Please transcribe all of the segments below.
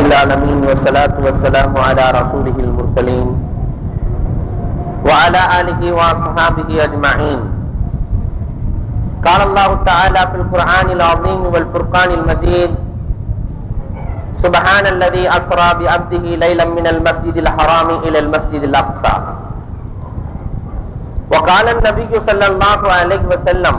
العالمين والصلاة والسلام على رسوله المرسلين وعلى آله وصحابه أجمعين قال الله تعالى في القرآن العظيم والفرقان المجيد سبحان الذي أسرى بعبده ليلا من المسجد الحرام إلى المسجد الأقصى وقال النبي صلى الله عليه وسلم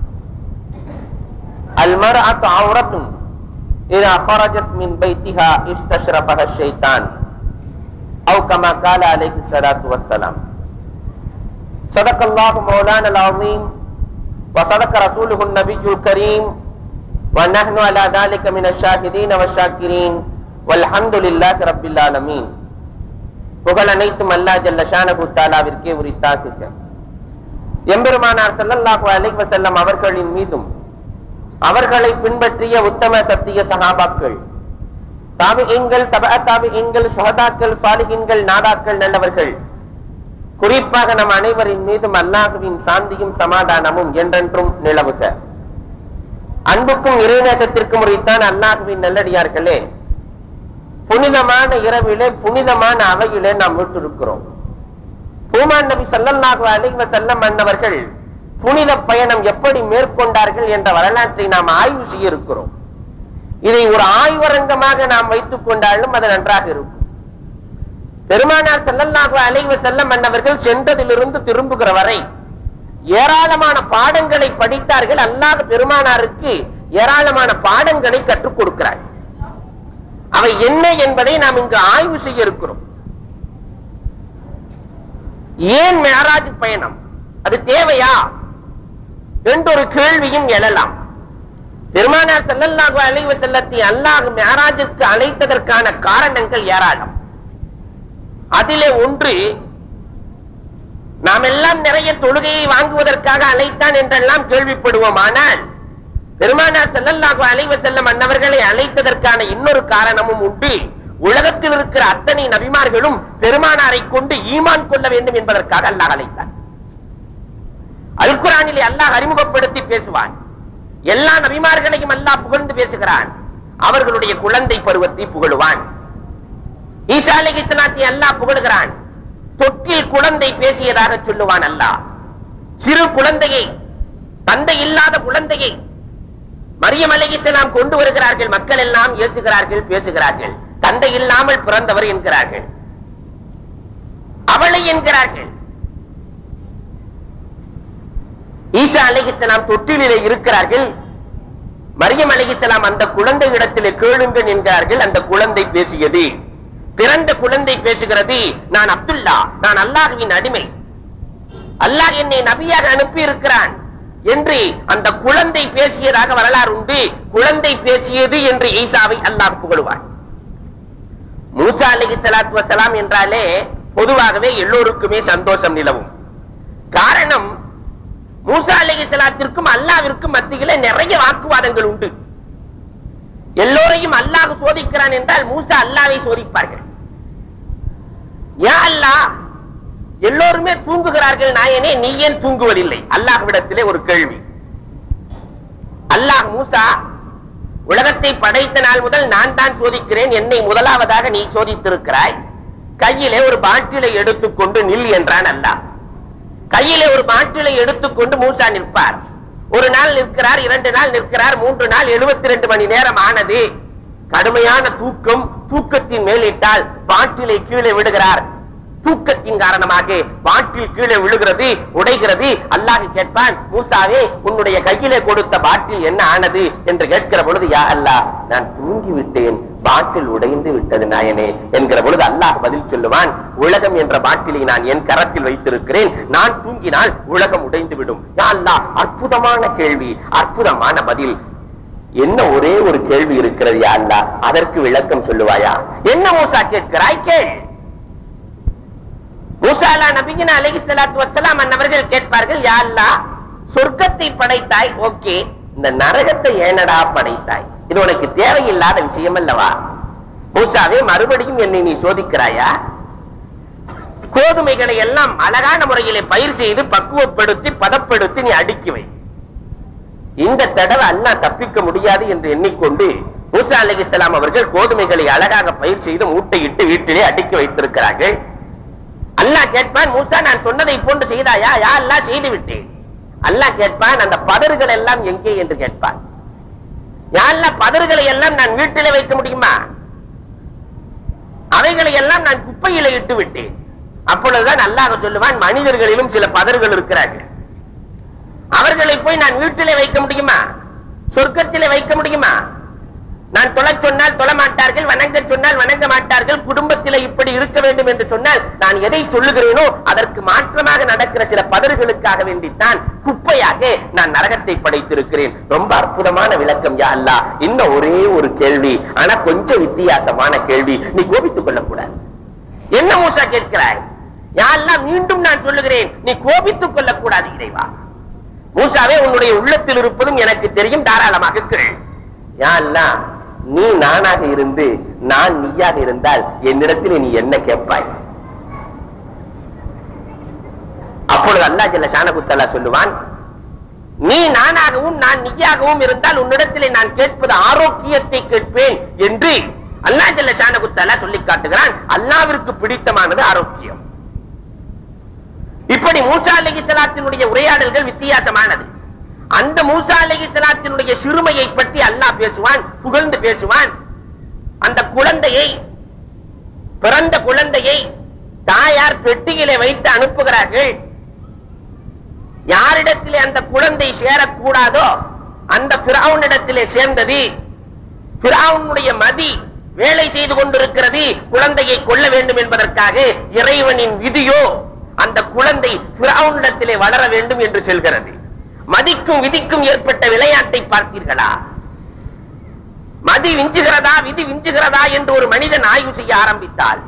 المرأة عورة إذا خرجت من بيتها استشرفها الشيطان أو كما قال عليه الصلاة والسلام صدق الله مولانا العظيم وصدق رسوله النبي الكريم ونحن على ذلك من الشاهدين والشاكرين والحمد لله رب العالمين புகழ் அனைத்தும் அல்லா ஜல்ல ஷானபு தாலாவிற்கே உரித்தாக்குக எம்பெருமானார் ஸல்லல்லாஹு அலைஹி வஸல்லம் அவர்களின் மீதும் அவர்களை பின்பற்றிய உத்தம சத்திய சகாபாக்கள் தாபியங்கள் தப தாபியங்கள் சுகதாக்கள் சாலிகின்கள் நாதாக்கள் நல்லவர்கள் குறிப்பாக நம் அனைவரின் மீதும் அல்லாஹுவின் சாந்தியும் சமாதானமும் என்றென்றும் நிலவுக அன்புக்கும் இறைநேசத்திற்கும் உரித்தான் அல்லாஹுவின் நல்லடியார்களே புனிதமான இரவிலே புனிதமான அவையிலே நாம் விட்டிருக்கிறோம் பூமான் நபி ஸல்லல்லாஹு அலைஹி வஸல்லம் அன்னவர்கள் புனித பயணம் எப்படி மேற்கொண்டார்கள் என்ற வரலாற்றை நாம் ஆய்வு செய்ய இருக்கிறோம் இதை ஒரு ஆய்வரங்கமாக நாம் வைத்துக் கொண்டாலும் அது நன்றாக இருக்கும் பெருமானார் ஸல்லல்லாஹு அலைஹி வஸல்லம் அன்னவர்கள் சென்றதிலிருந்து திரும்புகிற வரை ஏராளமான பாடங்களை படித்தார்கள் அல்லாஹ் பெருமானாருக்கு ஏராளமான பாடங்களை கற்றுக் கொடுக்கிறார் அவை என்ன என்பதை நாம் இங்கு ஆய்வு செய்ய இருக்கிறோம் ஏன் மேராஜ் பயணம் அது தேவையா என்றொரு கேள்வியும் எழலாம் பெருமானார் ஸல்லல்லாஹு அலைஹி வஸல்லத்தை அல்லாஹ் மேராஜிற்கு அழைத்ததற்கான காரணங்கள் ஏராளம் அதிலே ஒன்று நாம் எல்லாம் நிறைய தொழுகையை வாங்குவதற்காக அழைத்தான் என்றெல்லாம் கேள்விப்படுவோம் ஆனால் பெருமானார் ஸல்லல்லாஹு அலைஹி வஸல்லம் அன்னவர்களை அழைத்ததற்கான இன்னொரு காரணமும் உண்டு உலகத்தில் இருக்கிற அத்தனை நபிமார்களும் பெருமானாரை கொண்டு ஈமான் கொள்ள வேண்டும் என்பதற்காக அல்லாஹ் அழைத்தார் அல் குரானிலே அல்லாஹ் அறிமுகப்படுத்தி பேசுவான் எல்லா நபிமார்களையும் அல்லாஹ் புகழ்ந்து பேசுகிறான் அவர்களுடைய குழந்தை பருவத்தை புகழுவான் ஈசா அலி இஸ்லாத்தை அல்லாஹ் புகழுகிறான் தொட்டில் குழந்தை பேசியதாக சொல்லுவான் அல்லாஹ் சிறு குழந்தையை தந்தை இல்லாத குழந்தையை மரியம் அலி இஸ்லாம் கொண்டு வருகிறார்கள் மக்கள் எல்லாம் ஏசுகிறார்கள் பேசுகிறார்கள் தந்தை இல்லாமல் பிறந்தவர் என்கிறார்கள் அவளை என்கிறார்கள் ஈசா அலிகிஸ்லாம் தொட்டிலே இருக்கிறார்கள் மரியம் அலிகிஸ்லாம் அந்த குழந்தை இடத்திலே கேளுங்கள் என்கிறார்கள் அந்த குழந்தை பேசியது பிறந்த குழந்தை பேசுகிறது நான் அப்துல்லா நான் அல்லாஹுவின் அடிமை அல்லாஹ் என்னை நபியாக அனுப்பி இருக்கிறான் என்று அந்த குழந்தை பேசியதாக வரலாறு உண்டு குழந்தை பேசியது என்று ஈசாவை அல்லாஹ் புகழுவான் மூசா அலி சலாத்து வசலாம் என்றாலே பொதுவாகவே எல்லோருக்குமே சந்தோஷம் நிலவும் காரணம் மூசா அலி சலாத்திற்கும் அல்லாவிற்கும் மத்தியில நிறைய வாக்குவாதங்கள் உண்டு எல்லோரையும் அல்லாஹ் சோதிக்கிறான் என்றால் மூசா அல்லாவை சோதிப்பார்கள் ஏன் அல்லாஹ் எல்லோருமே தூங்குகிறார்கள் நாயனே நீ ஏன் தூங்குவதில்லை அல்லாஹ்விடத்திலே ஒரு கேள்வி அல்லாஹ் மூசா உலகத்தை படைத்த நாள் முதல் நான் தான் சோதிக்கிறேன் என்னை முதலாவதாக நீ சோதித்திருக்கிறாய் கையிலே ஒரு பாட்டிலை எடுத்துக்கொண்டு நில் என்றான் அல்லாஹ் கையிலே ஒரு பாட்டிலை எடுத்துக்கொண்டு மூசா நிற்பார் ஒரு நாள் நிற்கிறார் இரண்டு நாள் நிற்கிறார் மூன்று நாள் எழுபத்தி ரெண்டு மணி நேரம் ஆனது கடுமையான தூக்கம் தூக்கத்தின் மேலிட்டால் பாட்டிலை கீழே விடுகிறார் தூக்கத்தின் காரணமாக பாட்டில் கீழே விழுகிறது உடைகிறது அல்லாஹ் கேட்பான் மூசாவே உன்னுடைய கையிலே கொடுத்த பாட்டில் என்ன ஆனது என்று கேட்கிற பொழுது யா அல்லாஹ் நான் தூங்கி விட்டேன் பாட்டில் உடைந்து விட்டது நாயனே என்கிற பொழுது அல்லாஹ் பதில் சொல்லுவான் உலகம் என்ற பாட்டிலை நான் என் கரத்தில் வைத்திருக்கிறேன் நான் தூங்கினால் உலகம் உடைந்து விடும் யா அல்லாஹ் அற்புதமான கேள்வி அற்புதமான பதில் என்ன ஒரே ஒரு கேள்வி இருக்கிறது யா அல்லாஹ் அதற்கு விளக்கம் சொல்லுவாயா என்ன மூசா கேட்கிறாய் கேள் மூசாலா நபிகின அலஹி சலாத்து வசலாம் அன்னவர்கள் கேட்பார்கள் யா அல்லாஹ் சொர்க்கத்தை படைத்தாய் ஓகே இந்த நரகத்தை ஏனடா படைத்தாய் இது உனக்கு தேவையில்லாத விஷயம் அல்லவா மூசாவே மறுபடியும் என்னை நீ சோதிக்கிறாயா கோதுமைகளை எல்லாம் அழகான முறையிலே பயிர் செய்து பக்குவப்படுத்தி பதப்படுத்தி நீ அடுக்கி வை இந்த தடவை அல்லாஹ் தப்பிக்க முடியாது என்று எண்ணிக்கொண்டு மூசா அலைஹிஸ்ஸலாம் அவர்கள் கோதுமைகளை அழகாக பயிர் செய்து மூட்டையிட்டு வீட்டிலே அடுக்கி வைத்திருக்கிறார்கள் அல்லாஹ் கேட்பான் மூசா நான் சொன்னதை போன்று செய்தாயா யா அல்லாஹ் செய்து விட்டேன் அல்லாஹ் கேட்பான் அந்த பதறுகள் எல்லாம் எங்கே என்று கேட்பான் யா அல்லாஹ் பதறுகளை எல்லாம் நான் வீட்டிலே வைக்க முடியுமா அவைகளை எல்லாம் நான் குப்பையில இட்டு விட்டேன் அப்பொழுதுதான் அல்லாஹ் சொல்லுவான் மனிதர்களிலும் சில பதர்கள் இருக்கிறார்கள் அவர்களை போய் நான் வீட்டிலே வைக்க முடியுமா சொர்க்கத்திலே வைக்க முடியுமா நான் தொழ சொன்னால் தொழ மாட்டார்கள் வணங்க சொன்னால் வணங்க மாட்டார்கள் குடும்பத்திலே இப்படி இருக்க வேண்டும் என்று சொன்னால் நான் எதை சொல்லுகிறேனோ அதற்கு மாற்றமாக நடக்கிற சில பதறுகளுக்காக வேண்டித்தான் குப்பையாக நான் நரகத்தை படைத்திருக்கிறேன் ரொம்ப அற்புதமான விளக்கம் யா அல்லாஹ் இன்னும் ஒரே ஒரு கேள்வி ஆனா கொஞ்சம் வித்தியாசமான கேள்வி நீ கோபித்துக் கொள்ளக்கூடாது என்ன மூசா கேட்கிறாய் யா அல்லாஹ் மீண்டும் நான் சொல்லுகிறேன் நீ கோபித்துக் கொள்ளக்கூடாது இறைவா மூசாவே உன்னுடைய உள்ளத்தில் இருப்பதும் எனக்கு தெரியும் தாராளமாக கேள் யா அல்லாஹ் நீ நானாக இருந்து நான் நீயாக இருந்தால் என்னிடத்தில் நீ என்ன கேட்பாய் அப்பொழுது அல்லாஹ் ஜல்ல ஷானகுத்தல்லா சொல்லுவான் நீ நானாகவும் நான் நீயாகவும் இருந்தால் உன்னிடத்திலே நான் கேட்பது ஆரோக்கியத்தை கேட்பேன் என்று அல்லாஹ் ஜல்ல ஷானகுத்தல்லா சொல்லி காட்டுகிறான் அல்லாவிற்கு பிடித்தமானது ஆரோக்கியம் இப்படி மூசா அலகி சலாத்தினுடைய உரையாடல்கள் வித்தியாசமானது அந்த மூசா அலகி சலாத்தினுடைய சிறுமையை பற்றி அல்லாஹ் பேசுவான் புகழ்ந்து பேசுவான் அந்த குழந்தையை பிறந்த குழந்தையை தாயார் பெட்டியிலே வைத்து அனுப்புகிறார்கள் யாரிடத்திலே அந்த குழந்தை சேரக்கூடாதோ அந்த பிராவுனிடத்திலே சேர்ந்தது பிராவுனுடைய மதி வேலை செய்து கொண்டிருக்கிறது குழந்தையை கொல்ல வேண்டும் என்பதற்காக இறைவனின் விதியோ அந்த குழந்தை பிராவுனிடத்திலே வளர வேண்டும் என்று செல்கிறது மதிக்கும் விதிக்கும் ஏற்பட்ட விளையாட்டை பார்த்தீர்களா மதி விஞ்சுகிறதா விதி விஞ்சுகிறதா என்று ஒரு மனிதன் ஆய்வு செய்ய ஆரம்பித்தால்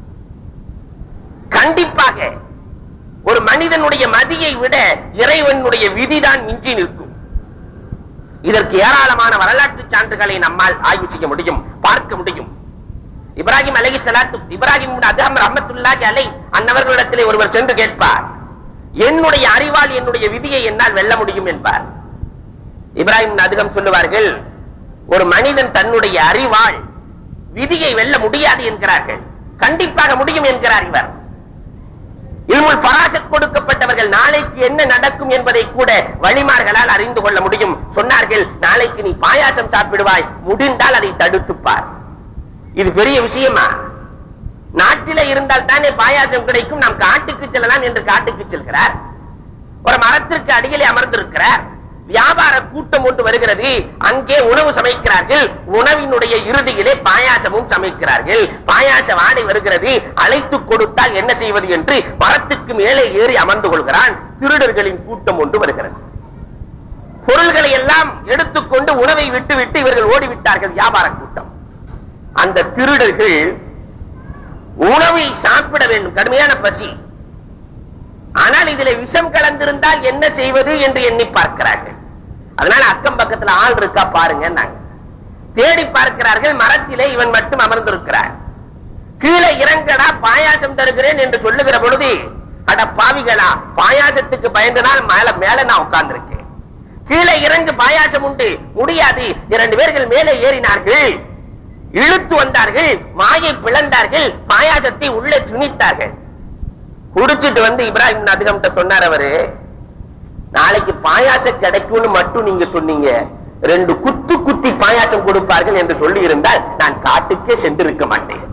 கண்டிப்பாக ஒரு மனிதனுடைய மதியை விட இறைவனுடைய விதிதான் மிஞ்சி நிற்கும் இதற்கு ஏராளமான வரலாற்று சான்றுகளை நம்மால் ஆய்வு செய்ய முடியும் பார்க்க முடியும் இப்ராஹிம் அலகி சலாத்து இப்ராஹிம் அதம் ரஹமத்துல்லாஹி அலை அன்னவர்களிடத்திலே ஒருவர் சென்று கேட்பார் என்னுடைய அறிவால் என்னுடைய விதியை என்னால் வெல்ல முடியும் என்பார் இப்ராஹிம் அதிகம் சொல்லுவார்கள் ஒரு மனிதன் தன்னுடைய அறிவால் விதியை வெல்ல முடியாது என்கிறார்கள் கண்டிப்பாக முடியும் என்கிறார் இவர் இல்முல் ஃபராசத் கொடுக்கப்பட்டவர்கள் நாளைக்கு என்ன நடக்கும் என்பதை கூட வழிமார்களால் அறிந்து கொள்ள முடியும் சொன்னார்கள் நாளைக்கு நீ பாயாசம் சாப்பிடுவாய் முடிந்தால் அதை தடுத்துப்பார் இது பெரிய விஷயமா நாட்டில இருந்தால் தானே பாயாசம் கிடைக்கும் நாம் காட்டுக்கு செல்லலாம் என்று காட்டுக்கு செல்கிறார் ஒரு மரத்திற்கு அடியிலே அமர்ந்திருக்கிறார் வியாபார கூட்டம் ஒன்று வருகிறது அங்கே உணவு சமைக்கிறார்கள் உணவினுடைய இறுதியிலே பாயாசமும் சமைக்கிறார்கள் பாயாச வாடை வருகிறது அழைத்து கொடுத்தால் என்ன செய்வது என்று மரத்துக்கு மேலே ஏறி அமர்ந்து கொள்கிறான் திருடர்களின் கூட்டம் ஒன்று வருகிறது பொருள்களை எல்லாம் எடுத்துக்கொண்டு உணவை விட்டு விட்டு இவர்கள் ஓடிவிட்டார்கள் வியாபார கூட்டம் அந்த திருடர்கள் உணவை சாப்பிட வேண்டும் கடுமையான பசி ஆனால் இதுல விஷம் கலந்திருந்தால் என்ன செய்வது என்று எண்ணி பார்க்கிறார்கள் அதனால அக்கம் பக்கத்துல ஆள் இருக்கா பாருங்க நாங்க தேடி பார்க்கிறார்கள் மரத்திலே இவன் மட்டும் அமர்ந்திருக்கிறார் கீழே இறங்கடா பாயாசம் தருகிறேன் என்று சொல்லுகிற பொழுது அட பாவிகளா பாயாசத்துக்கு பயந்துனால் மேல மேல நான் உட்கார்ந்திருக்கேன் கீழே இறங்கு பாயாசம் உண்டு முடியாது இரண்டு பேர்கள் மேலே ஏறினார்கள் இழுத்து வந்தார்கள் மாயை பிளந்தார்கள் பாயாசத்தை உள்ளே துணித்தார்கள் குடிச்சிட்டு வந்து இப்ராஹிம் அதிகம் சொன்னார் அவரு நாளைக்கு பாயாசம் கிடைக்கும்னு மட்டும் நீங்க சொன்னீங்க ரெண்டு குத்து குத்தி பாயாசம் கொடுப்பார்கள் என்று சொல்லி இருந்தால் நான் காட்டுக்கே சென்றிருக்க மாட்டேன்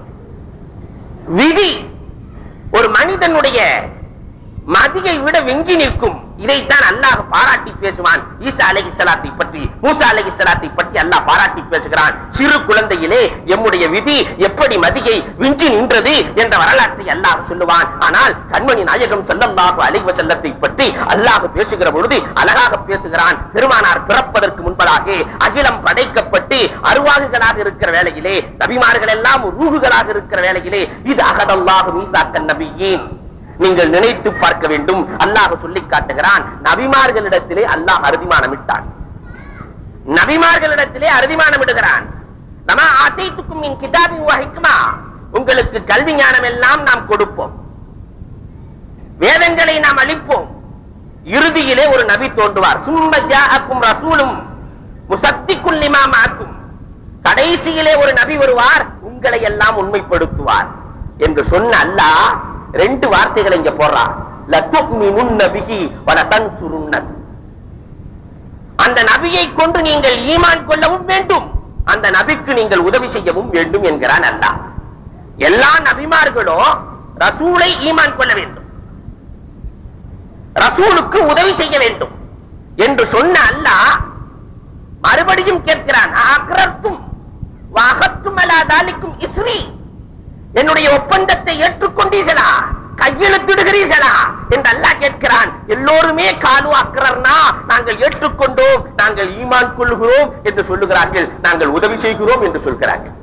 விதி ஒரு மனிதனுடைய மதியை விட வெஞ்சி நிற்கும் இதைத்தான் அல்லாஹ் பாராட்டி பேசுவான் ஈசா அலகி சலாத்தை பற்றி மூசா அலகி சலாத்தை பற்றி அல்லாஹ் பாராட்டி பேசுகிறான் சிறு குழந்தையிலே எம்முடைய விதி எப்படி மதியை விஞ்சி நின்றது என்ற வரலாற்றை அல்லாஹ் சொல்லுவான் ஆனால் கண்மணி நாயகம் ஸல்லல்லாஹு அலைஹி வஸல்லத்தை பற்றி அல்லாஹ் பேசுகிற பொழுது அழகாக பேசுகிறான் பெருமானார் பிறப்பதற்கு முன்பதாக அகிலம் படைக்கப்பட்டு அருவாகுகளாக இருக்கிற வேளையிலே நபிமார்கள் எல்லாம் ரூகுகளாக இருக்கிற வேளையிலே இது அகதல்லாஹு மீசாக்கன் நபியின் நீங்கள் நினைத்து பார்க்க வேண்டும் அல்லாஹ் சொல்லி காட்டுகிறான் நபிமார்களிடத்திலே அல்லாஹ் அறுதிமானமிட்டான் நபிமார்களிடத்திலே அறுதிமானமிடுகிறான் நம ஆத்தைத்துக்கும் மின் கிதாபின் வஹிக்மா உங்களுக்கு கல்வி ஞானம் எல்லாம் நாம் கொடுப்போம் வேதங்களை நாம் அளிப்போம் இறுதியிலே ஒரு நபி தோன்றுவார் சும்ம ஜாஅக்கும் ரசூலும் முசத்திக்குல் லிமா மாக்கும் கடைசி கடைசியிலே ஒரு நபி வருவார் உங்களை எல்லாம் உண்மைப்படுத்துவார் என்று சொன்ன அல்லாஹ் ரெண்டு வார்த்தைகளை இங்க போடுறார் லத்துமினுன்ன பிஹி வலதன்சுருன்னஹு அந்த நபியை கொண்டு நீங்கள் ஈமான் கொள்ளவும் வேண்டும் அந்த நபிக்கு நீங்கள் உதவி செய்யவும் வேண்டும் என்கிறான் அல்லாஹ் எல்லா நபிமார்களும் ரசூலை ஈமான் கொள்ள வேண்டும் ரசூலுக்கு உதவி செய்ய வேண்டும் என்று சொன்ன அல்லாஹ் மறுபடியும் கேட்கிறான் அக்ரர்த்தும் வாகத்தும் அலாதாலிக்கும் இஸ்ரி என்னுடைய ஒப்பந்தத்தை ஏற்றுக்கொண்டீர்களா கையெழுத்திடுகிறீர்களா என்று அல்லாஹ் கேட்கிறான் எல்லோருமே காலு அக்ரர்னா நாங்கள் ஏற்றுக்கொண்டோம் நாங்கள் ஈமான் கொள்ளுகிறோம் என்று சொல்லுகிறார்கள் நாங்கள் உதவி செய்கிறோம் என்று சொல்கிறார்கள்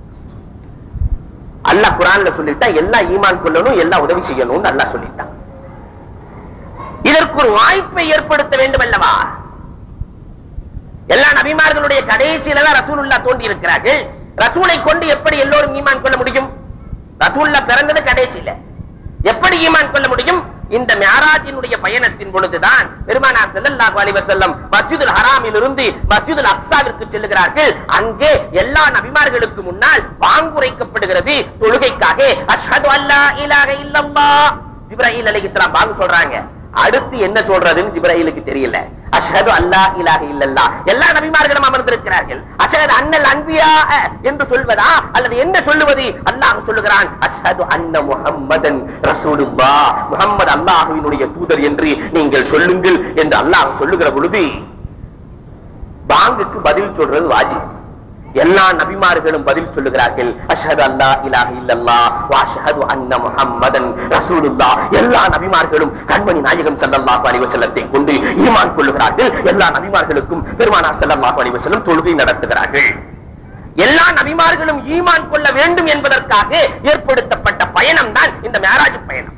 அல்லாஹ் குரான்ல சொல்லிட்டா எல்லாம் ஈமான் கொள்ளணும் எல்லாம் உதவி செய்யணும்னு அல்லாஹ் சொல்லிட்டான் இதற்கு ஒரு வாய்ப்பை ஏற்படுத்த வேண்டும் அல்லவா எல்லா நபிமார்களுடைய கடைசியில தான் ரசூலுல்லா தோன்றி இருக்கிறார்கள் ரசூலை கொண்டு எப்படி எல்லோரும் ஈமான் கொள்ள முடியும் ரசூல்லா பிறந்தது கடைசியில எப்படி ஈமான் கொள்ள முடியும் இந்த மியாராஜினுடைய பயணத்தின் பொழுதுதான் பெருமானார் ஸல்லல்லாஹு அலைஹி வஸல்லம் மஸ்ஜிதுல் ஹராமில் இருந்து மஸ்ஜிதுல் அக்ஸாவிற்கு செல்லுகிறார்கள் அங்கே எல்லா நபிமார்களுக்கு முன்னால் பாங்குரைக்கப்படுகிறது தொழுகைக்காக அஷ்ஹது அல்லா இலாஹ இல்லல்லாஹ் ஜிப்ராஹீல் அலைஹிஸ்ஸலாம் பாங்கு சொல்றாங்க அடுத்து என்ன சொல்றதுன்னு ஜிப்ராஹீலுக்கு தெரியல அஷ்ஹது அல்லா இலாஹ இல்லல்லாஹ் எல்லா நபிமார்களும் அமர்ந்திருக்கிறார்கள் அஷ்ஹது அன்னல் அன்பியா என்று சொல்வதா அல்லது என்ன சொல்லுவது அல்லாஹ் சொல்லுகிறான் அஷ்ஹது அன்ன முஹம்மதன் ரசூலுல்லாஹ் முஹம்மது அல்லாஹ்வினுடைய தூதர் என்று நீங்கள் சொல்லுங்கள் என்று அல்லாஹ் சொல்லுகிற பொழுது பாங்குக்கு பதில் சொல்றது வாஜிப் எல்லா நபிமார்களும் பதில் சொல்லுகிறார்கள் அஷ்ஹது அல்லா இலாஹ இல்லல்லாஹ் வ அஷ்ஹது அன்ன முஹம்மதன் ரசூலுல்லாஹ் எல்லா நபிமார்களும் கண்மணி நாயகம் ஸல்லல்லாஹு அலைஹி வஸல்லத்தை கொண்டு ஈமான் கொள்ளுகிறார்கள் எல்லா நபிமார்களுக்கும் பெருமானார் ஸல்லல்லாஹு அலைஹி வஸல்லம் தொழுகை நடத்துகிறார்கள் எல்லா நபிமார்களும் ஈமான் கொள்ள வேண்டும் என்பதற்காக ஏற்படுத்தப்பட்ட பயணம் தான் இந்த மேராஜ் பயணம்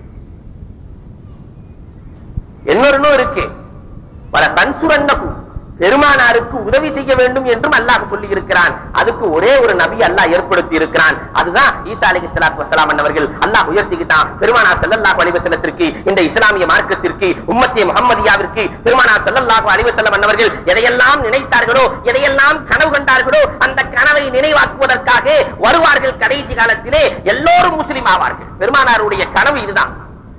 இன்னொரு இருக்கு பல தன்சுரன்னகு பெருமானாருக்கு உதவி செய்ய வேண்டும் என்றும் அல்லாஹ் சொல்லி இருக்கிறான் அதுக்கு ஒரே ஒரு நபி அல்லாஹ் ஏற்படுத்தி இருக்கிறான் அதுதான் ஈசா அலைஹி ஸலாத்து வஸலாம் அவர்கள் அல்லாஹ் உயர்த்திக்கிட்டான் பெருமானார் ஸல்லல்லாஹு அலைஹி வஸல்லத்திற்கு இந்த இஸ்லாமிய மார்க்கத்திற்கு உம்மத்திய முஹம்மதியாவிற்கு பெருமானார் ஸல்லல்லாஹு அலைஹி வஸல்லம் அவர்கள் எதையெல்லாம் நினைத்தார்களோ எதையெல்லாம் கனவு கண்டார்களோ அந்த கனவை நினைவாக்குவதற்காக வருவார்கள் கடைசி காலத்திலே எல்லோரும் முஸ்லிம் ஆவார்கள் பெருமானாருடைய கனவு இதுதான்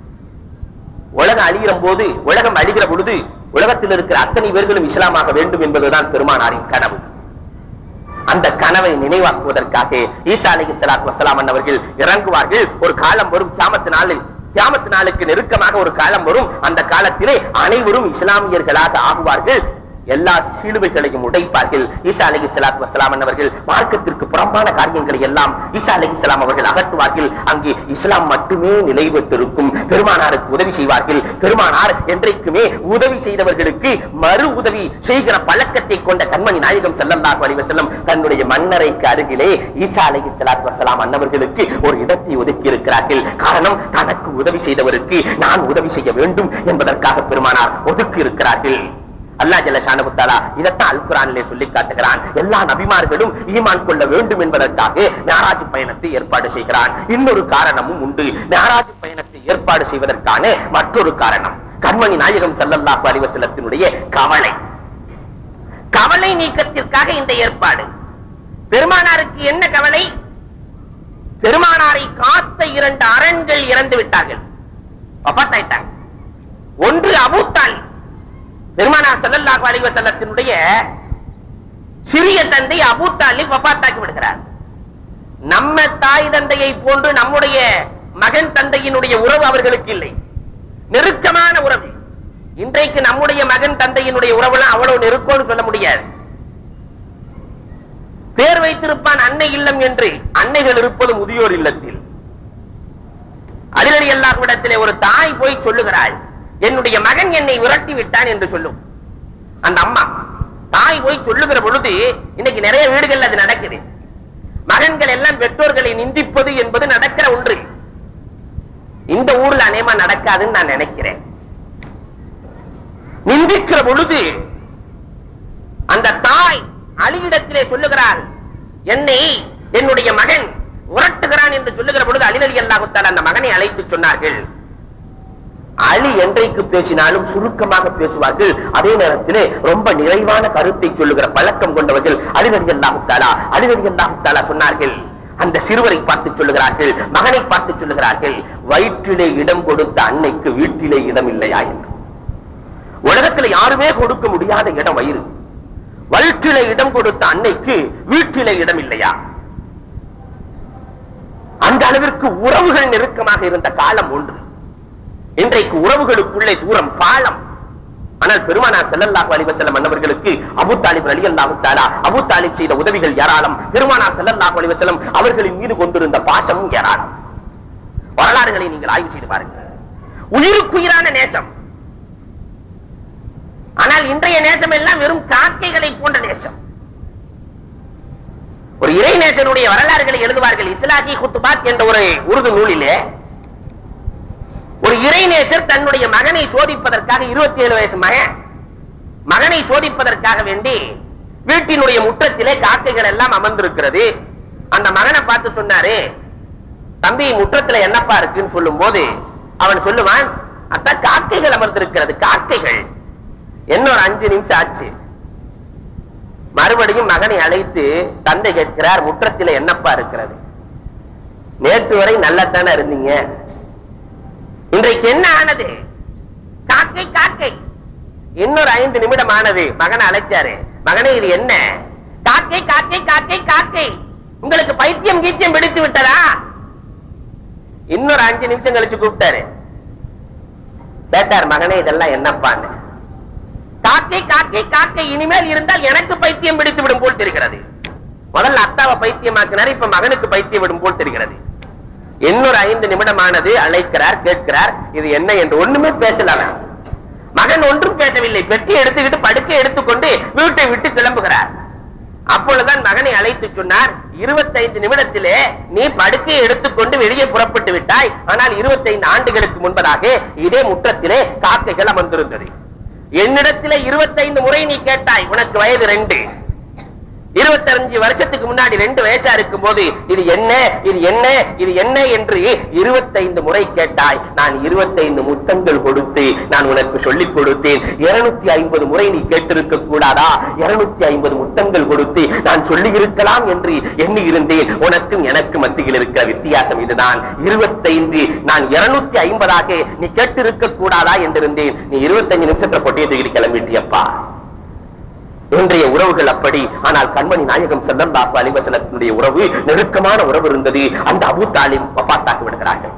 உலகம் அழிகிற போது உலகம் அழிகிற பொழுது உலகத்தில் இருக்கிற அத்தனை பேர்களும் இஸ்லாமாக வேண்டும் என்பதுதான் பெருமானாரின் கனவு அந்த கனவை நினைவாக்குவதற்காக ஈசா அலி சலாத் வசலாம் அவர்கள் இறங்குவார்கள் ஒரு காலம் வரும் கியாமத்து நாளில் கியாமத்து நாளுக்கு நெருக்கமாக ஒரு காலம் வரும் அந்த காலத்திலே அனைவரும் இஸ்லாமியர்களாக ஆகுவார்கள் எல்லா சிலுவைகளையும் உடைப்பார்கள் ஈசா அலி சலாத் வசலாம் அவர்கள் மார்க்கத்திற்கு புறம்பான காரியங்களை எல்லாம் ஈசா அலி அவர்கள் அகற்றுவார்கள் அங்கே இஸ்லாம் மட்டுமே நிலை பெற்றிருக்கும் பெருமானாருக்கு உதவி செய்வார்கள் பெருமானார் என்றைக்குமே உதவி செய்தவர்களுக்கு மறு உதவி செய்கிற பழக்கத்தை கொண்ட கண்மணி நாயகம் ஸல்லல்லாஹு அலைஹி வஸல்லம் தன்னுடைய மன்னரைக்கு அருகிலே ஈசா அலைஹி ஸலாத்து வஸலாம் அன்னவர்களுக்கு ஒரு இடத்தை ஒதுக்கி இருக்கிறார்கள் காரணம் தனக்கு உதவி செய்தவருக்கு நான் உதவி செய்ய வேண்டும் என்பதற்காக பெருமானார் ஒதுக்கி இருக்கிறார்கள் அல்லாஹ் ஜல்ல ஷானஹு தஆலா இதைத்தான் அல் குர்ஆனிலே சொல்லி காட்டுகிறான் எல்லா நபிமார்களும் ஈமான் கொள்ள வேண்டும் என்பதற்காக மேராஜ் பயணத்தை ஏற்பாடு செய்கிறான் இன்னொரு காரணமும் உண்டு மேராஜ் பயணத்தை ஏற்பாடு செய்வதற்கான மற்றொரு காரணம் கண்மணி நாயகம் ஸல்லல்லாஹு அலைஹி வஸல்லத்தினுடைய கவலை கவலை நீக்கத்திற்காக இந்த ஏற்பாடு பெருமானாருக்கு என்ன கவலை பெருமானாரை காத்த இரண்டு அரண்கள் இறந்து விட்டார்கள் வஃபாத்தாயிட்டாங்க ஒன்று அபூ தாலிப் பெருமானார் ஸல்லல்லாஹு அலைஹி வஸல்லத்தினுடைய சிறிய தந்தை அபூ தாலிப் வஃபாத்தாக்கி விடுகிறார் நம்ம தாய் தந்தையை போன்று நம்முடைய மகன் தந்தையினுடைய உறவு அவர்களுக்கு இல்லை நெருக்கமான உறவு இன்றைக்கு நம்முடைய மகன் தந்தையினுடைய உறவுலாம் அவ்வளவு நெருக்கம்னு சொல்ல முடியாது பேர் வைத்திருப்பான் அன்னை இல்லம் என்று அன்னைகள் இருப்பது முதியோர் இல்லத்தில் அதிரடி எல்லாவிடத்திலே ஒரு தாய் போய் சொல்லுகிறாள் என்னுடைய மகன் என்னை விரட்டி விட்டான் என்று சொல்லும் அந்த அம்மா தாய் போய் சொல்லுகிற பொழுது இன்னைக்கு நிறைய வீடுகள் அது நடக்குது மகன்கள் எல்லாம் பெற்றோர்களை நிந்திப்பது என்பது நடக்கிற ஒன்று இந்த ஊர்ல அநேகமா நடக்காதுன்னு நான் நினைக்கிறேன் நிந்திக்கிற பொழுது அந்த தாய் அலியிடத்திலே சொல்லுகிறாள் என்னை என்னுடைய மகன் உரட்டுகிறான் என்று சொல்லுகிற பொழுது அலிநடி அல்லாஹுத்தால் அந்த மகனை அழைத்து சொன்னார்கள் அலி என்றைக்கு பேசினாலும் சுருக்கமாக பேசுவார்கள் அதே நேரத்திலே ரொம்ப நிறைவான கருத்தை சொல்லுகிற பழக்கம் கொண்டவர்கள் அலிநடி அல்லாஹுத்தாலா அலிநடி அல்லாஹுத்தாலா சொன்னார்கள் அந்த சிறுவரை பார்த்து சொல்லுகிறார்கள் மகனை பார்த்து சொல்லுகிறார்கள் வயிற்றிலே இடம் கொடுத்த அன்னைக்கு வீட்டிலே இடம் இல்லையா என்று உலகத்தில் யாருமே கொடுக்க முடியாத இடம் வயிறு வயிற்றிலே இடம் கொடுத்த அன்னைக்கு வீட்டிலே இடம் இல்லையா அந்த அளவிற்கு உறவுகள் நெருக்கமாக இருந்த காலம் ஒன்று இன்றைக்கு உறவுகளுக்குள்ளே தூரம் பாலம் ஆனால் பெருமானார் ஸல்லல்லாஹு அலைஹி வஸல்லம் அன்னவர்களுக்கு அபூ தாலிப் ரலியல்லாஹு தஆலா அபூ தாலிப் செய்த உதவிகள் ஏராளம் பெருமானார் ஸல்லல்லாஹு அலைஹி வஸல்லம் அவர்களின் மீது கொண்டிருந்த பாசமும் ஏராளம் வரலாறுகளை நீங்கள் ஆய்வு செய்து பாருங்கள் உயிருக்குயிரான நேசம் ஆனால் இன்றைய நேசம் எல்லாம் வெறும் காக்கைகளை போன்ற நேசம் ஒரு இறைநேசனுடைய வரலாறுகளை எழுதுவார்கள் இஸ்லாகி குத்துபாத் என்ற ஒரு உருது நூலிலே ஒரு இறைநேசர் தன்னுடைய மகனை சோதிப்பதற்காக இருபத்தி ஏழு வயசு மகன் மகனை சோதிப்பதற்காக வேண்டி வீட்டினுடைய முற்றத்திலே காக்கைகள் எல்லாம் அமர்ந்திருக்கிறது அந்த மகனை பார்த்து சொன்னாரு தம்பி முற்றத்துல என்னப்பா இருக்குன்னு சொல்லும் போது அவன் சொல்லுவான் அத்தா காக்கைகள் அமர்ந்திருக்கிறது காக்கைகள் என்ன ஒரு அஞ்சு நிமிஷம் ஆச்சு மறுபடியும் மகனை அழைத்து தந்தை கேட்கிறார் முற்றத்திலே என்னப்பா இருக்கிறது நேற்று வரை நல்லத்தானே இருந்தீங்க இன்றைக்கு என்ன ஆனது காக்கை காக்கை இன்னொரு ஐந்து நிமிடம் ஆனது மகனை அழைச்சாரு மகனே இது என்ன காக்கை காக்கை காக்கை காக்கை உங்களுக்கு பைத்தியம் கீத்தியம் பிடித்து விட்டதா இன்னொரு அஞ்சு நிமிஷம் கழிச்சு கூப்பிட்டாரு கேட்டார் மகனே இதெல்லாம் என்னப்பான்னு காக்கை காக்கை காக்கை இனிமேல் இருந்தால் எனக்கு பைத்தியம் பிடித்து விடும் போல் தெரிகிறது முதல்ல அத்தாவை பைத்தியமாக்கினார் இப்ப மகனுக்கு பைத்தியம் விடும் போல் தெரிகிறது இன்னொரு ஐந்து நிமிடமானது அழைக்கிறார் கேட்கிறார் இது என்ன என்று ஒண்ணுமே பேசல அவன். மகன் ஒன்றும் பேசவில்லை பெட்டி எடுத்துக்கிட்டு படுக்கை எடுத்துக்கொண்டு வீட்டை விட்டு கிளம்புகிறார் அப்பொழுதுதான் மகனை அழைத்து சொன்னார் இருபத்தைந்து நிமிடத்திலே நீ படுக்கையை எடுத்துக்கொண்டு வெளியே புறப்பட்டு விட்டாய் ஆனால் இருபத்தைந்து ஆண்டுகளுக்கு முன்பதாக இதே முற்றத்திலே காக்கைகள் அமர்ந்திருந்தது என்னிடத்திலே இருபத்தைந்து முறை நீ கேட்டாய் உனக்கு வயது ரெண்டு இருபத்தஞ்சு வருஷத்துக்கு முன்னாடி ரெண்டு வயசா இருக்கும் போது இது என்ன இது என்ன இது என்ன என்று இருபத்தைந்து முறை கேட்டாய் நான் இருபத்தைந்து முத்தங்கள் கொடுத்து நான் உனக்கு சொல்லிக் கொடுத்தேன் இருநூத்தி ஐம்பது முறை நீ கேட்டிருக்க கூடாதா இருநூத்தி ஐம்பது முத்தங்கள் கொடுத்து நான் சொல்லி இருக்கலாம் என்று எண்ணி இருந்தேன் உனக்கும் எனக்கு மத்தியில் இருக்கிற வித்தியாசம் இதுதான் இருபத்தைந்து நான் இருநூத்தி ஐம்பதாக நீ கேட்டிருக்க கூடாதா என்றிருந்தேன் நீ இருபத்தஞ்சு நிமிஷத்துல பொட்டியை தூக்கிட்டு கிளம்பிட்டியப்பா இன்றைய உறவுகள் அப்படி ஆனால் கண்மணி நாயகம் செல்லந்தாப்பு அலிவசனத்தினுடைய உறவு நெருக்கமான உறவு இருந்தது அந்த அபு தாலிம் வஃபாத்தாக்கி விடுகிறார்கள்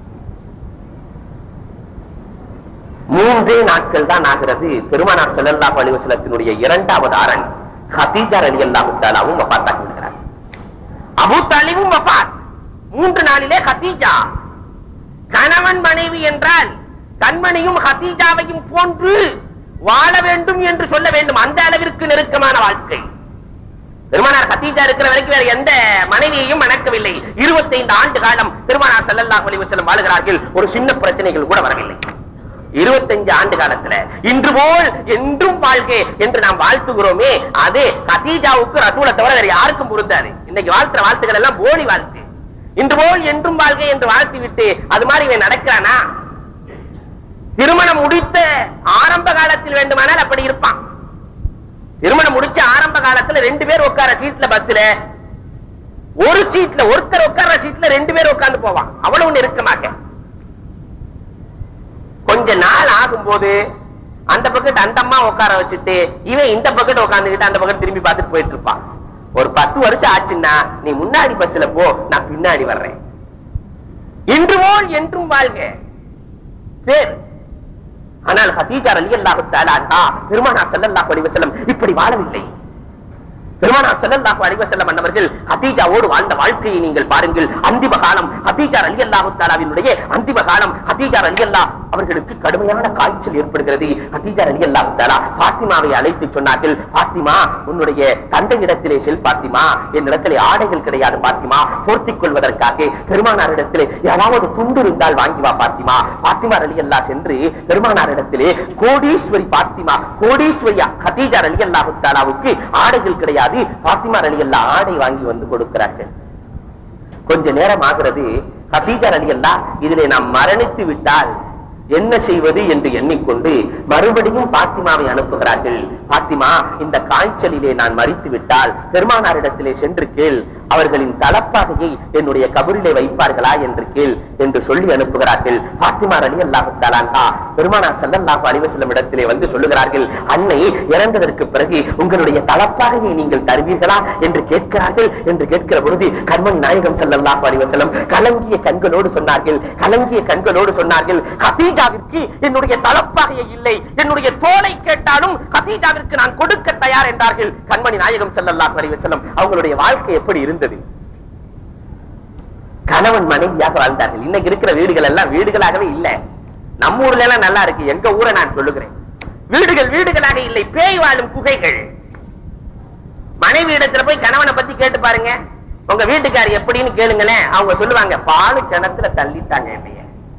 மூன்றே நாட்கள் தான் ஆகிறது பெருமானார் செல்லல்லாஹு அலிவசனத்தினுடைய இரண்டாவது ஆரண் ஹதீஜா அலி அல்லாஹு தாலாவும் வஃபாத்தாக்கி விடுகிறார் அபு தாலிமும் வஃபாத் மூன்று நாளிலே ஹதீஜா கணவன் மனைவி என்றால் கண்மணியும் ஹதீஜாவையும் போன்று வாழ வேண்டும் என்று சொல்ல வேண்டும் அந்த அளவிற்கு நெருக்கமான வாழ்க்கை பெருமானார் ஹதீஜா இருக்கிற வரைக்கும் வேற எந்த மனைவியையும் மணக்கவில்லை இருபத்தைந்து ஆண்டு காலம் பெருமானார் ஸல்லல்லாஹு அலைஹி வஸல்லம் வாழுகிறார்கள் ஒரு சின்ன பிரச்சனைகள் கூட வரவில்லை இருபத்தஞ்சு ஆண்டு காலத்துல இன்று போல் என்றும் வாழ்க என்று நாம் வாழ்த்துகிறோமே அது ஹதீஜாவுக்கு ரசூலை தவிர வேற யாருக்கும் பொருந்தாது இன்னைக்கு வாழ்த்துற வாழ்த்துக்கள் எல்லாம் போலி வாழ்த்து இன்று போல் என்றும் வாழ்க என்று வாழ்த்தி விட்டு அது மாதிரி இவன் நடக்கிறானா திருமணம் முடித்த ஆரம்ப காலத்தில் வேண்டுமானால் அப்படி இருப்பான் திருமணம் முடிச்ச ஆரம்ப காலத்துல ரெண்டு பேர் உட்கார சீட்ல பஸ்ல ஒரு சீட்ல ஒருத்தர் உட்கார்ற சீட்ல ரெண்டு பேர் உட்கார்ந்து போவான் அவ்வளவு நெருக்கமாக கொஞ்ச நாள் ஆகும்போது அந்த பக்கத்து அந்த அம்மா உட்கார வச்சுட்டு இவன் இந்த பக்கத்து உட்காந்துக்கிட்டு அந்த பக்கம் திரும்பி பார்த்துட்டு போயிட்டு இருப்பான் ஒரு பத்து வருஷம் ஆச்சுன்னா நீ முன்னாடி பஸ்ல போ நான் பின்னாடி வர்றேன் இன்று போல் என்றும் வாழ்க பேர் ஆனால் ஹதீஜா ரலியல்லாஹு தஆலா அன்ஹா பெருமானார் ஸல்லல்லாஹு அலைஹி வஸல்லம் இப்படி வாழவில்லை பெருமானார் ஸல்லல்லாஹு அலைஹி வஸல்லம் அன்னவர்கள் ஹதீஜாவோடு வாழ்ந்த வாழ்க்கையை நீங்கள் பாருங்கள் அந்திம காலம் ஹதீஜா ரலியல்லாஹு தஆலாவினுடைய அந்திம காலம் ஹதீஜா ரலியல்லாஹ் அவர்களுக்கு கடுமையான காய்ச்சல் ஏற்படுகிறது ஹதீஜா ரலியல்லாஹு தஆலா ஃபாத்திமாவை அழைத்து சொன்னார்கள் ஃபாத்திமா உன்னுடைய தந்தையிடத்திலே செல் ஃபாத்திமா என்னிடத்திலே ஆடைகள் கிடையாது ஃபாத்திமா போர்த்திக் கொள்வதற்காக பெருமானாரிடத்திலே ஏதாவது துண்டு இருந்தால் வாங்கி வா ஃபாத்திமா ஃபாத்திமா ரலியல்லாஹ் சென்று பெருமானாரிடத்திலே கோடீஸ்வரி ஃபாத்திமா கோடீஸ்வரி ஹதீஜா ரலியல்லாஹு தஆலாவுக்கு ஆடைகள் கிடையாது ஃபாத்திமா ரலியல்லாஹ் ஆடை வாங்கி வந்து கொடுக்கிறார்கள் கொஞ்ச நேரம் ஆகிறது ஹதீஜா ரலியல்லாஹ் இதிலே நாம் மரணித்து விட்டால் என்ன செய்வது என்று எண்ணிக்கொண்டு மறுபடியும் பாத்திமாவை அனுப்புகிறார்கள் பாத்திமா இந்த காய்ச்சலிலே நான் மறித்து விட்டால் பெருமானாரிடத்திலே சென்று கேள் அவர்களின் தலப்பாகையை என்னுடைய கபரிலே வைப்பார்களா என்று கேள் என்று சொல்லி அனுப்புகிறார்கள் பாத்திமா அலி அல்லாஹு தலான்ஹா பெருமானார் ஸல்லல்லாஹு அலைஹி வஸல்லம் இடத்திலே வந்து சொல்லுகிறார்கள் அன்னை இறந்ததற்கு பிறகு உங்களுடைய தலப்பாகையை நீங்கள் தருவீர்களா என்று கேட்கிறார்கள் என்று கேட்கிற பொழுது கண்மணி நாயகம் ஸல்லல்லாஹு அலைஹி வஸல்லம் கலங்கிய கண்களோடு சொன்னார்கள் கலங்கிய கண்களோடு சொன்னார்கள் ஹதீஜாவிற்கு என்னுடைய தலப்பாகையை இல்லை என்னுடைய தோலை கேட்டாலும் ஹதீஜாவிற்கு நான் கொடுக்க தயார் என்றார்கள் கண்மணி நாயகம் ஸல்லல்லாஹு அலைஹி வஸல்லம் அவங்களுடைய வாழ்க்கை எப்படி இருந்தது கணவன் மனைவியாக வாழ்ந்தார்கள் இன்னைக்கு இருக்கிற வீடுகள் எல்லாம் வீடுகளாகவே இல்ல நம்ம ஊர்ல எல்லாம் நல்லா இருக்கு எங்க ஊரை நான் சொல்லுகிறேன் வீடுகள் வீடுகளாக இல்லை பேய் வாழும் குகைகள் மனைவி இடத்துல போய் கணவனை பத்தி கேட்டு பாருங்க உங்க வீட்டுக்காரர் எப்படின்னு கேளுங்களேன் அவங்க சொல்லுவாங்க பாலு கிணத்துல தள்ளிட்டாங்க என்னைய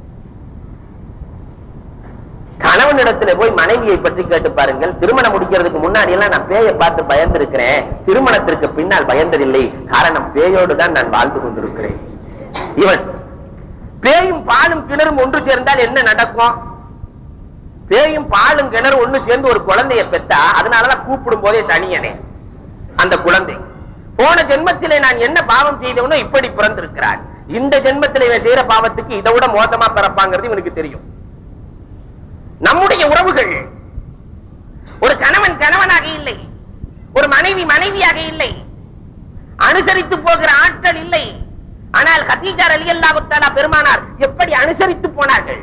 கணவனிடத்துல போய் மனைவியை பற்றி கேட்டு பாருங்கள் திருமணம் முடிக்கிறதுக்கு முன்னாடி எல்லாம் நான் பேயை பார்த்து பயந்து இருக்கிறேன் திருமணத்திற்கு பின்னால் பயந்ததில்லை காரணம் பேயோடு தான் நான் வாழ்ந்து கொண்டிருக்கிறேன் இவன் பேயும் பாலும் கிணறும் ஒன்று சேர்ந்தால் என்ன நடக்கும் பேயும் பாலும் கிணறு ஒண்ணு சேர்ந்து ஒரு குழந்தைய பெத்தா அதனாலதான் கூப்பிடும் போதே சனியனே அந்த குழந்தை போன ஜென்மத்திலே நான் என்ன பாவம் செய்தவனோ இப்படி பிறந்திருக்கிறான் இந்த ஜென்மத்திலே இவன் செய்யற பாவத்துக்கு இதை விட மோசமா பிறப்பாங்கிறது இவனுக்கு தெரியும் நம்முடைய உறவுகள் ஒரு கணவன் கணவனாக இல்லை ஒரு மனைவி மனைவியாக இல்லை அனுசரித்து போகிற ஆற்றல் இல்லை ஆனால் ஹதீஜா அலி அல்லாஹுத்தாலா பெருமானார் எப்படி அனுசரித்து போனார்கள்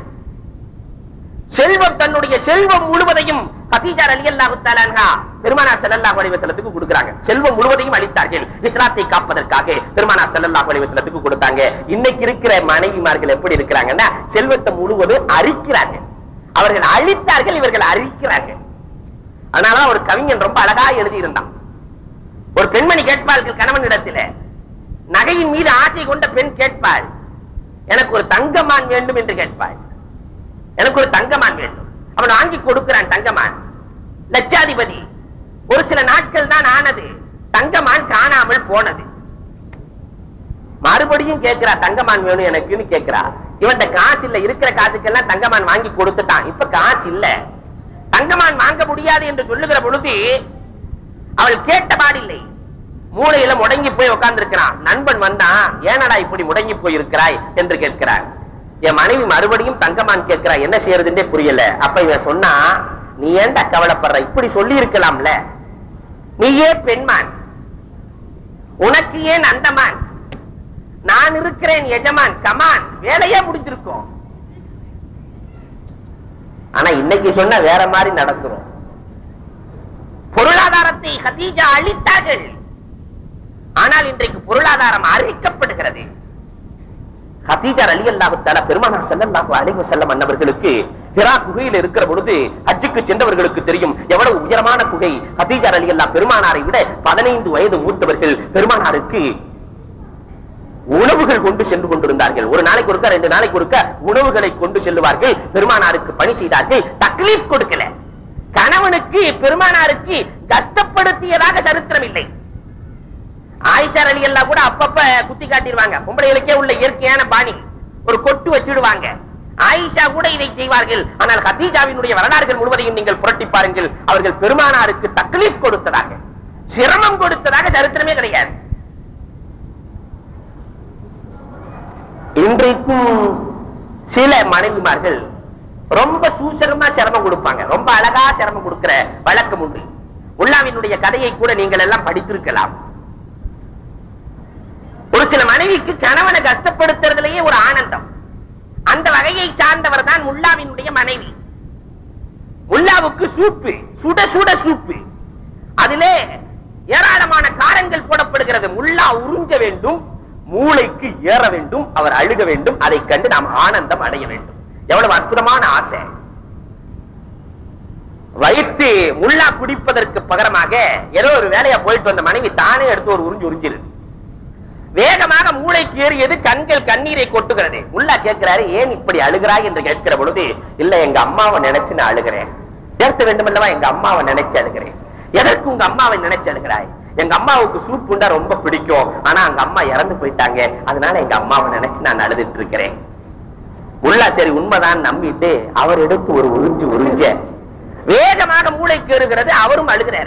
செல்வம் தன்னுடைய செல்வம் முழுவதையும் ஹதீஜா அலி அல்லாஹுத்தாலா பெருமானார் ஸல்லல்லாஹு அலைஹி வஸல்லத்துக்கு கொடுக்கறாங்க செல்வம் முழுவதையும் அளித்தார்கள் இஸ்லாத்தை காப்பதற்காக பெருமானார் ஸல்லல்லாஹு அலைஹி வஸல்லத்துக்கு கொடுத்தாங்க இன்னைக்கு இருக்கிற மனைவிமார்கள் எப்படி இருக்கிறாங்கன்னா செல்வத்தை முழுவதும் அரிக்கிறாங்க அவர்கள் அழித்தார்கள் இவர்கள் அழிக்கிறார்கள் அதனாலதான் ஒரு கவிஞன் ரொம்ப அழகா எழுதி இருந்தான் ஒரு பெண்மணி கேட்பார்கள் கணவனிடத்தில நகையின் மீது ஆசை கொண்ட பெண் கேட்பாள் எனக்கு ஒரு தங்கமான் வேண்டும் என்று கேட்பாள் எனக்கு ஒரு தங்கமான் வேண்டும் அவன் வாங்கி கொடுக்கிறான் தங்கமான் லட்சாதிபதி ஒரு சில நாட்கள் தான் ஆனது தங்கமான் காணாமல் போனது மறுபடியும் கேட்கிறா தங்கமான் வேணும் எனக்குன்னு கேட்கிறா இவன்ட காசு இல்ல இருக்கிற காசுக்கெல்லாம் தங்கமான் வாங்கி கொடுத்துட்டான் இப்ப காசு இல்ல தங்கமான் வாங்க முடியாது என்று சொல்லுகிற பொழுது அவள் கேட்டபாடில்லை மூளையில முடங்கி போய் உட்கார்ந்திருக்கிறான் நண்பன் வந்தான் ஏனடா இப்படி முடங்கி போய் இருக்கிறாய் என்று கேட்கிறார் என் மனைவி மறுபடியும் தங்கமான் கேட்கிறா என்ன செய்யறதுன்னே புரியல அப்ப இவன் சொன்னா நீ ஏன்டா கவலைப்படுற இப்படி சொல்லி இருக்கலாம்ல நீயே பெண்மான் உனக்கு ஏன் அந்தமான் நான் இருக்கிறேன் எஜமான் கமான் வேலையே முடிஞ்சிருக்கும் ஆனா இன்னைக்கு சொன்ன வேற மாதிரி நடந்துரும் பொருளாதாரத்தை ஹதீஜா அளித்தார்கள் ஆனால் இன்றைக்கு பொருளாதாரம் அறிவிக்கப்படுகிறது ஹதீஜா அலி அல்லாஹு தஆலா பெருமானார் ஸல்லல்லாஹு அலைஹி வஸல்லம் அன்னவர்களுக்கு ஹிரா குகையில் இருக்கிற பொழுது ஹஜ்ஜுக்கு சென்றவர்களுக்கு தெரியும் எவ்வளவு உயரமான குகை ஹதீஜா அலி அல்லாஹ் பெருமானாரை விட பதினைந்து வயது மூத்தவர்கள் பெருமானாருக்கு உணவுகள் கொண்டு சென்று கொண்டிருந்தார்கள் ஒரு நாளைக்கு ஒருக்க ரெண்டு நாளைக்கு ஒருக்க உணவுகளை கொண்டு செல்லுவார்கள் பெருமானாருக்கு பணி செய்தார்கள் தக்லீஃப் கொடுக்கல கணவனுக்கு பெருமானாருக்கு கஷ்டப்படுத்தியதாக சரித்திரம் இல்லை ஆயிஷா அலி எல்லாம் கூட அப்பப்ப குத்தி காட்டிடுவாங்க பொம்பளைகளுக்கே உள்ள இயற்கையான பாணி ஒரு கொட்டு வச்சிடுவாங்க ஆயிஷா கூட இதை செய்வார்கள் ஆனால் ஹதீஜாவினுடைய வரலாறுகள் முழுவதையும் நீங்கள் புரட்டி பாருங்கள் அவர்கள் பெருமானாருக்கு தக்லீஃப் கொடுத்ததாக சிரமம் கொடுத்ததாக சரித்திரமே கிடையாது இன்றைக்கும் சில மனைவிமார்கள் ரொம்ப சூசகமா சிரமம் கொடுப்பாங்க ரொம்ப அழகா சிரமம் கொடுக்கிற வழக்கம் உண்டு முல்லாவினுடைய கதையை கூட நீங்கள் எல்லாம் படித்திருக்கலாம் ஒரு சில மனைவிக்கு கணவனை கஷ்டப்படுத்துறதுலயே ஒரு ஆனந்தம் அந்த வகையை சார்ந்தவர் தான் முல்லாவினுடைய மனைவி முல்லாவுக்கு சூப்பு சுட சுட சூப்பு அதிலே ஏராளமான காரங்கள் போடப்படுகிறது முல்லா உறிஞ்ச வேண்டும் மூளைக்கு ஏற வேண்டும் அவர் அழுக வேண்டும் அதை கண்டு நாம் ஆனந்தம் அடைய வேண்டும் எவ்வளவு அற்புதமான ஆசை வைத்து முல்லா குடிப்பதற்கு பகரமாக ஏதோ ஒரு வேலையா போயிட்டு வந்த மனைவி தானே எடுத்து ஒரு உறிஞ்சு உறிஞ்சிரு வேகமாக மூளைக்கு ஏறியது கண்கள் கண்ணீரை கொட்டுகிறது முல்லா கேட்கிறாரு ஏன் இப்படி அழுகிறாய் என்று கேட்கிற பொழுது இல்ல எங்க அம்மாவை நினைச்சு நான் அழுகிறேன் சேர்த்த வேண்டும் அல்லவா எங்க அம்மாவை நினைச்சு அழுகிறேன் எதற்கு உங்க அம்மாவை நினைச்சு அழுகிறாய் எங்க அம்மாவுக்கு சூப் உண்டா ரொம்ப பிடிக்கும் ஆனா அங்க அம்மா இறந்து போயிட்டாங்க அதனால எங்க அம்மாவை நினைச்சு நான் அழுதுட்டு இருக்கிறேன் உள்ள சரி உண்மைதான் நம்பிட்டு அவர் எடுத்து ஒரு உறிஞ்சு உறிஞ்ச வேகமாக மூளைக்கு ஏறுகிறது அவரும் அழுகிறாரு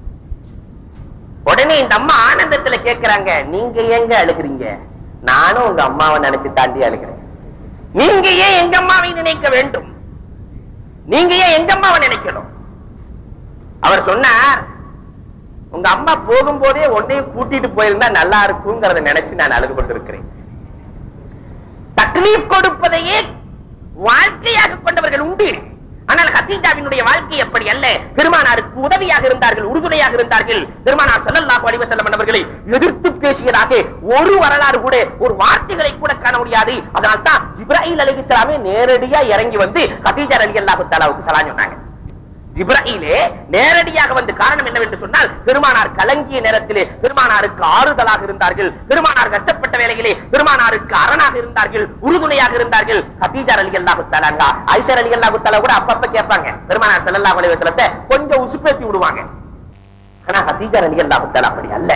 உடனே இந்த அம்மா ஆனந்தத்துல கேக்குறாங்க நீங்க எங்க அழுகிறீங்க நானும் உங்க அம்மாவை நினைச்சு தாண்டி அழுகிறேன் நீங்க ஏன் எங்க அம்மாவை நினைக்க வேண்டும் நீங்க ஏன் எங்க அம்மாவை நினைக்கணும் அவர் சொன்னார் உங்க அம்மா போகும்போதே உன்னையும் கூட்டிட்டு போயிருந்தா நல்லா இருக்குங்கிறத நினைச்சு நான் அழுது கொண்டிருக்கிறேன் தக்லீஃப் கொடுப்பதையே வாழ்க்கையாக கொண்டவர்கள் உண்டு ஆனால் ஹத்தீஜாவினுடைய வாழ்க்கை அப்படி அல்ல பெருமானாருக்கு உதவியாக இருந்தார்கள் உறுதுணையாக இருந்தார்கள் பெருமானார் ஸல்லல்லாஹு அலைஹி வஸல்லம் அவர்களை எதிர்த்து பேசியதாக ஒரு வரலாறு கூட ஒரு வார்த்தைகளை கூட காண முடியாது அதனால தான் ஜிப்ராஹில் அலைஹிஸ்ஸலாமே நேரடியா இறங்கி வந்து ஹதீஜா ரலியல்லாஹு தஆலாவுக்கு சலாம் சொன்னாங்க ஜிப்ராஹிலே நேரடியாக வந்து காரணம் என்னவென்று சொன்னால் பெருமானார் கலங்கிய நேரத்திலே பெருமானாருக்கு ஆறுதலாக இருந்தார்கள் பெருமானார் கஷ்டப்பட்ட வேளையிலே பெருமானாருக்கு அரணாக இருந்தார்கள் உறுதுணையாக இருந்தார்கள் ஹதீஜா அலி அல்லாஹு தலாங்கா ஐஷர் அலி அல்லாஹு தலா கூட அப்பப்ப கேட்பாங்க பெருமானார் ஸல்லல்லாஹு அலைஹி வஸல்லத்தை கொஞ்சம் உசுப்பேத்தி விடுவாங்க ஆனா ஹதீஜா அலி அல்லாஹு தலா அப்படி அல்ல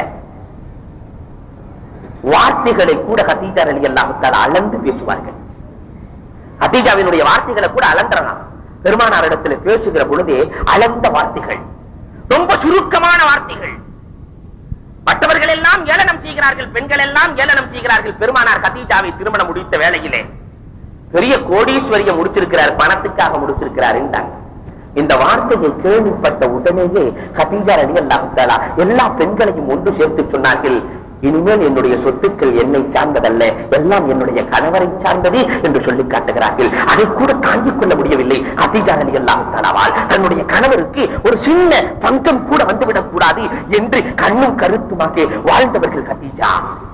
வார்த்தைகளை கூட ஹதீஜா அலி அல்லாஹு தலா அளந்து பேசுவார்கள் ஹதீஜாவினுடைய வார்த்தைகளை கூட அளந்துறலாம் பெருமானார் இடத்துல பேசுகிற பொழுதே அளந்த வார்த்தைகள் ரொம்ப சுருக்கமான வார்த்தைகள் மற்றவர்கள் எல்லாம் ஏளனம் செய்கிறார்கள் பெண்கள் எல்லாம் ஏளனம் செய்கிறார்கள் பெருமானார் கதீஜாவை திருமணம் முடித்த வேளையிலே பெரிய கோடீஸ்வரியை முடிச்சிருக்கிறார் பணத்துக்காக முடிச்சிருக்கிறார் என்றாங்க இந்த வார்த்தையை கேள்விப்பட்ட உடனேயே ஹதீஜா அலி அல்லாஹாலா எல்லா பெண்களையும் ஒன்று சேர்த்து சொன்னார்கள் இனிமேல் என்னுடைய சொத்துக்கள் என்னை சார்ந்ததல்ல எல்லாம் என்னுடைய கணவரை சார்ந்தது என்று சொல்லி காட்டுகிறார்கள் அதை கூட தாங்கிக் கொள்ள முடியவில்லை ஹதீஜா அலி அல்லாஹாலாவால் தன்னுடைய கணவருக்கு ஒரு சின்ன பங்கம் கூட வந்துவிடக் கூடாது என்று கண்ணும் கருத்துமாக வாழ்ந்தவர்கள் ஹதீஜா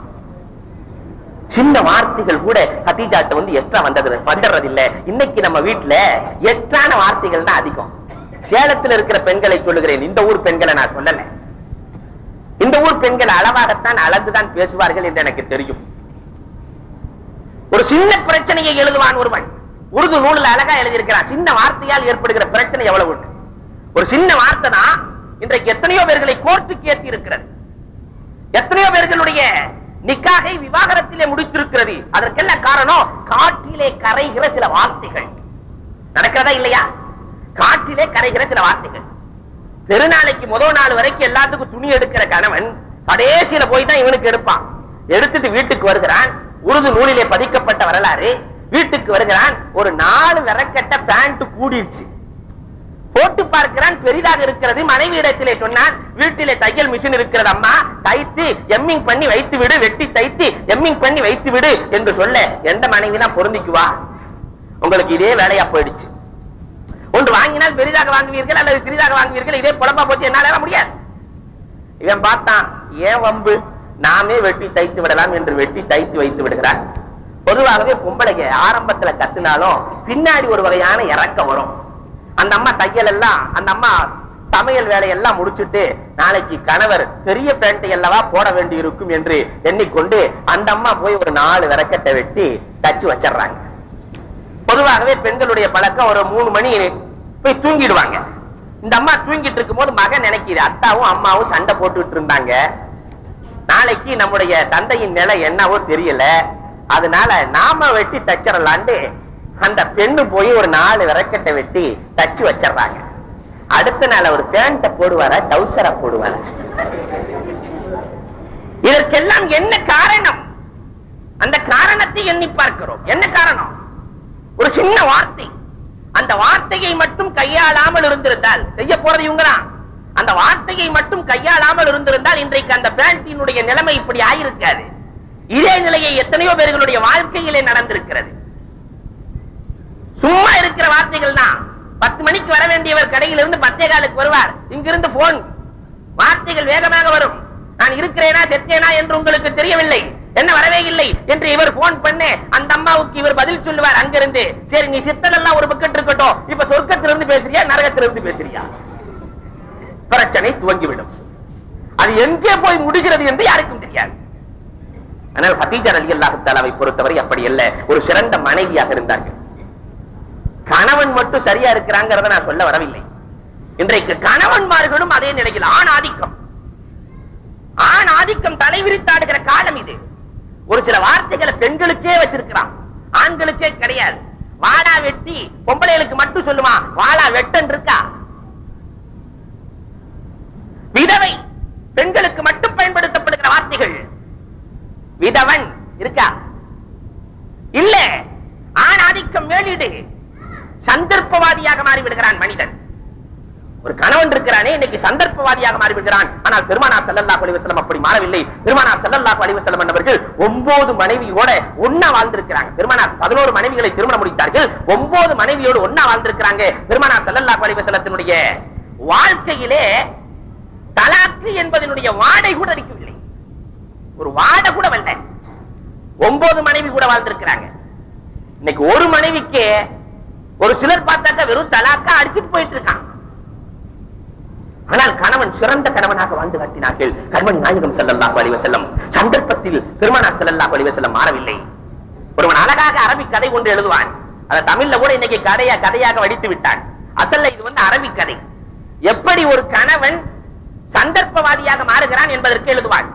சின்ன வார்த்தைகள் கூட ஹதீஜாட்ட வந்து எக்ஸ்ட்ரா வந்தது வந்துடுறது இல்ல இன்னைக்கு நம்ம வீட்டுல எட்டான வார்த்தைகள் தான் அதிகம் சேலத்துல இருக்கிற பெண்களை சொல்லுகிறேன் இந்த ஊர் பெண்களை நான் சொல்லல இந்த ஊர் பெண்கள் அளவாகத்தான் அளந்துதான் பேசுவார்கள் என்று எனக்கு தெரியும் ஒரு சின்ன பிரச்சனையை எழுதுவான் ஒருவன் உருது நூலில் அழகா எழுதியிருக்கிறான் சின்ன வார்த்தையால் ஏற்படுகிற பிரச்சனை எவ்வளவு உண்டு ஒரு சின்ன வார்த்தை தான் இன்றைக்கு எத்தனையோ பேர்களை கோர்ட்டுக்கு ஏற்றி இருக்கிறது எத்தனையோ பேர்களுடைய நிக்காகை விவாகரத்திலே முடித்திருக்கிறது அதற்கெல்லாம் காரணம் காற்றிலே கரைகிற சில வார்த்தைகள் நடக்கிறதா இல்லையா காற்றிலே கரைகிற சில வார்த்தைகள் பெருநாளைக்கு முதல் நாள் வரைக்கும் எல்லாத்துக்கும் துணி எடுக்கிற கணவன் கடைசியில போய் தான் இவனுக்கு எடுப்பான் எடுத்துட்டு வீட்டுக்கு வருகிறான் உருது நூலிலே பதிக்கப்பட்ட வரலாறு வீட்டுக்கு வருகிறான் ஒரு நாலு விரக்கட்ட பேண்ட் கூடிருச்சு போட்டு பார்க்கிறான் பெரிதாக இருக்கிறது மனைவி இடத்திலே சொன்னான் வீட்டிலே தையல் மிஷின் இருக்கிறது அம்மா தைத்து எம்மிங் பண்ணி வைத்து விடு வெட்டி தைத்து எம்மிங் பண்ணி வைத்து விடு என்று சொல்ல எந்த மனைவி தான் பொருந்திக்குவா உங்களுக்கு இதே வேலையா போயிடுச்சு ஒன்று வாங்கினால் பெரிதாக வாங்குவீர்கள் அல்லது சிறிதாக வாங்குவீர்கள் இதே குழம்பா போச்சு என்னால முடியாது இவன் பார்த்தான் ஏன் வம்பு நாமே வெட்டி தைத்து விடலாம் என்று வெட்டி தைத்து வைத்து விடுகிறான் பொதுவாகவே பொம்பளைங்க ஆரம்பத்துல கத்துனாலும் பின்னாடி ஒரு வகையான இறக்கம் வரும் அந்த அம்மா தையல் எல்லாம் அந்த அம்மா சமையல் வேலையெல்லாம் முடிச்சிட்டு நாளைக்கு கணவர் பெரிய பேண்டை அல்லவா போட வேண்டி இருக்கும் என்று எண்ணிக்கொண்டு அந்த அம்மா போய் ஒரு நாலு விரக்கட்டை வெட்டி தச்சு வச்சிடுறாங்க பொதுவாகவே பெண்களுடைய பழக்கம் ஒரு மூணு மணி போய் தூங்கிடுவாங்க இந்த அம்மா தூங்கிட்டு இருக்கும் போது மகன் நினைக்குது அத்தாவும் அம்மாவும் சண்டை போட்டுட்டு இருந்தாங்க நாளைக்கு நம்முடைய தந்தையின் நிலை என்னவோ தெரியல அதனால நாம வெட்டி தச்சிடலான்ட்டு அந்த பெண்ணு போய் ஒரு நாலு விரக்கட்டை வெட்டி தச்சு வச்சிடுறாங்க அடுத்த நாள் ஒரு பேண்ட போடுவார டவுசரா போடுவார இதற்கெல்லாம் என்ன காரணம் அந்த காரணத்தை எண்ணி பார்க்கிறோம் என்ன காரணம் ஒரு சின்ன வார்த்தை அந்த வார்த்தையை மட்டும் கையாளாமல் இருந்திருந்தால் செய்ய போறது இவங்கதான் அந்த வார்த்தையை மட்டும் கையாளாமல் இருந்திருந்தால் இன்றைக்கு அந்த பேண்டினுடைய நிலைமை இப்படி ஆயிருக்காது இதே நிலையை எத்தனையோ பேர்களுடைய வாழ்க்கையிலே நடந்திருக்கிறது சும்மா இருக்கிற வார்த்தைகள் தான் பத்து மணிக்கு வர வேண்டியவர் கடையிலிருந்து பத்தே காலுக்கு வருவார் இங்கிருந்து போன் வார்த்தைகள் வேகமாக வரும் நான் இருக்கிறேனா செத்தேனா என்று உங்களுக்கு தெரியவில்லை என்ன வரவே இல்லை என்று இவர் போன் பண்ண அந்த அம்மாவுக்கு இவர் பதில் சொல்லுவார் அங்கிருந்து சரி நீ சித்தலெல்லாம் ஒரு பக்கெட் இருக்கட்டும் இப்ப சொர்க்கத்திலிருந்து பேசுறியா நரகத்திலிருந்து பேசுறியா பிரச்சனை துவங்கிவிடும் அது எங்கே போய் முடிகிறது என்று யாருக்கும் தெரியாது ஆனால் ஹதீஜா அலி அல்லாஹாலாவை பொறுத்தவரை அப்படி அல்ல ஒரு சிறந்த மனைவியாக இருந்தார்கள் கணவன் மட்டும் சரியா இருக்கிறாங்கிறத நான் சொல்ல வரவில்லை இன்றைக்கு கணவன்மார்களும் அதே நிலையில் ஆண் ஆதிக்கம் ஆண் ஆதிக்கம் தலைவிரித்தாடுகிற காலம் இது ஒரு சில வார்த்தைகளை பெண்களுக்கே வச்சிருக்கிறான் ஆண்களுக்கே கிடையாது வாடா வெட்டி பொம்பளைகளுக்கு மட்டும் சொல்லுமா வாடா வெட்டன் இருக்கா விதவை பெண்களுக்கு மட்டும் பயன்படுத்தப்படுகிற வார்த்தைகள் விதவன் இருக்கா இல்ல ஆண் ஆதிக்கம் மேலிடு சந்தர்ப்பவாதியாக மாறிவிடுகிறான் மனிதன் ஒரு கணவன் இருக்கிறானே இன்னைக்கு சந்தர்ப்பவாதியாக மாறிவிடுகிறான் ஆனால் பெருமானார் ஸல்லல்லாஹு அலைஹி வஸல்லம் அப்படி மாறவில்லை பெருமானார் ஸல்லல்லாஹு அலைஹி வஸல்லம் என்பவர்கள் ஒன்பது மனைவியோட ஒண்ணா வாழ்ந்திருக்கிறாங்க பெருமானார் பதினோரு மனைவிகளை திருமணம் முடித்தார்கள் ஒன்பது மனைவியோடு ஒண்ணா வாழ்ந்திருக்கிறாங்க பெருமானார் ஸல்லல்லாஹு அலைஹி வஸல்லத்தினுடைய வாழ்க்கையிலே தலாக்கு என்பதனுடைய வாடை கூட அடிக்கவில்லை ஒரு வாடை கூட வரல ஒன்பது மனைவி கூட வாழ்ந்திருக்கிறாங்க இன்னைக்கு ஒரு மனைவிக்கு ஒரு சிலர் பார்த்தாக்க வெறும் தலாக்கா அடிச்சுட்டு போயிட்டு இருக்கான் ஆனால் கணவன் சிறந்த கணவனாக வாழ்ந்து காட்டினார்கள் கண்மணி நாயகம் ஸல்லல்லாஹு அலைஹி வஸல்லம் சந்தர்ப்பத்தில் பெருமானார் ஸல்லல்லாஹு அலைஹி வஸல்லம் மாறவில்லை ஒருவன் அழகாக அரபிக் கதை ஒன்று எழுதுவான் அத தமிழ்ல கூட இன்னைக்கு கதையா கதையாக வடித்து விட்டான் அசல்ல இது வந்து அரபிக் கதை எப்படி ஒரு கணவன் சந்தர்ப்பவாதியாக மாறுகிறான் என்பதற்கு எழுதுவான்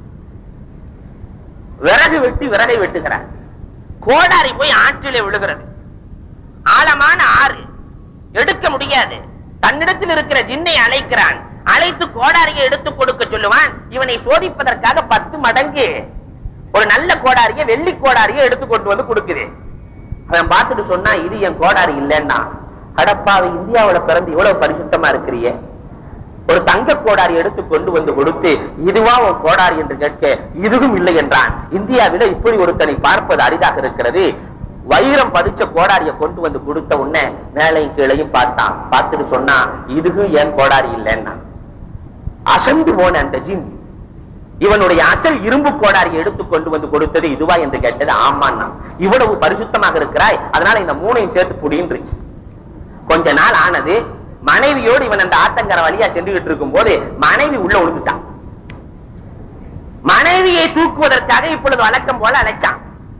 விறகு வெட்டி விறகை வெட்டுகிறார் கோடாரி போய் ஆற்றிலே விழுகிறது ஆழமான ஆறு எடுக்க முடியாது தன்னிடத்தில் இருக்கிற ஜின்னை அழைக்கிறான் அழைத்து கோடாரியை எடுத்து கொடுக்க சொல்லுவான் இவனை சோதிப்பதற்காக பத்து மடங்கு ஒரு நல்ல கோடாரியை வெள்ளி கோடாரியை எடுத்து கொண்டு வந்து கொடுக்குது அவன் பார்த்துட்டு சொன்னா இது என் கோடாரி இல்லைன்னா அடப்பாவை இந்தியாவுல பிறந்து இவ்வளவு பரிசுத்தமா இருக்கிறியே ஒரு தங்க கோடாரி எடுத்து கொண்டு வந்து கொடுத்து இதுவா உன் கோடாரி என்று கேட்க இதுவும் இல்லை என்றான் இந்தியாவில இப்படி ஒருத்தனை பார்ப்பது அரிதாக இருக்கிறது வைரம் பதிச்ச கோடாரிய கொண்டு வந்து கொடுத்த உடனே மேலையும் கீழையும் பார்த்தான் பார்த்துட்டு சொன்னா இதுவும் ஏன் கோடாரி இல்லைன்னா அசந்து போன அந்த ஜின் இவனுடைய அசல் இரும்பு கோடாரி எடுத்து கொண்டு வந்து கொடுத்தது இதுவா என்று கேட்டது ஆமான்னா இவ்வளவு பரிசுத்தமாக இருக்கிறாய் அதனால இந்த மூணையும் சேர்த்து புடின்றுச்சு கொஞ்ச நாள் ஆனது மனைவியோடு இவன் அந்த ஆத்தங்கர வழியா சென்றுகிட்டு இருக்கும் போது மனைவி உள்ள விழுந்துட்டான் மனைவியை தூக்குவதற்காக இப்பொழுது வழக்கம் போல அழைச்சான்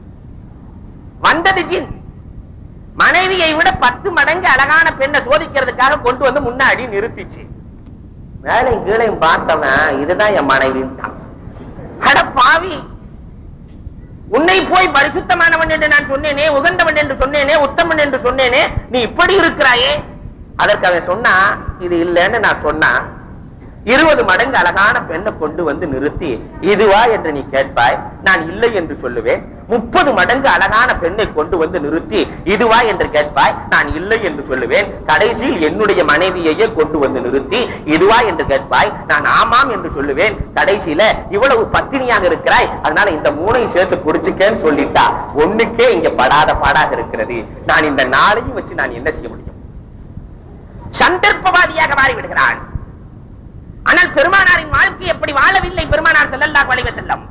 வந்தது ஜின் மனைவியை விட பத்து மடங்கு அழகான பெண்ணை சோதிக்கிறதுக்காக கொண்டு வந்து முன்னாடி நிறுத்திச்சு மேலே கீழையும் பார்த்தவன் இதுதான் என் மனைவின்ட்டான் அட பாவி உன்னை போய் பரிசுத்தமானவன் என்று நான் சொன்னேனே உகந்தவன் என்று சொன்னேனே உத்தமன் என்று சொன்னேனே நீ இப்படி இருக்கிறாயே அதற்கு அவன் சொன்னா இது இல்லைன்னு நான் சொன்னா இருபது மடங்கு அழகான பெண்ணை கொண்டு வந்து நிறுத்தி இதுவா என்று நீ கேட்பாய் நான் இல்லை என்று சொல்லுவேன் முப்பது மடங்கு அழகான பெண்ணை கொண்டு வந்து நிறுத்தி இதுவா என்று கேட்பாய் நான் இல்லை என்று சொல்லுவேன் கடைசியில் என்னுடைய மனைவியையே கொண்டு வந்து நிறுத்தி இதுவா என்று கேட்பாய் நான் ஆமாம் என்று சொல்லுவேன் கடைசியில இவ்வளவு பத்தினியாக இருக்கிறாய் அதனால இந்த மூணை சேர்த்து குடிச்சுக்கேன்னு சொல்லிட்டா ஒண்ணுக்கே இங்க படாத பாடாக இருக்கிறது நான் இந்த நாளையும் வச்சு நான் என்ன செய்ய முடியும் சந்தர்ப்பவாதியாக மாறிவிடுகிறான் ஆனால் பெருமானாரின் வாழ்க்கை எப்படி வாழவில்லை பெருமானார் ஸல்லல்லாஹு அலைஹி வஸல்லம்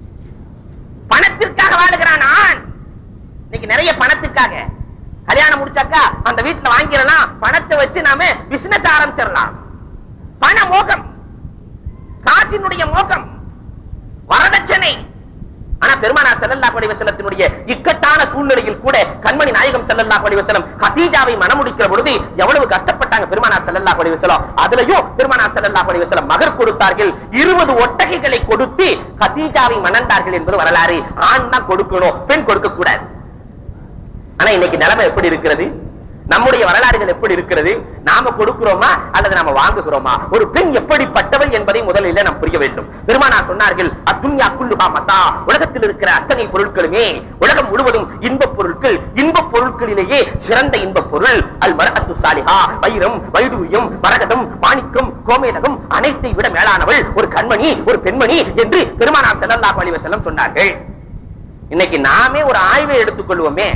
பணத்திற்காக வாழுகிறான் ஆண் இன்னைக்கு நிறைய பணத்துக்காக கல்யாணம் முடிச்சாக்கா அந்த வீட்டுல வாங்கிடலாம் பணத்தை வச்சு நாம பிசினஸ் ஆரம்பிச்சிடலாம் பண மோகம் காசினுடைய மோகம் வரதட்சணை ஆனா பெருமானார் ஸல்லல்லாஹு அலைஹி வஸல்லத்தினுடைய இக்கட்டான சூழ்நிலையில் கூட கண்மணி நாயகம் ஸல்லல்லாஹு அலைஹி வஸல்லம் கதீஜாவை மணமுடிக்கிற பொழுது எவ்வளவு கஷ்டப்பட்டாங்க பெருமானார் ஸல்லல்லாஹு அலைஹி வஸல்லம் அதுலயும் பெருமானார் ஸல்லல்லாஹு அலைஹி வஸல்லம் மகர் கொடுத்தார்கள் 20 ஒட்டகைகளை கொடுத்து கதீஜாவை மணந்தார்கள் என்பது வரலாறு ஆண் தான் கொடுக்கணும் பெண் கொடுக்க கூடாது ஆனா இன்னைக்கு நிலைமை எப்படி இருக்கிறது நம்முடைய வரலாறுகள் எப்படி இருக்கிறது நாம கொடுக்கிறோமா அல்லது நாம வாங்குகிறோமா ஒரு பெண் எப்படிப்பட்டவள் என்பதை முதலில் நாம் புரிய வேண்டும் பெருமானார் சொன்னார்கள் அத்துன்யா குல்லுஹா மத்தா உலகத்தில் இருக்கிற அத்தனை பொருட்களுமே உலகம் முழுவதும் இன்பப் பொருட்கள் இன்பப் பொருட்களிலேயே சிறந்த இன்பப் பொருள் அல் மரகத்து சாலிஹா வைரம் வைடூரியம் மரகதம் மாணிக்கம் கோமேதகம் அனைத்தை விட மேலானவள் ஒரு கண்மணி ஒரு பெண்மணி என்று பெருமானார் ஸல்லல்லாஹு அலைஹி வஸல்லம் சொன்னார்கள் இன்னைக்கு நாமே ஒரு ஆய்வை எடுத்துக்கொள்வோமே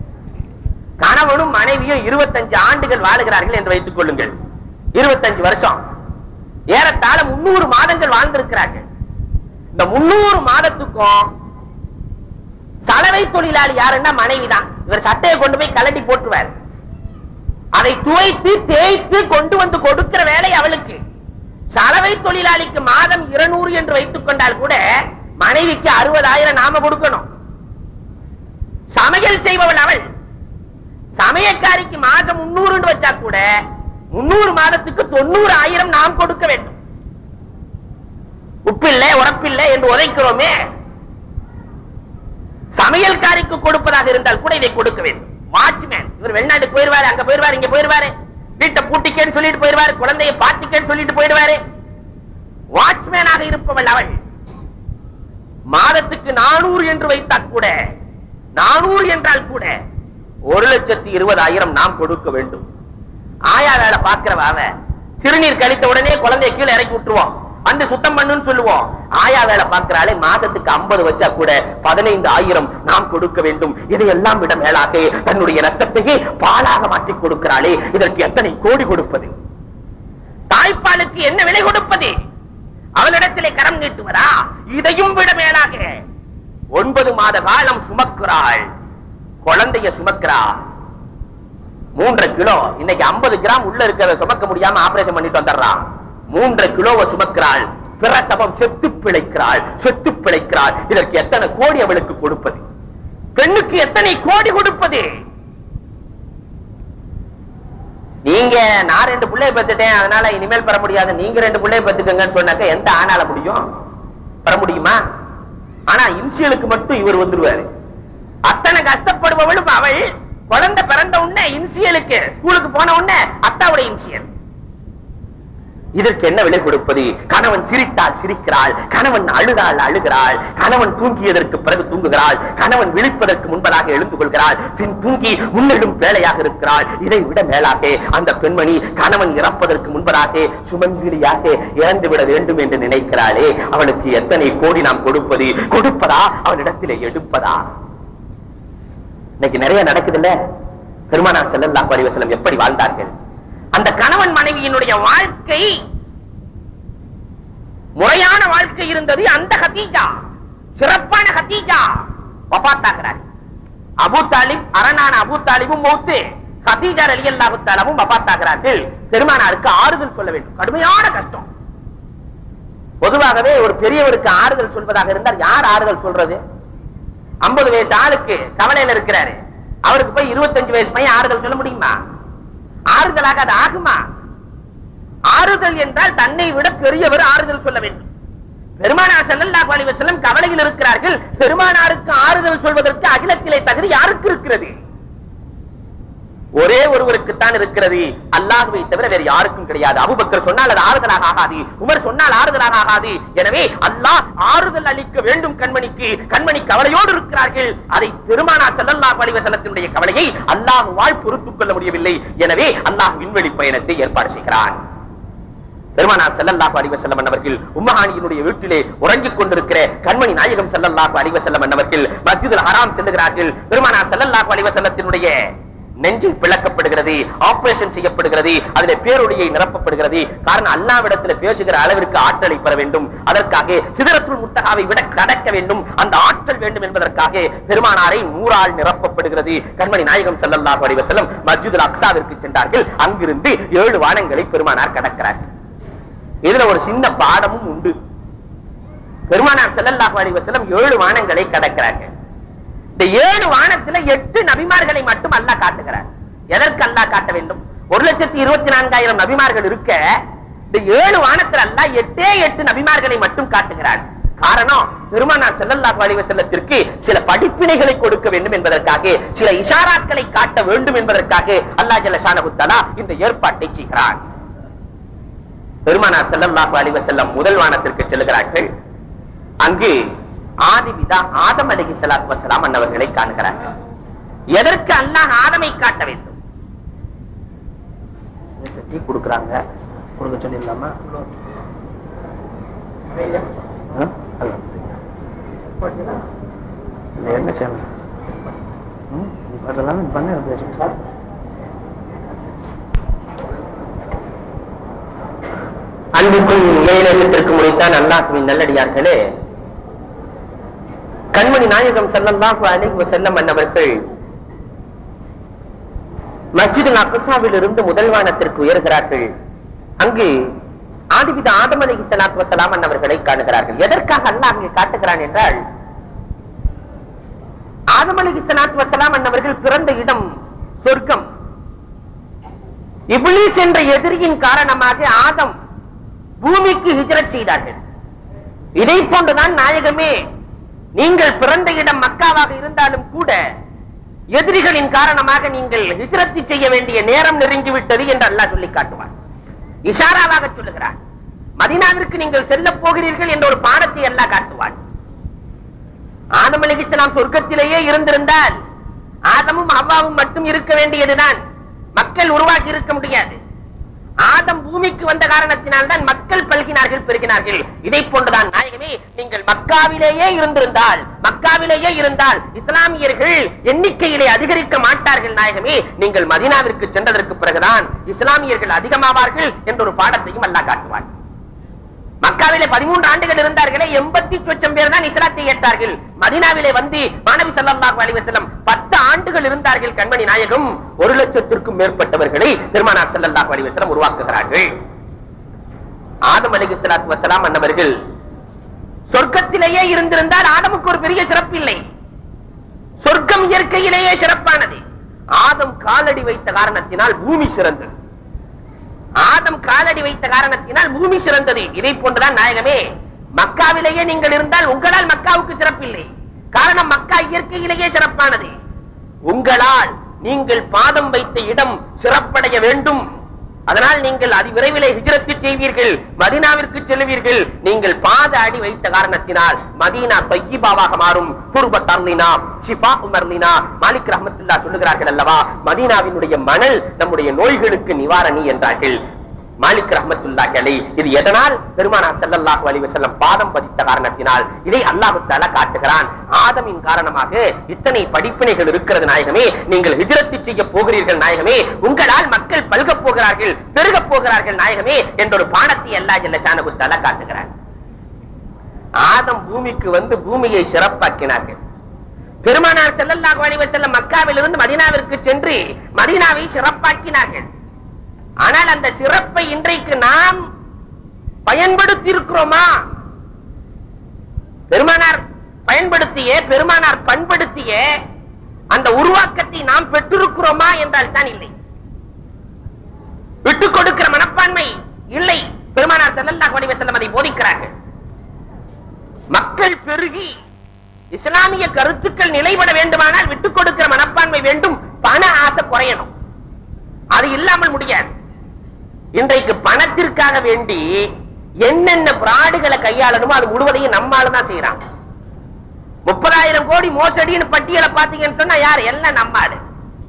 கணவனும் மனைவியும் இருபத்தஞ்சு ஆண்டுகள் வாழுகிறார்கள் என்று வைத்துக் கொள்ளுங்கள் இருபத்தஞ்சு வருஷம் ஏறத்தாழ முன்னூறு மாதங்கள் வாழ்ந்திருக்கிறார்கள் இந்த முன்னூறு மாதத்துக்கும் சலவை தொழிலாளி யாருன்னா மனைவி தான் இவர் சட்டையை கொண்டு போய் கலட்டி போட்டுருவார் அதை துவைத்து தேய்த்து கொண்டு வந்து கொடுக்கிற வேலை அவளுக்கு சலவை தொழிலாளிக்கு மாதம் இருநூறு என்று வைத்துக் கொண்டால் கூட மனைவிக்கு அறுபதாயிரம் நாம கொடுக்கணும் சமையல் செய்பவள் அவள் சமயக்காரிக்கு மாசம் முன்னூறு வச்சா கூட முன்னூறு மாதத்துக்கு தொண்ணூறு ஆயிரம் நாம் கொடுக்க வேண்டும் உப்பில்லை உரப்பில்லை என்று உதைக்கிறோமே சமையல்காரிக்கு கொடுப்பதாக இருந்தால் கூட இதை கொடுக்க வேண்டும் வாட்ச்மேன் இவர் வெளிநாட்டுக்கு போயிருவாரு அங்க போயிருவாரு இங்க போயிருவாரு வீட்டை பூட்டிக்கேன்னு சொல்லிட்டு போயிருவாரு குழந்தைய பாத்துக்கேன்னு சொல்லிட்டு போயிருவாரு வாட்ச்மேனாக இருப்பவள் அவள் மாதத்துக்கு நானூறு என்று வைத்தால் கூட நானூறு என்றால் கூட ஒரு லட்சத்தி இருபதாயிரம் நாம் கொடுக்க வேண்டும் ஆயா வேலை பாக்குறவ அவ சிறுநீர் கழித்த உடனே குழந்தைய கீழே இறக்கி விட்டுருவோம் வந்து சுத்தம் பண்ணுன்னு சொல்லுவோம் ஆயா வேலை பார்க்கிறாளே மாசத்துக்கு ஐம்பது வச்சா கூட பதினைந்து ஆயிரம் நாம் கொடுக்க வேண்டும் இதையெல்லாம் விட மேலாக தன்னுடைய ரத்தத்தையே பாலாக மாற்றி கொடுக்கிறாளே இதற்கு எத்தனை கோடி கொடுப்பது தாய்ப்பாலுக்கு என்ன விலை கொடுப்பது அவளிடத்திலே கரம் நீட்டுவதா இதையும் விட மேலாக ஒன்பது மாத காலம் சுமக்கிறாள் குழந்தைய சுமக்கிறாள் மூன்றரை கிலோ இன்னைக்கு ஐம்பது கிராம் உள்ள இருக்கிறத சுமக்க முடியாம ஆபரேஷன் பண்ணிட்டு வந்துடுறான் மூன்றரை கிலோவை சுமக்கிறாள் பிரசவம் செத்து பிழைக்கிறாள் செத்து பிழைக்கிறாள் இதற்கு எத்தனை கோடி அவளுக்கு கொடுப்பது பெண்ணுக்கு எத்தனை கோடி கொடுப்பது நீங்க நான் ரெண்டு பிள்ளைய பெத்துட்டேன் அதனால இனிமேல் பெற முடியாது நீங்க ரெண்டு பிள்ளைய பெத்துக்கங்கன்னு சொன்னாக்க எந்த ஆணால முடியும் பெற முடியுமா ஆனா இன்சியலுக்கு மட்டும் இவர் வந்துருவாரு அத்தனை கஷ்டப்படுபவளும் அவள் குழந்தை பிறந்த உடனே இன்சியலுக்கு ஸ்கூலுக்கு போன உடனே அத்தாவோட இன்சியல் இதற்கு என்ன விலை கொடுப்பது கணவன் சிரித்தால் சிரிக்கிறாள் கணவன் அழுதால் அழுகிறாள் கணவன் தூங்கியதற்கு பிறகு தூங்குகிறாள் கணவன் விழிப்பதற்கு முன்பதாக எழுந்து கொள்கிறாள் பின் தூங்கி முன்னெடும் வேலையாக இருக்கிறாள் இதை விட மேலாக அந்த பெண்மணி கணவன் இறப்பதற்கு முன்பதாக சுமங்கிலியாக இறந்து விட வேண்டும் என்று நினைக்கிறாளே அவளுக்கு எத்தனை கோடி நாம் கொடுப்பது கொடுப்பதா அவனிடத்திலே எடுப்பதா இன்னைக்கு நிறைய நடக்குது இல்ல பெருமானார் செல்லல்லாஹு அலைஹி வஸல்லம் எப்படி வாழ்ந்தார்கள் அந்த கணவன் மனைவியினுடைய வாழ்க்கை முறையான வாழ்க்கை இருந்தது அந்த ஹதீஜா சிறப்பான ஹதீஜா வபாத்தாகிறார் அபு தாலிப் அரணான அபு தாலிபும் மௌத்து ஹதீஜா ரலியல்லாஹு தஆலாவும் வபாத்தாகிறார்கள் பெருமானாருக்கு ஆறுதல் சொல்ல வேண்டும் கடுமையான கஷ்டம் பொதுவாகவே ஒரு பெரியவருக்கு ஆறுதல் சொல்வதாக இருந்தால் யார் ஆறுதல் சொல்றது ஐம்பது வயசு ஆளுக்கு கவலையில இருக்கிறாரு அவருக்கு போய் இருபத்தஞ்சு வயசு பையன் ஆறுதல் சொல்ல முடியுமா ஆறுதலாக அது ஆகுமா ஆறுதல் என்றால் தன்னை விட பெரியவர் ஆறுதல் சொல்ல வேண்டும் பெருமானார் ஸல்லல்லாஹு அலைஹி வஸல்லம் கவலையில் இருக்கிறார்கள் பெருமானாருக்கு ஆறுதல் சொல்வதற்கு அகிலத்திலே தகுதி யாருக்கு இருக்கிறது ஒரே ஒருவருக்கு தான் இருக்கிறது அல்லாஹ்வை தவிர வேறு யாருக்கும் கிடையாது அபூபக்கர் சொன்னால் அது ஆறுதலாக ஆகாது உமர் சொன்னால் ஆறுதலாக ஆகாது எனவே அல்லாஹ் ஆறுதல் அளிக்க வேண்டும் கண்மணிக்கு கண்மணி கவலையோடு இருக்கிறார்கள் அதை பெருமானார் ஸல்லல்லாஹு அலைஹி வஸல்லத்தினுடைய கவலையை அல்லாஹ்வால் பொறுத்துக் கொள்ள முடியவில்லை எனவே அல்லாஹ் விண்வெளி பயணத்தை ஏற்பாடு செய்கிறான் பெருமானார் ஸல்லல்லாஹு அலைஹி வஸல்லம் அன்னவர்கள் உம்மஹானியினுடைய வீட்டிலே உறங்கிக் கொண்டிருக்கிற கண்மணி நாயகம் ஸல்லல்லாஹு அலைஹி வஸல்லம் அன்னவர்கள் மஸ்ஜிதுல் ஹராம் செல்லுகிறார்கள் பெருமானார் ஸல்லல்லாஹு அலைஹி வஸல்லத்தினுடைய நெஞ்சில் பிளக்கப்படுகிறது ஆபரேஷன் செய்யப்படுகிறது அதிலே பேரொழியை நிரப்பப்படுகிறது காரணம் அல்லாவிடத்துல பேசுகிற அளவிற்கு ஆற்றலை பெற வேண்டும் அதற்காக சிதறத்துள் முத்தகாவை விட கடக்க வேண்டும் அந்த ஆற்றல் வேண்டும் என்பதற்காக பெருமானாரை நூறால் நிரப்பப்படுகிறது கண்மணி நாயகம் ஸல்லல்லாஹு அலைஹி வஸல்லம் மஸ்ஜிதுல் அக்ஸாவிற்கு சென்றார்கள் அங்கிருந்து ஏழு வானங்களை பெருமானார் கடக்கிறார்கள் இதுல ஒரு சின்ன பாடமும் உண்டு பெருமானார் ஸல்லல்லாஹு அலைஹி வஸல்லம் ஏழு வானங்களை கடக்கிறார்கள் இந்த ஏழு வானத்துல எட்டு நபிமார்களை மட்டும் அல்லாஹ் காட்டுகிறார் எதற்கு அல்லாஹ் காட்ட வேண்டும் ஒரு லட்சத்தி இருபத்தி நான்காயிரம் நபிமார்கள் இருக்க இந்த ஏழு வானத்தில் அல்லாஹ் எட்டே எட்டு நபிமார்களை மட்டும் காட்டுகிறார் காரணம் பெருமானார் ஸல்லல்லாஹு அலைஹி வஸல்லத்திற்கு சில படிப்பினைகளை கொடுக்க வேண்டும் என்பதற்காக சில இஷாராக்களை காட்ட வேண்டும் என்பதற்காக அல்லாஹ் ஜல்ல ஷானஹு தஆலா இந்த ஏற்பாட்டை செய்கிறார் பெருமானார் ஸல்லல்லாஹு அலைஹி வஸல்லம் முதல் வானத்திற்கு செல்கிறார்கள் அங்கு ஆதிபிதா ஆதம் அலைஹி ஸலாத்து வஸலாம் அன்னவர்களை காணுகிறார்கள் எதற்கு அல்லாஹ் ஆதமை காட்ட வேண்டும் டீ கொடுக்குறாங்க கொடுக்க சொல்லிடலாமா ஆ? அல்ல. இல்ல, என்ன செய்யணும் ம், நீ பண்ணலாம் நீ பண்ண பேசுங்க அன்புக்கும் இளையநேசத்திற்கும் உடைத்தான் அல்லாஹுவின் நல்லடியார்களே கண்மணி நாயகம் ஸல்லல்லாஹு அலைஹி வஸல்லம் அன்னவர்கள் மஸ்ஜிதுல் அக்ஸாவில் இருந்து முதல் வானத்திற்கு உயர்கிறார்கள் அங்கு ஆதிபித ஆதம் அலைஹி ஸலாத்து வஸலாம் அன்னவர்களை காணுகிறார்கள் எதற்காக அல்லாஹ் அங்கே காட்டுகிறான் என்றால் ஆதம் அலைஹி ஸலாத்து வஸலாம் அன்னவர்கள் பிறந்த இடம் சொர்க்கம் இப்லீஸ் என்ற எதிரியின் காரணமாக ஆதம் பூமிக்கு ஹிஜ்ரத் செய்தார்கள் இதை போன்றுதான் நாயகமே நீங்கள் பிறந்த இடம் மக்காவாக இருந்தாலும் கூட எதிரிகளின் காரணமாக நீங்கள் ஹிஜ்ரத்து செய்ய வேண்டிய நேரம் நெருங்கிவிட்டது என்று அல்லாஹ் சொல்லி காட்டுவார் இஷாராவாக சொல்லுகிறார் மதீனாவிற்கு நீங்கள் செல்ல போகிறீர்கள் என்ற ஒரு பாடத்தை அல்லாஹ் காட்டுவான் ஆதம் அலிகிஸ்லாம் சொர்க்கத்திலேயே இருந்திருந்தால் ஆதமும் அவ்வாவும் மட்டும் இருக்க வேண்டியதுதான் மக்கள் உருவாக்கி இருக்க முடியாது ஆதம் பூமிக்கு வந்த காரணத்தினால் தான் மக்கள் பல்கினார்கள் பெருகினார்கள் இதை போன்றுதான் நாயகமே நீங்கள் மக்காவிலேயே இருந்திருந்தால் மக்காவிலேயே இருந்தால் இஸ்லாமியர்கள் எண்ணிக்கையிலே அதிகரிக்க மாட்டார்கள் நாயகமே நீங்கள் மதீனாவிற்கு சென்றதற்கு பிறகுதான் இஸ்லாமியர்கள் அதிகமாவார்கள் என்ற ஒரு பாடத்தையும் அல்லாஹ் காட்டுவார் மக்காவிலே பதிமூன்று ஆண்டுகள் இருந்தார்களே எண்பத்தி சொச்சம் பேர் தான் இஸ்லாத்தை ஏற்றார்கள் மதினாவிலே வந்து மாணவி ஸல்லல்லாஹு அலைஹி வஸல்லம் பத்து ஆண்டுகள் இருந்தார்கள் கண்மணி நாயகம் ஒரு லட்சத்திற்கும் மேற்பட்டவர்களை பெருமானார் ஸல்லல்லாஹு அலைஹி வஸல்லம் உருவாக்குகிறார்கள் ஆதம் அலைஹிஸ்ஸலாத்து வஸலாம் அன்னவர்கள் சொர்க்கத்திலேயே இருந்திருந்தால் ஆதமுக்கு ஒரு பெரிய சிறப்பு இல்லை சொர்க்கம் இயற்கையிலேயே சிறப்பானது ஆதம் காலடி வைத்த காரணத்தினால் பூமி சிறந்தது ஆதம் காலடி வைத்த காரணத்தினால் பூமி சிறந்தது இதை போன்றுதான் நாயகமே மக்காவிலேயே நீங்கள் இருந்தால் உங்களால் மக்காவுக்கு சிறப்பில்லை காரணம் மக்கா இயற்கையிலேயே சிறப்பானது உங்களால் நீங்கள் பாதம் வைத்த இடம் சிறப்படைய வேண்டும் அதனால் நீங்கள் அதி விரைவிலே ஹிஜ்ரத்து செய்வீர்கள் மதீனாவிற்கு செல்வீர்கள் நீங்கள் பாத அடி வைத்த காரணத்தினால் மதீனா தொய்யிபாவாக மாறும் துருபத் அர்லினா ஷிஃபா உமர்லினா மாலிக் ரஹமத்துல்லா சொல்லுகிறார்கள் அல்லவா மதீனாவினுடைய மணல் நம்முடைய நோய்களுக்கு நிவாரணி என்றார்கள் மாலிக் ரஹமத்துல்லாஹி அலை இது எதனால் பெருமானா ஸல்லல்லாஹு அலைஹி வஸல்லம் பாதம் பதித்த காரணத்தினால் இதை அல்லாஹ் தஆலா காட்டுகிறான் ஆதமின் காரணமாக இத்தனை படிப்பினைகள் இருக்கிறது நாயகமே நீங்கள் ஹிஜ்ரத்து செய்ய போகிறீர்கள் நாயகமே உங்களால் மக்கள் பல்கப் போகிறார்கள் பெருகப் போகிறார்கள் நாயகமே என்ற ஒரு பாடத்தை அல்லாஹ் ஜல்ல ஷானஹு தஆலா காட்டுகிறான் ஆதம் பூமிக்கு வந்து பூமியை சிறப்பாக்கினார்கள் பெருமானார் ஸல்லல்லாஹு அலைஹி வஸல்லம் மக்காவிலிருந்து மதீனாவிற்கு சென்று மதீனாவை சிறப்பாக்கினார்கள் ஆனால் அந்த சிறப்பை இன்றைக்கு நாம் பயன்படுத்தி இருக்கிறோமா பெருமானார் பயன்படுத்திய பெருமானார் பண்படுத்திய அந்த உருவாக்கத்தை நாம் பெற்றிருக்கிறோமா என்றால் தான் இல்லை விட்டுக் கொடுக்கிற மனப்பான்மை இல்லை பெருமானார் ஸல்லல்லாஹு அலைஹி வஸல்லம் அதை போதிக்கிறார்கள் மக்கள் பெருகி இஸ்லாமிய கருத்துக்கள் நிலைபட வேண்டுமானால் விட்டுக் கொடுக்கிற மனப்பான்மை வேண்டும் பண ஆசை குறையணும் அது இல்லாமல் முடியாது இன்றைக்கு பணத்திற்காக வேண்டி என்னென்ன பிராடுகளை கையாளணுமோ அது முழுவதையும் நம்மால தான் செய்யறாங்க முப்பதாயிரம் கோடி மோசடின்னு பட்டியலை பாத்தீங்கன்னு சொன்னா யார் எல்லாம் நம்மாடு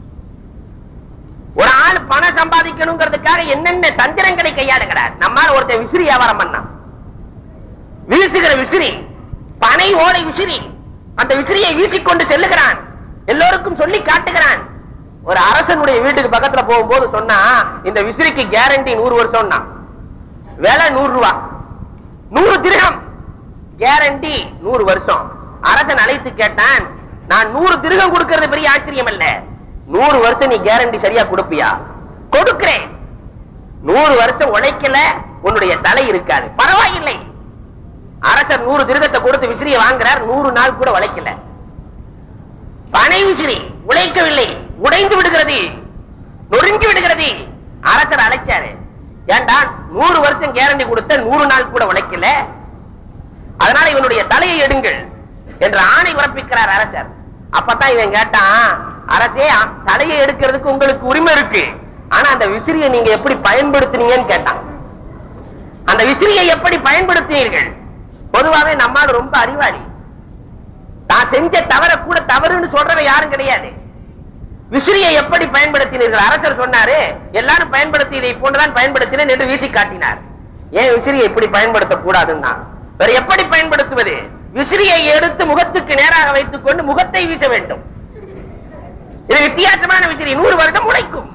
ஒரு ஆள் பணம் சம்பாதிக்கணுங்கிறதுக்காக என்னென்ன தந்திரங்களை கையாளுகிறார் நம்மால் ஒருத்தன் விசிறி வியாபாரம் பண்ணான் வீசுகிற விசிறி பனை ஓலை விசிறி அந்த விசிறியை வீசிக்கொண்டு செல்லுகிறான் எல்லோருக்கும் சொல்லி காட்டுகிறான் ஒரு அரசனுடைய வீட்டுக்கு பக்கத்துல போகும்போது சொன்னா இந்த விசிறிக்கு கேரண்டி நூறு வருஷம் விலை நூறு ரூபா நூறு திருகம் கேரண்டி நூறு வருஷம் அரசன் அழைத்து கேட்டான் நான் நூறு திருகம் கொடுக்கிறது பெரிய ஆச்சரியம் அல்ல நூறு வருஷம் நீ கேரண்டி சரியா கொடுப்பியா கொடுக்கிறேன் நூறு வருஷம் உழைக்கல உன்னுடைய தலை இருக்காது பரவாயில்லை அரசர் நூறு திருகத்தை கொடுத்து விசிறியை வாங்குறார் நூறு நாள் கூட உழைக்கல பனை விசிறி உழைக்கவில்லை உடைந்து விடுகிறது நொறுங்கி விடுகிறது அரசர் அழைச்சாரு ஏண்டா நூறு வருஷம் கேரண்டி கொடுத்த நூறு நாள் கூட உழைக்கல அதனால இவனுடைய தலையை எடுங்கள் என்று ஆணை பிறப்பிக்கிறார் அரசர் அப்பதான் இவன் கேட்டான் அரசே அ- தலையை எடுக்கிறதுக்கு உங்களுக்கு உரிமை இருக்கு ஆனா அந்த விசிறியை நீங்க எப்படி பயன்படுத்தினீங்கன்னு கேட்டான் அந்த விசிறியை எப்படி பயன்படுத்தினீர்கள் பொதுவாவே நம்மால் ரொம்ப அறிவாளி தான் செஞ்ச தவற கூட தவறுன்னு சொல்றவ யாரும் கிடையாது விசிறியை எப்படி பயன்படுத்தினீர்கள் அரசர் சொன்னாரு எல்லாரும் பயன்படுத்தி இதை போன்றுதான் பயன்படுத்தினேன் என்று வீசி காட்டினார் ஏன் விசிறியை இப்படி பயன்படுத்த கூடாதுன்னா வேற எப்படி பயன்படுத்துவது விசிறியை எடுத்து முகத்துக்கு நேராக வைத்துக் கொண்டு முகத்தை வீச வேண்டும் இது வித்தியாசமான விசிறி நூறு வருடம் உழைக்கும்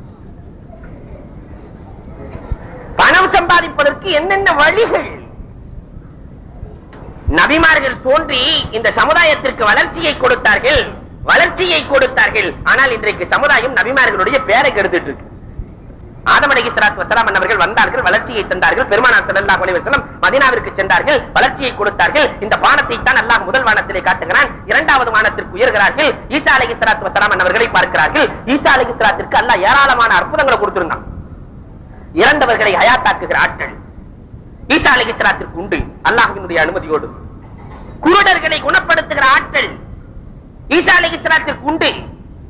பணம் சம்பாதிப்பதற்கு என்னென்ன வழிகள் நபிமார்கள் தோன்றி இந்த சமுதாயத்திற்கு வளர்ச்சியை கொடுத்தார்கள் வளர்ச்சியை கொடுத்தார்கள் ஆனால் இன்றைக்கு சமுதாயம் நபிமார்களுடைய பேரை கெடுத்துட்டு இருக்கு ஆதம் அலைஹி ஸலாத்து வஸலாம் அவர்கள் வந்தார்கள் வளர்ச்சியை தந்தார்கள் பெருமானார் ஸல்லல்லாஹு அலைஹி வஸல்லம் மதீனாவிற்கு சென்றார்கள் வளர்ச்சியை கொடுத்தார்கள் இந்த பானத்தை தான் அல்லாஹ் முதல் வானத்திலே காட்டுகிறான் இரண்டாவது வானத்திற்கு உயர்கிறார்கள் ஈசா அலைஹி ஸலாத்து வஸலாம் அவர்களை பார்க்கிறார்கள் ஈசா அலைஹி ஸலாத்திற்கு அல்லாஹ் ஏராளமான அற்புதங்களை கொடுத்திருந்தான் இறந்தவர்களை ஹயாத்தாக்குகிற ஆட்கள் ஈசா அலைஹி ஸலாத்திற்கு உண்டு அல்லாஹ்வினுடைய அனுமதியோடு குருடர்களை குணப்படுத்துகிற ஆட்கள் ஈசா அலைஹி ஸலாத்திற்கு உண்டு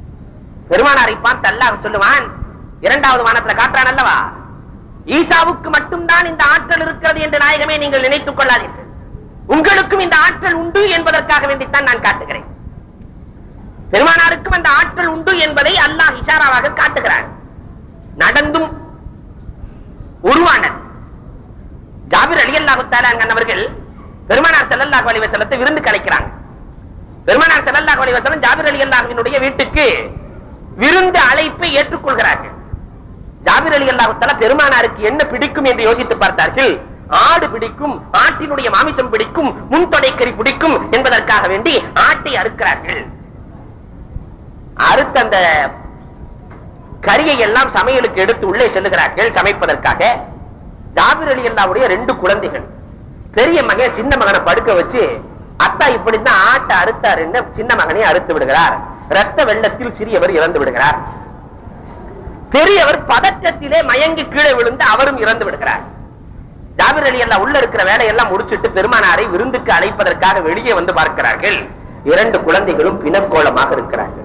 பெருமானாரை பார்த்து அல்லாஹ் சொல்லுவான் இரண்டாவது வானத்துல காட்டுறான் அல்லவா ஈசாவுக்கு மட்டும்தான் இந்த ஆற்றல் இருக்கிறது என்று நாயகமே நீங்கள் நினைத்துக் கொள்ளாதீர்கள் உங்களுக்கும் இந்த ஆற்றல் உண்டு என்பதற்காக வேண்டித்தான் நான் காட்டுகிறேன் பெருமானாருக்கும் அந்த ஆற்றல் உண்டு என்பதை அல்லாஹ் இஷாராவாக காட்டுகிறான் நடந்தும் உருவான ஜாபிர் அலி அல்லாஹு அவர்கள் பெருமானார் ஸல்லல்லாஹு அலைஹி வஸல்லத்தை விருந்து கலைக்கிறாங்க பெருமானார் ஸல்லல்லாஹு அலைஹி வஸல்லம் ஜாபிர் அலி அல்லாஹ்வினுடைய வீட்டுக்கு விருந்து அழைப்பை ஏற்றுக்கொள்கிறார்கள் ஜாபிர் அலி அல்லாஹு தஆலா பெருமானாருக்கு என்ன பிடிக்கும் என்று யோசித்து பார்த்தார்கள் ஆடு பிடிக்கும் ஆட்டினுடைய மாமிசம் பிடிக்கும் முன்தொடைக்கறி பிடிக்கும் என்பதற்காக வேண்டி ஆட்டை அறுக்கிறார்கள் அறுத்த அந்த கரியை எல்லாம் சமையலுக்கு எடுத்து உள்ளே செல்லுகிறார்கள் சமைப்பதற்காக ஜாபிர் அலி அல்லாவுடைய ரெண்டு குழந்தைகள் பெரிய மகன் சின்ன மகனை படுக்க வச்சு அத்தா இப்படித்தான் ஆட்டை அறுத்தாருன்னு சின்ன மகனை அறுத்து விடுகிறார் ரத்த வெள்ளத்தில் சிறியவர் இறந்து விடுகிறார் பெரியவர் பதற்றத்திலே மயங்கி கீழே விழுந்து அவரும் இறந்து விடுகிறார் ஜாபிர் அலி அல்லா உள்ள இருக்கிற வேலையெல்லாம் முடிச்சிட்டு பெருமானாரை விருந்துக்கு அழைப்பதற்காக வெளியே வந்து பார்க்கிறார்கள் இரண்டு குழந்தைகளும் பிணக்கோலமாக இருக்கிறார்கள்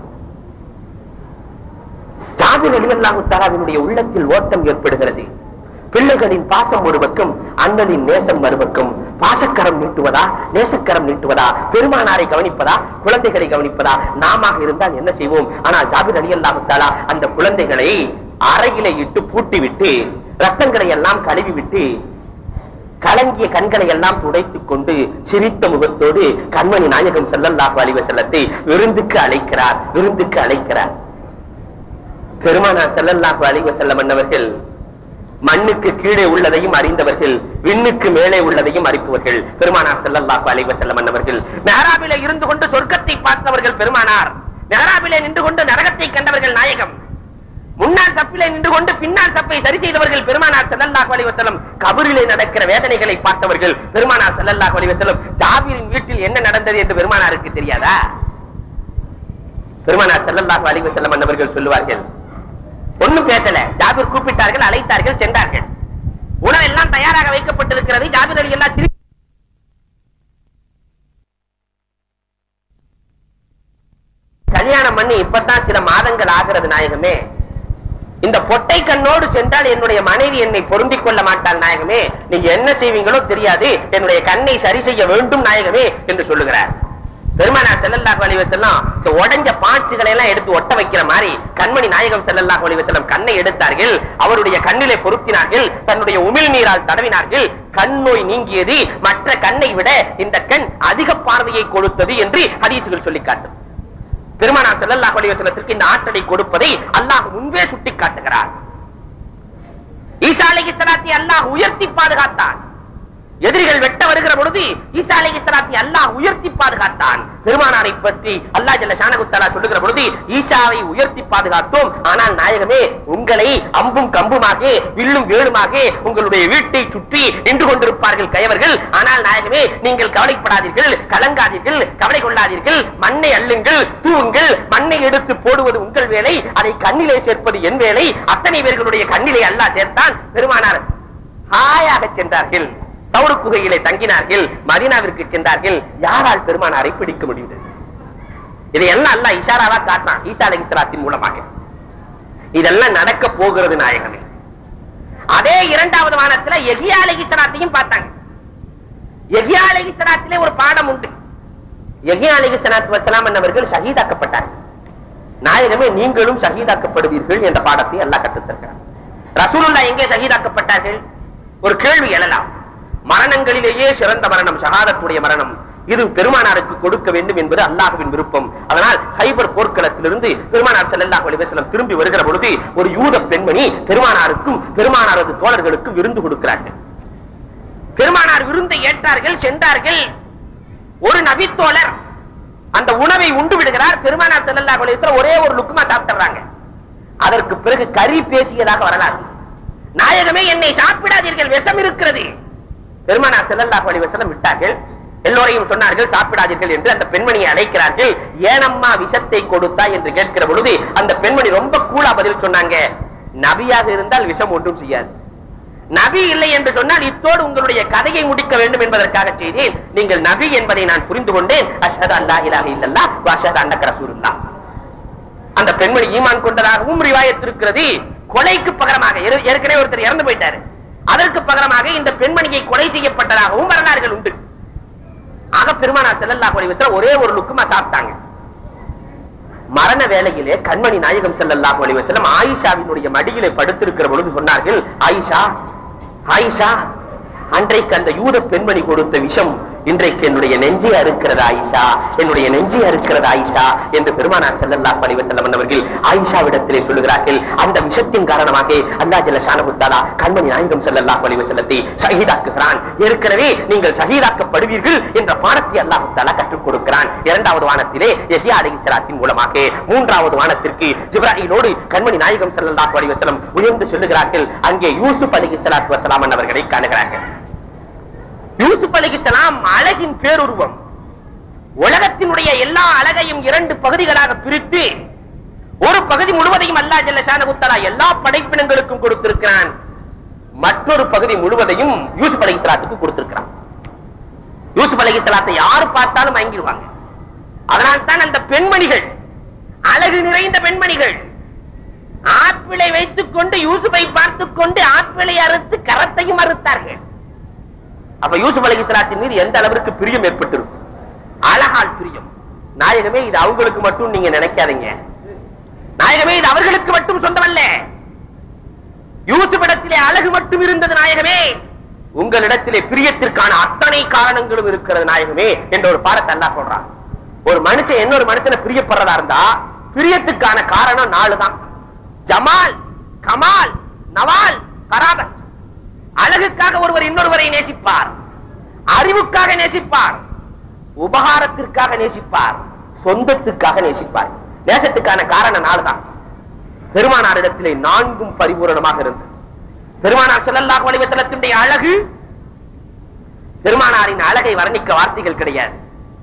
ஜாபிர் அலி அல்லாஹு தாலாவினுடைய உள்ளத்தில் ஓட்டம் ஏற்படுகிறது பிள்ளைகளின் பாசம் ஒரு பக்கம் அண்ணனின் நேசம் மறுபக்கம் பாசக்கரம் நீட்டுவதா நேசக்கரம் நீட்டுவதா பெருமானாரை கவனிப்பதா குழந்தைகளை கவனிப்பதா நாம இருந்தால் என்ன செய்வோம் ஆனால் ஜாபிர் அலி அல்லாஹு தாலா அந்த குழந்தைகளை அறையிலே இட்டு பூட்டி விட்டு ரத்தங்களை எல்லாம் கழுவி விட்டு கலங்கிய கண்களை எல்லாம் துடைத்துக் கொண்டு சிரித்த முகத்தோடு கண்மணி நாயகம் ஸல்லல்லாஹு அலைஹி வஸல்லத்தை விருந்துக்கு அழைக்கிறார் விருந்துக்கு அழைக்கிறார் பெருமானார் ஸல்லல்லாஹு அலைஹி வஸல்லம் அன்னவர்கள் மண்ணுக்கு கீழே உள்ளதையும் அறிந்தவர்கள் விண்ணுக்கு மேலே உள்ளதையும் அறிப்பவர்கள் பெருமானார் ஸல்லல்லாஹு அலைஹி வஸல்லம் அன்னவர்கள் மெஹராபிலே இருந்து கொண்டு சொர்க்கத்தை பார்த்தவர்கள் பெருமானார் மெஹராபிலே நின்று கொண்டு நரகத்தை கண்டவர்கள் நாயகம் முன்னாள் சப்பிலே நின்று கொண்டு பின்னால் சப்பை சரி செய்தவர்கள் பெருமானார் ஸல்லல்லாஹு அலைஹி வஸல்லம் கபரிலே நடக்கிற வேதனைகளை பார்த்தவர்கள் பெருமானார் ஸல்லல்லாஹு அலைஹி வஸல்லம் ஜாபீரின் வீட்டில் என்ன நடந்தது என்று பெருமானாருக்கு தெரியாதா பெருமானார் ஸல்லல்லாஹு அலைஹி வஸல்லம் அன்னவர்கள் சொல்லுவார்கள் ஒண்ணும் பேசல ஜாபீர் கூப்பிட்டார்கள் அழைத்தார்கள் சென்றார்கள் உணவெல்லாம் தயாராக வைக்கப்பட்டிருக்கிறது ஜாபீர் அலி எல்லாம் சிரி கல்யாணம் பண்ணி இப்பதான் சில மாதங்கள் ஆகிறது நாயகமே இந்த பொட்டை கண்ணோடு சென்றால் என்னுடைய மனைவி என்னை பொருந்திக் கொள்ள மாட்டாள் நாயகமே நீங்க என்ன செய்வீங்களோ தெரியாது என்னுடைய கண்ணை சரி செய்ய வேண்டும் நாயகமே என்று சொல்லுகிறார் பெருமானார் ஸல்லல்லாஹு அலைஹி வஸல்லம் இந்த உடைஞ்ச பார்ட்ஸ்களை எல்லாம் எடுத்து ஒட்ட வைக்கிற மாதிரி கண்மணி நாயகம் ஸல்லல்லாஹு அலைஹி வஸல்லம் கண்ணை எடுத்தார்கள் அவருடைய கண்ணிலே பொருத்தினார்கள் தன்னுடைய உமிழ் நீரால் தடவினார்கள் கண் நோய் நீங்கியது மற்ற கண்ணை விட இந்த கண் அதிக பார்வையை கொடுத்தது என்று ஹதீசுகள் சொல்லி காட்டும் பெருமானார் ஸல்லல்லாஹு அலைஹி வஸல்லத்திற்கு இந்த ஆற்றலை கொடுப்பதை அல்லாஹ் முன்பே சுட்டி காட்டுகிறார் ஈசா அலைஹிஸ்ஸலாத்தை அல்லாஹ் உயர்த்தி பாதுகாத்தான் எதிரிகள் வெட்ட வருகிற பொழுது ஈசா அலைஹிஸ்ஸலாத்தை அல்லாஹ் உயர்த்தி பாதுகாத்தான் பெருமானாரை பற்றி அல்லாஹ் ஜல்ல ஷானஹு தஆலா சொல்லுகிற பொழுது ஈசாவை உயர்த்தி பாதுகாத்தோம் ஆனால் நாயகமே உங்களை அம்பும் கம்புமாக வில்லும் வேலுமாக உங்களுடைய வீட்டை சுற்றி நின்று கொண்டிருப்பார்கள் கயவர்கள் ஆனால் நாயகமே நீங்கள் கவலைப்படாதீர்கள் கலங்காதீர்கள் கவலை கொள்ளாதீர்கள் மண்ணை அள்ளுங்கள் தூவுங்கள் மண்ணை எடுத்து போடுவது உங்கள் வேலை அதை கண்ணிலே சேர்ப்பது என் வேலை அத்தனை பேர்களுடைய கண்ணிலே அல்லாஹ் சேர்த்தான் பெருமானார் ஹாயாக சென்றார்கள் சவுரு குகையிலே தங்கினார்கள் மதீனாவிற்கு சென்றார்கள் யாரால் பெருமானாரை பிடிக்க முடிந்தது இதையெல்லாம் அல்லாஹ் இஷாராவா காட்டினான் ஈசா அலைஹிஸ்ஸலாத்தின் மூலமாக இதெல்லாம் நடக்க போகிறது நாயகமே அதே இரண்டாவது வானத்துல எகியா அலைஹிஸ்ஸலாத்தையும் பார்த்தாங்க எகியா அலைஹிஸ்ஸலாத்திலே ஒரு பாடம் உண்டு எகியா அலைஹிஸ்ஸலாத்து வஸலாம் அவர்கள் ஷஹீதாக்கப்பட்டார்கள் நாயகமே நீங்களும் ஷஹீதாக்கப்படுவீர்கள் என்ற பாடத்தை அல்லாஹ் கற்றுத்தருக்கிறார் ரசூலுல்லாஹ் எங்கே ஷஹீதாக்கப்பட்டார்கள் ஒரு கேள்வி எழலாம் மரணங்களிலேயே சிறந்த மரணம் ஷஹாதத்துடைய மரணம் இது பெருமானாருக்கு கொடுக்க வேண்டும் என்பது அல்லாஹ்வின் விருப்பம் அதனால் ஹைபர் போர்க்களத்திலிருந்து பெருமானார் ஸல்லல்லாஹு அலைஹி வஸல்லம் திரும்பி வருகிற பொழுது ஒரு யூத பெண்மணி பெருமானாருக்கும் பெருமானாரது தோழர்களுக்கும் விருந்து கொடுக்கிறார்கள் பெருமானார் விருந்தை ஏற்றார்கள் சென்றார்கள் ஒரு நபித்தோழர் அந்த உணவை உண்டு விடுகிறார் பெருமானார் ஸல்லல்லாஹு அலைஹி வஸல்லம் ஒரே ஒரு லுக்குமா சாப்பிட்டுறாங்க அதற்கு பிறகு கறி பேசியதாக வரலாறு நாயகமே என்னை சாப்பிடாதீர்கள் விஷம் இருக்கிறது பெருமானார் ஸல்லல்லாஹு அலைஹி வஸல்லம் விட்டார்கள் எல்லோரையும் சொன்னார்கள் சாப்பிடாதீர்கள் என்று அந்த பெண்மணியை அழைக்கிறார்கள் ஏனம்மா விஷத்தை கொடுத்தா என்று கேட்கிற பொழுது அந்த பெண்மணி ரொம்ப கூலா பதில் சொன்னாங்க நபியாக இருந்தால் விஷம் ஒன்றும் செய்யாது நபி இல்லை என்று சொன்னால் இத்தோடு உங்களுடைய கதையை முடிக்க வேண்டும் என்பதற்காக செய்தேன் நீங்கள் நபி என்பதை நான் புரிந்து கொண்டேன் அஷ்ஹது அல்லா இலாஹ இல்லல்லாஹ் வ அஷ்ஹது அன்னக ரசூலுல்லாஹ் அந்த பெண்மணி ஈமான் கொண்டதாகவும் ரிவாயத் இருக்கிறது கொலைக்கு பகரமாக ஏற்க- ஏற்கனவே ஒருத்தர் இறந்து போயிட்டாரு அதற்கு பகரமாக இந்த பெண்மணியை கொலை செய்யப்பட்டதாகவும் வரலாறுகள் உண்டு ஆக பெருமானார் ஸல்லல்லாஹு அலைஹி வஸல்லம் ஒரே ஒரு லுக்குமா சாப்பிட்டாங்க மரண வேளையிலே கண்மணி நாயகம் ஸல்லல்லாஹு அலைஹி வஸல்லம் ஆயிஷாவினுடைய மடியிலே படுத்திருக்கிற பொழுது சொன்னார்கள் ஆயிஷா ஆயிஷா அன்றைக்கு அந்த யூத பெண்மணி கொடுத்த விஷம் இன்றைக்கு என்னுடைய நெஞ்சே அறுக்கிறது ஆயிஷா என்னுடைய நெஞ்சே அறுக்கிறது ஆயிஷா என்று பெருமானார் ஸல்லல்லாஹு அலைஹி வஸல்லம் அவர்கள் ஆயிஷாவிடத்திலே சொல்லுகிறார்கள் அந்த விஷத்தின் காரணமாக அல்லாஹ் ஜல்ல ஷானஹு தஆலா கண்மணி நாயகம் ஸல்லல்லாஹு அலைஹி வஸல்லத்தை ஷஹீதாக்குகிறான் ஏற்கனவே நீங்கள் ஷஹீதாக்கப்படுவீர்கள் என்ற பாடத்தை அல்லாஹ் தஆலா கற்றுக் கொடுக்கிறான் இரண்டாவது வானத்திலே யஹ்யா அலைஹிஸ்ஸலாத்தின் மூலமாக மூன்றாவது வானத்திற்கு ஜிப்ராயிலோடு கண்மணி நாயகம் ஸல்லல்லாஹு அலைஹி வஸல்லம் உயர்ந்து சொல்லுகிறார்கள் அங்கே யூசுப் அலைஹிஸ்ஸலாத்து வஸலாம் அவர்களை காணுகிறார்கள் யூசுப் அலைஹிஸ்ஸலாம் அழகின் பேருருவம் உலகத்தினுடைய எல்லா அழகையும் இரண்டு பகுதிகளாக பிரித்து ஒரு பகுதி முழுவதையும் அல்லாஹ் ஜல்ல ஷானஹு தஆலா எல்லா படைப்பினங்களுக்கும் கொடுத்திருக்கிறான் மற்றொரு பகுதி முழுவதையும் யூசுப் அலைஹிஸ்ஸலாத்துக்கு கொடுத்திருக்கிறான் யூசுப் அலைஹிஸ்ஸலாத்தை யாரு பார்த்தாலும் மயங்கிடுவாங்க அதனால் தான் அந்த பெண்மணிகள் அழகு நிறைந்த பெண்மணிகள் ஆப்பிளை வைத்துக் கொண்டு யூசுஃபை பார்த்துக் கொண்டு ஆப்பிளை அறுத்து கரத்தையும் அறுத்தார்கள் அப்ப யூசுப் அலைஹிஸ்ஸலாத்தின் மீது எந்த அளவிற்கு பிரியம் ஏற்பட்டிருக்கும் அழகால் பிரியம் நாயகமே இது அவங்களுக்கு மட்டும் நீங்க நினைக்காதீங்க நாயகமே இது அவர்களுக்கு மட்டும் சொந்தமல்ல யூசுஃபிடத்திலே அழகு மட்டும் இருந்தது நாயகமே உங்களிடத்திலே பிரியத்திற்கான அத்தனை காரணங்களும் இருக்கிறது நாயகமே என்ற ஒரு பாடத்தை அல்லாஹ் சொல்றான் ஒரு மனுஷன் இன்னொரு மனுஷனை பிரியப்படுறதா இருந்தா பிரியத்துக்கான காரணம் நாலு தான் ஜமால் கமால் நவால் கராபத் அழகுக்காக ஒருவர் இன்னொருவரை நேசிப்பார் அறிவுக்காக நேசிப்பார் உபகாரத்திற்காக நேசிப்பார் சொந்தத்துக்காக நேசிப்பார் நேசத்துக்கான காரணம் நாலு தான் பெருமானாரிடத்திலே நான்கும் பரிபூரணமாக இருந்தது பெருமானார் ஸல்லல்லாஹு அலைஹி வஸல்லத்தினுடைய அழகு பெருமானாரின் அழகை வர்ணிக்க வார்த்தைகள் கிடையாது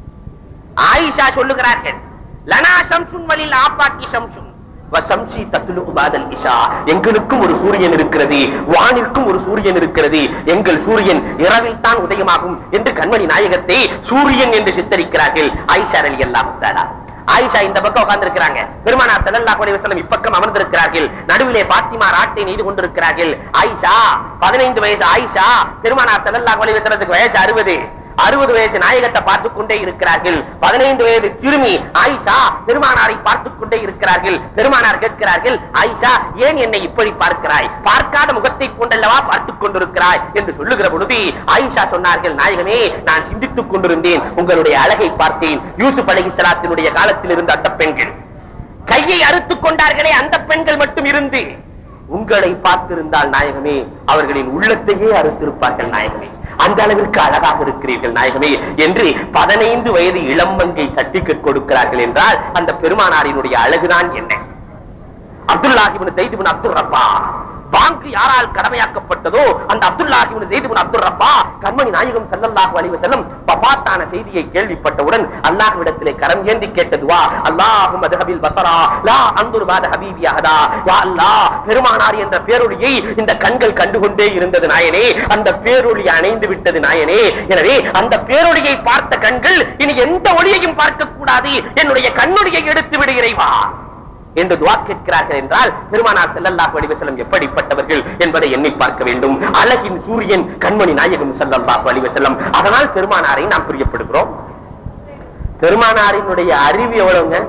ஆயிஷா சொல்லுகிறார்கள் லனா ஷம்சுன் வலில் ஆப்பாக்கி ஷம்சுன் வசம்சி தத்துலுகு பாதல் இஷா எங்களுக்கும் ஒரு சூரியன் இருக்கிறது வானிற்கும் ஒரு சூரியன் இருக்கிறது எங்கள் சூரியன் இரவில் தான் உதயமாகும் என்று கண்மணி நாயகத்தை சூரியன் என்று சித்தரிக்கிறார்கள் ஆயிஷா அலி அல்லாஹ் ஆயிஷா இந்த பக்கம் உட்கார்ந்திருக்கிறாங்க பெருமானார் ஸல்லல்லாஹு அலைஹி வஸல்லம் இப்பக்கம் அமர்ந்திருக்கிறார்கள் நடுவிலே பாத்திமா ராட்டை நெய்து கொண்டிருக்கிறார்கள் ஆயிஷா பதினைந்து வயசு ஆயிஷா பெருமானார் ஸல்லல்லாஹு அலைஹி வஸல்லத்துக்கு வயசு அறுபது அறுபது வயசு நாயகத்தை பார்த்துக் கொண்டே இருக்கிறார்கள் பதினைந்து வயது சிறுமி ஆயிஷா பெருமானாரை பார்த்துக் கொண்டே இருக்கிறார்கள் பெருமானார் கேட்கிறார்கள் ஆயிஷா ஏன் என்னை இப்படி பார்க்கிறாய் பார்க்காத முகத்தை கொண்டல்லவா பார்த்துக் கொண்டிருக்கிறாய் என்று சொல்லுகிற பொழுது ஆயிஷா சொன்னார்கள் நாயகமே நான் சிந்தித்துக் கொண்டிருந்தேன் உங்களுடைய அழகை பார்த்தேன் யூசுப் அலைஹிஸ்ஸலாத்தினுடைய காலத்தில் இருந்த அந்த பெண்கள் கையை அறுத்துக் கொண்டார்களே அந்த பெண்கள் மட்டும் இருந்து உங்களை பார்த்திருந்தால் நாயகமே அவர்களின் உள்ளத்தையே அறுத்திருப்பார்கள் நாயகமே அந்த அளவிற்கு அழகாக இருக்கிறீர்கள் நாயகமே என்று பதினைந்து வயது இளம்பங்கை சர்டிபிகேட் கொடுக்கிறார்கள் என்றால் அந்த பெருமானாரினுடைய அழகுதான் என்ன அப்துல்லாஹிபின் செய்திபின் அப்துல் ரப்பா பாங்கு யாரால் கடமையாக்கப்பட்டதோ அந்த அப்துல்லாஹிபின் செய்திபின் அப்துல் ரப்பா கண்மணி நாயகம் ஸல்லல்லாஹு அலைஹி வஸல்லம் வஃபாத்தான செய்தியை கேள்விப்பட்டவுடன் அல்லாஹ்விடத்திலே கரம் ஏந்தி கேட்டதுவா அல்லாஹும் மதுஹபில் பஸரா லா அந்துர் பாத ஹபீபி அஹதா யா அல்லாஹ் பெருமானார் என்ற பேரொளியை இந்த கண்கள் கண்டுகொண்டே இருந்தது நாயனே அந்த பேரொளி அணைந்து விட்டது நாயனே எனவே அந்த பேரொளியை பார்த்த கண்கள் இனி எந்த ஒளியையும் பார்க்க கூடாது என்னுடைய கண்ணொளியை எடுத்து விடு இறைவா என்று துவா கேட்கிறார்கள் என்றால் பெருமானார் ஸல்லல்லாஹு அலைஹி வஸல்லம் எப்படிப்பட்டவர்கள் என்பதை எண்ணி பார்க்க வேண்டும் அழகின் சூரியன் கண்மணி நாயகம் ஸல்லல்லாஹு அலைஹி வஸல்லம் அதனால் பெருமானாரை நாம் பிரியப்படுகிறோம் பெருமானாரினுடைய அறிவு எவ்வளவுங்க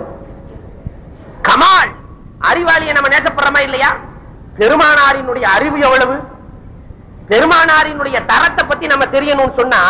கமால் அறிவாளியை நம்ம நேசப்படுறோமா இல்லையா பெருமானாரினுடைய அறிவு எவ்வளவு பெருமானாரினுடைய தரத்தை பத்தி நம்ம தெரியணும்னு சொன்னா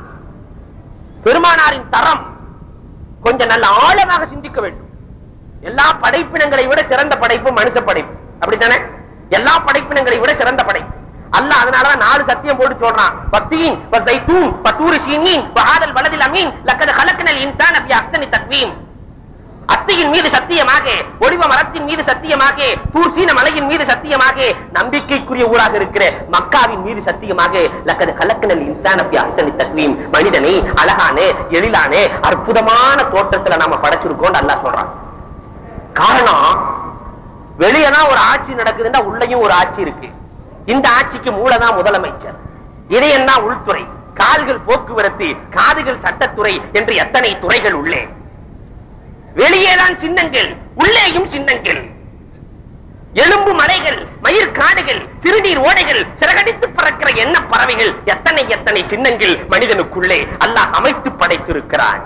பெருமானாரின் தரம் கொஞ்சம் நல்ல ஆழமாக சிந்திக்க வேண்டும் எல்லா படைப்பினங்களை விட சிறந்த படைப்பு மனுஷ படைப்பு அப்படித்தானே எல்லா படைப்பினங்களை விட சிறந்த படைப்பு அல்லாஹ் அதனாலதான் நாலு சத்தியம் போட்டு சொல்றான் பக்தியின் வஸைத்தூன் வதூரி சீனின் வஹாதல் வலதில் அமீன் லக்கத் ஹலக்னல் இன்சான ஃபி அஹ்சனி தக்வீம் அத்தியின் மீது சத்தியமாக ஒளிவ மரத்தின் மீது சத்தியமாக தூர்சீன மலையின் மீது சத்தியமாக நம்பிக்கைக்குரிய ஊராக இருக்கிற மக்காவின் மீது சத்தியமாக லக்கது கலக்கனல் இன்சானப்பி அசனி தக்வீம் மனிதனை அழகான எழிலான அற்புதமான தோற்றத்துல நாம படைச்சிருக்கோம் அல்லாஹ் சொல்றான் காரணம் வெளியதான் ஒரு ஆட்சி நடக்குதுன்னா உள்ளேயும் ஒரு ஆட்சி இருக்கு இந்த ஆட்சிக்கு மூலதான் முதலமைச்சர் இதயம் தான் உள்துறை கால்கள் போக்குவரத்து காதுகள் சட்டத்துறை என்று எத்தனை துறைகள் உள்ளே வெளியேதான் சின்னங்கள் உள்ளேயும் சின்னங்கள் எலும்பு மலைகள் மயிர் காடுகள் சிறுநீர் ஓடைகள் சிறகடித்து பறக்கிற என்ன பறவைகள் எத்தனை எத்தனை சின்னங்கள் மனிதனுக்குள்ளே அல்லாஹ் அமைத்து படைத்திருக்கிறான்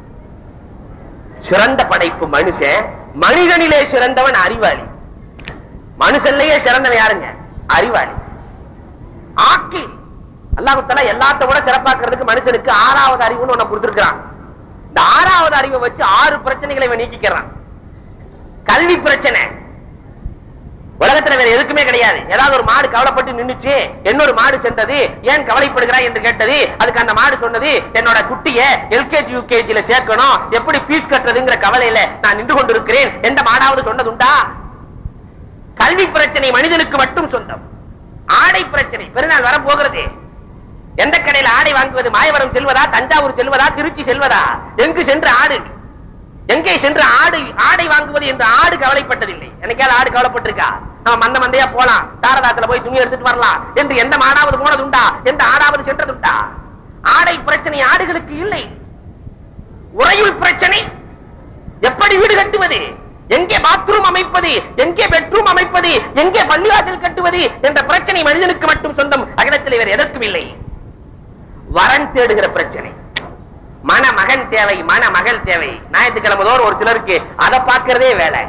சிறந்த படைப்பு மனுஷன் மனிதனிலே சிறந்தவன் அறிவாளி மனுஷன்லயே சிறந்தவன் யாருங்க அறிவாளி ஆக்கில் அல்லாஹு தஆலா எல்லாத்த விட சிறப்பாக்குறதுக்கு மனுஷனுக்கு ஆறாவது அறிவுன்னு ஒண்ணு கொடுத்திருக்கிறான் இந்த ஆறாவது அறிவை வச்சு ஆறு பிரச்சனைகளை இவன் நீக்கிக்கிறான் கல்வி பிரச்சனை உலகத்துல வேற எதுக்குமே கிடையாது ஏதாவது ஒரு மாடு கவலைப்பட்டு நின்னுச்சு இன்னொரு மாடு சென்றது ஏன் கவலைப்படுகிறாய் என்று கேட்டது அதுக்கு அந்த மாடு சொன்னது என்னோட குட்டிய எல்கேஜி யூகேஜில சேர்க்கணும் எப்படி பீஸ் கட்டுறதுங்கிற கவலையில நான் நின்று கொண்டிருக்கிறேன் எந்த மாடாவது சொன்னதுண்டா கல்வி பிரச்சனை மனிதனுக்கு மட்டும் சொந்தம் ஆடை பிரச்சனை பெருநாள் வர போகிறது எந்த கடையில் ஆடை வாங்குவது மாயவரம் செல்வதா தஞ்சாவூர் செல்வதா திருச்சி செல்வதா எங்கு சென்று ஆடு எங்கே சென்று ஆடு ஆடை வாங்குவது என்று ஆடு கவலைப்பட்டதில்லை எனக்காவது ஆடு கவலைப்பட்டிருக்கா நம்ம மந்த மந்தையா போலாம் சாரதாத்துல போய் துணி எடுத்துட்டு வரலாம் என்று எந்த மாடாவது போனதுண்டா எந்த ஆடாவது சென்றதுண்டா ஆடை பிரச்சனை ஆடுகளுக்கு இல்லை உறையுள் பிரச்சனை எப்படி வீடு கட்டுவது எங்கே பாத்ரூம் அமைப்பது எங்கே பெட்ரூம் அமைப்பது எங்கே பள்ளிவாசல் கட்டுவது என்ற பிரச்சனை மனிதனுக்கு மட்டும் சொந்தம் அகிலத்தில் வேறு எதற்கும் இல்லை வரன் தேடுகிற பிரச்சனை மணமகன் தேவை மணமகள் தேவை ஞாயிற்றுக்கிழமை தோறும் ஒரு சிலருக்கு அதை பார்க்கிறதே வேலை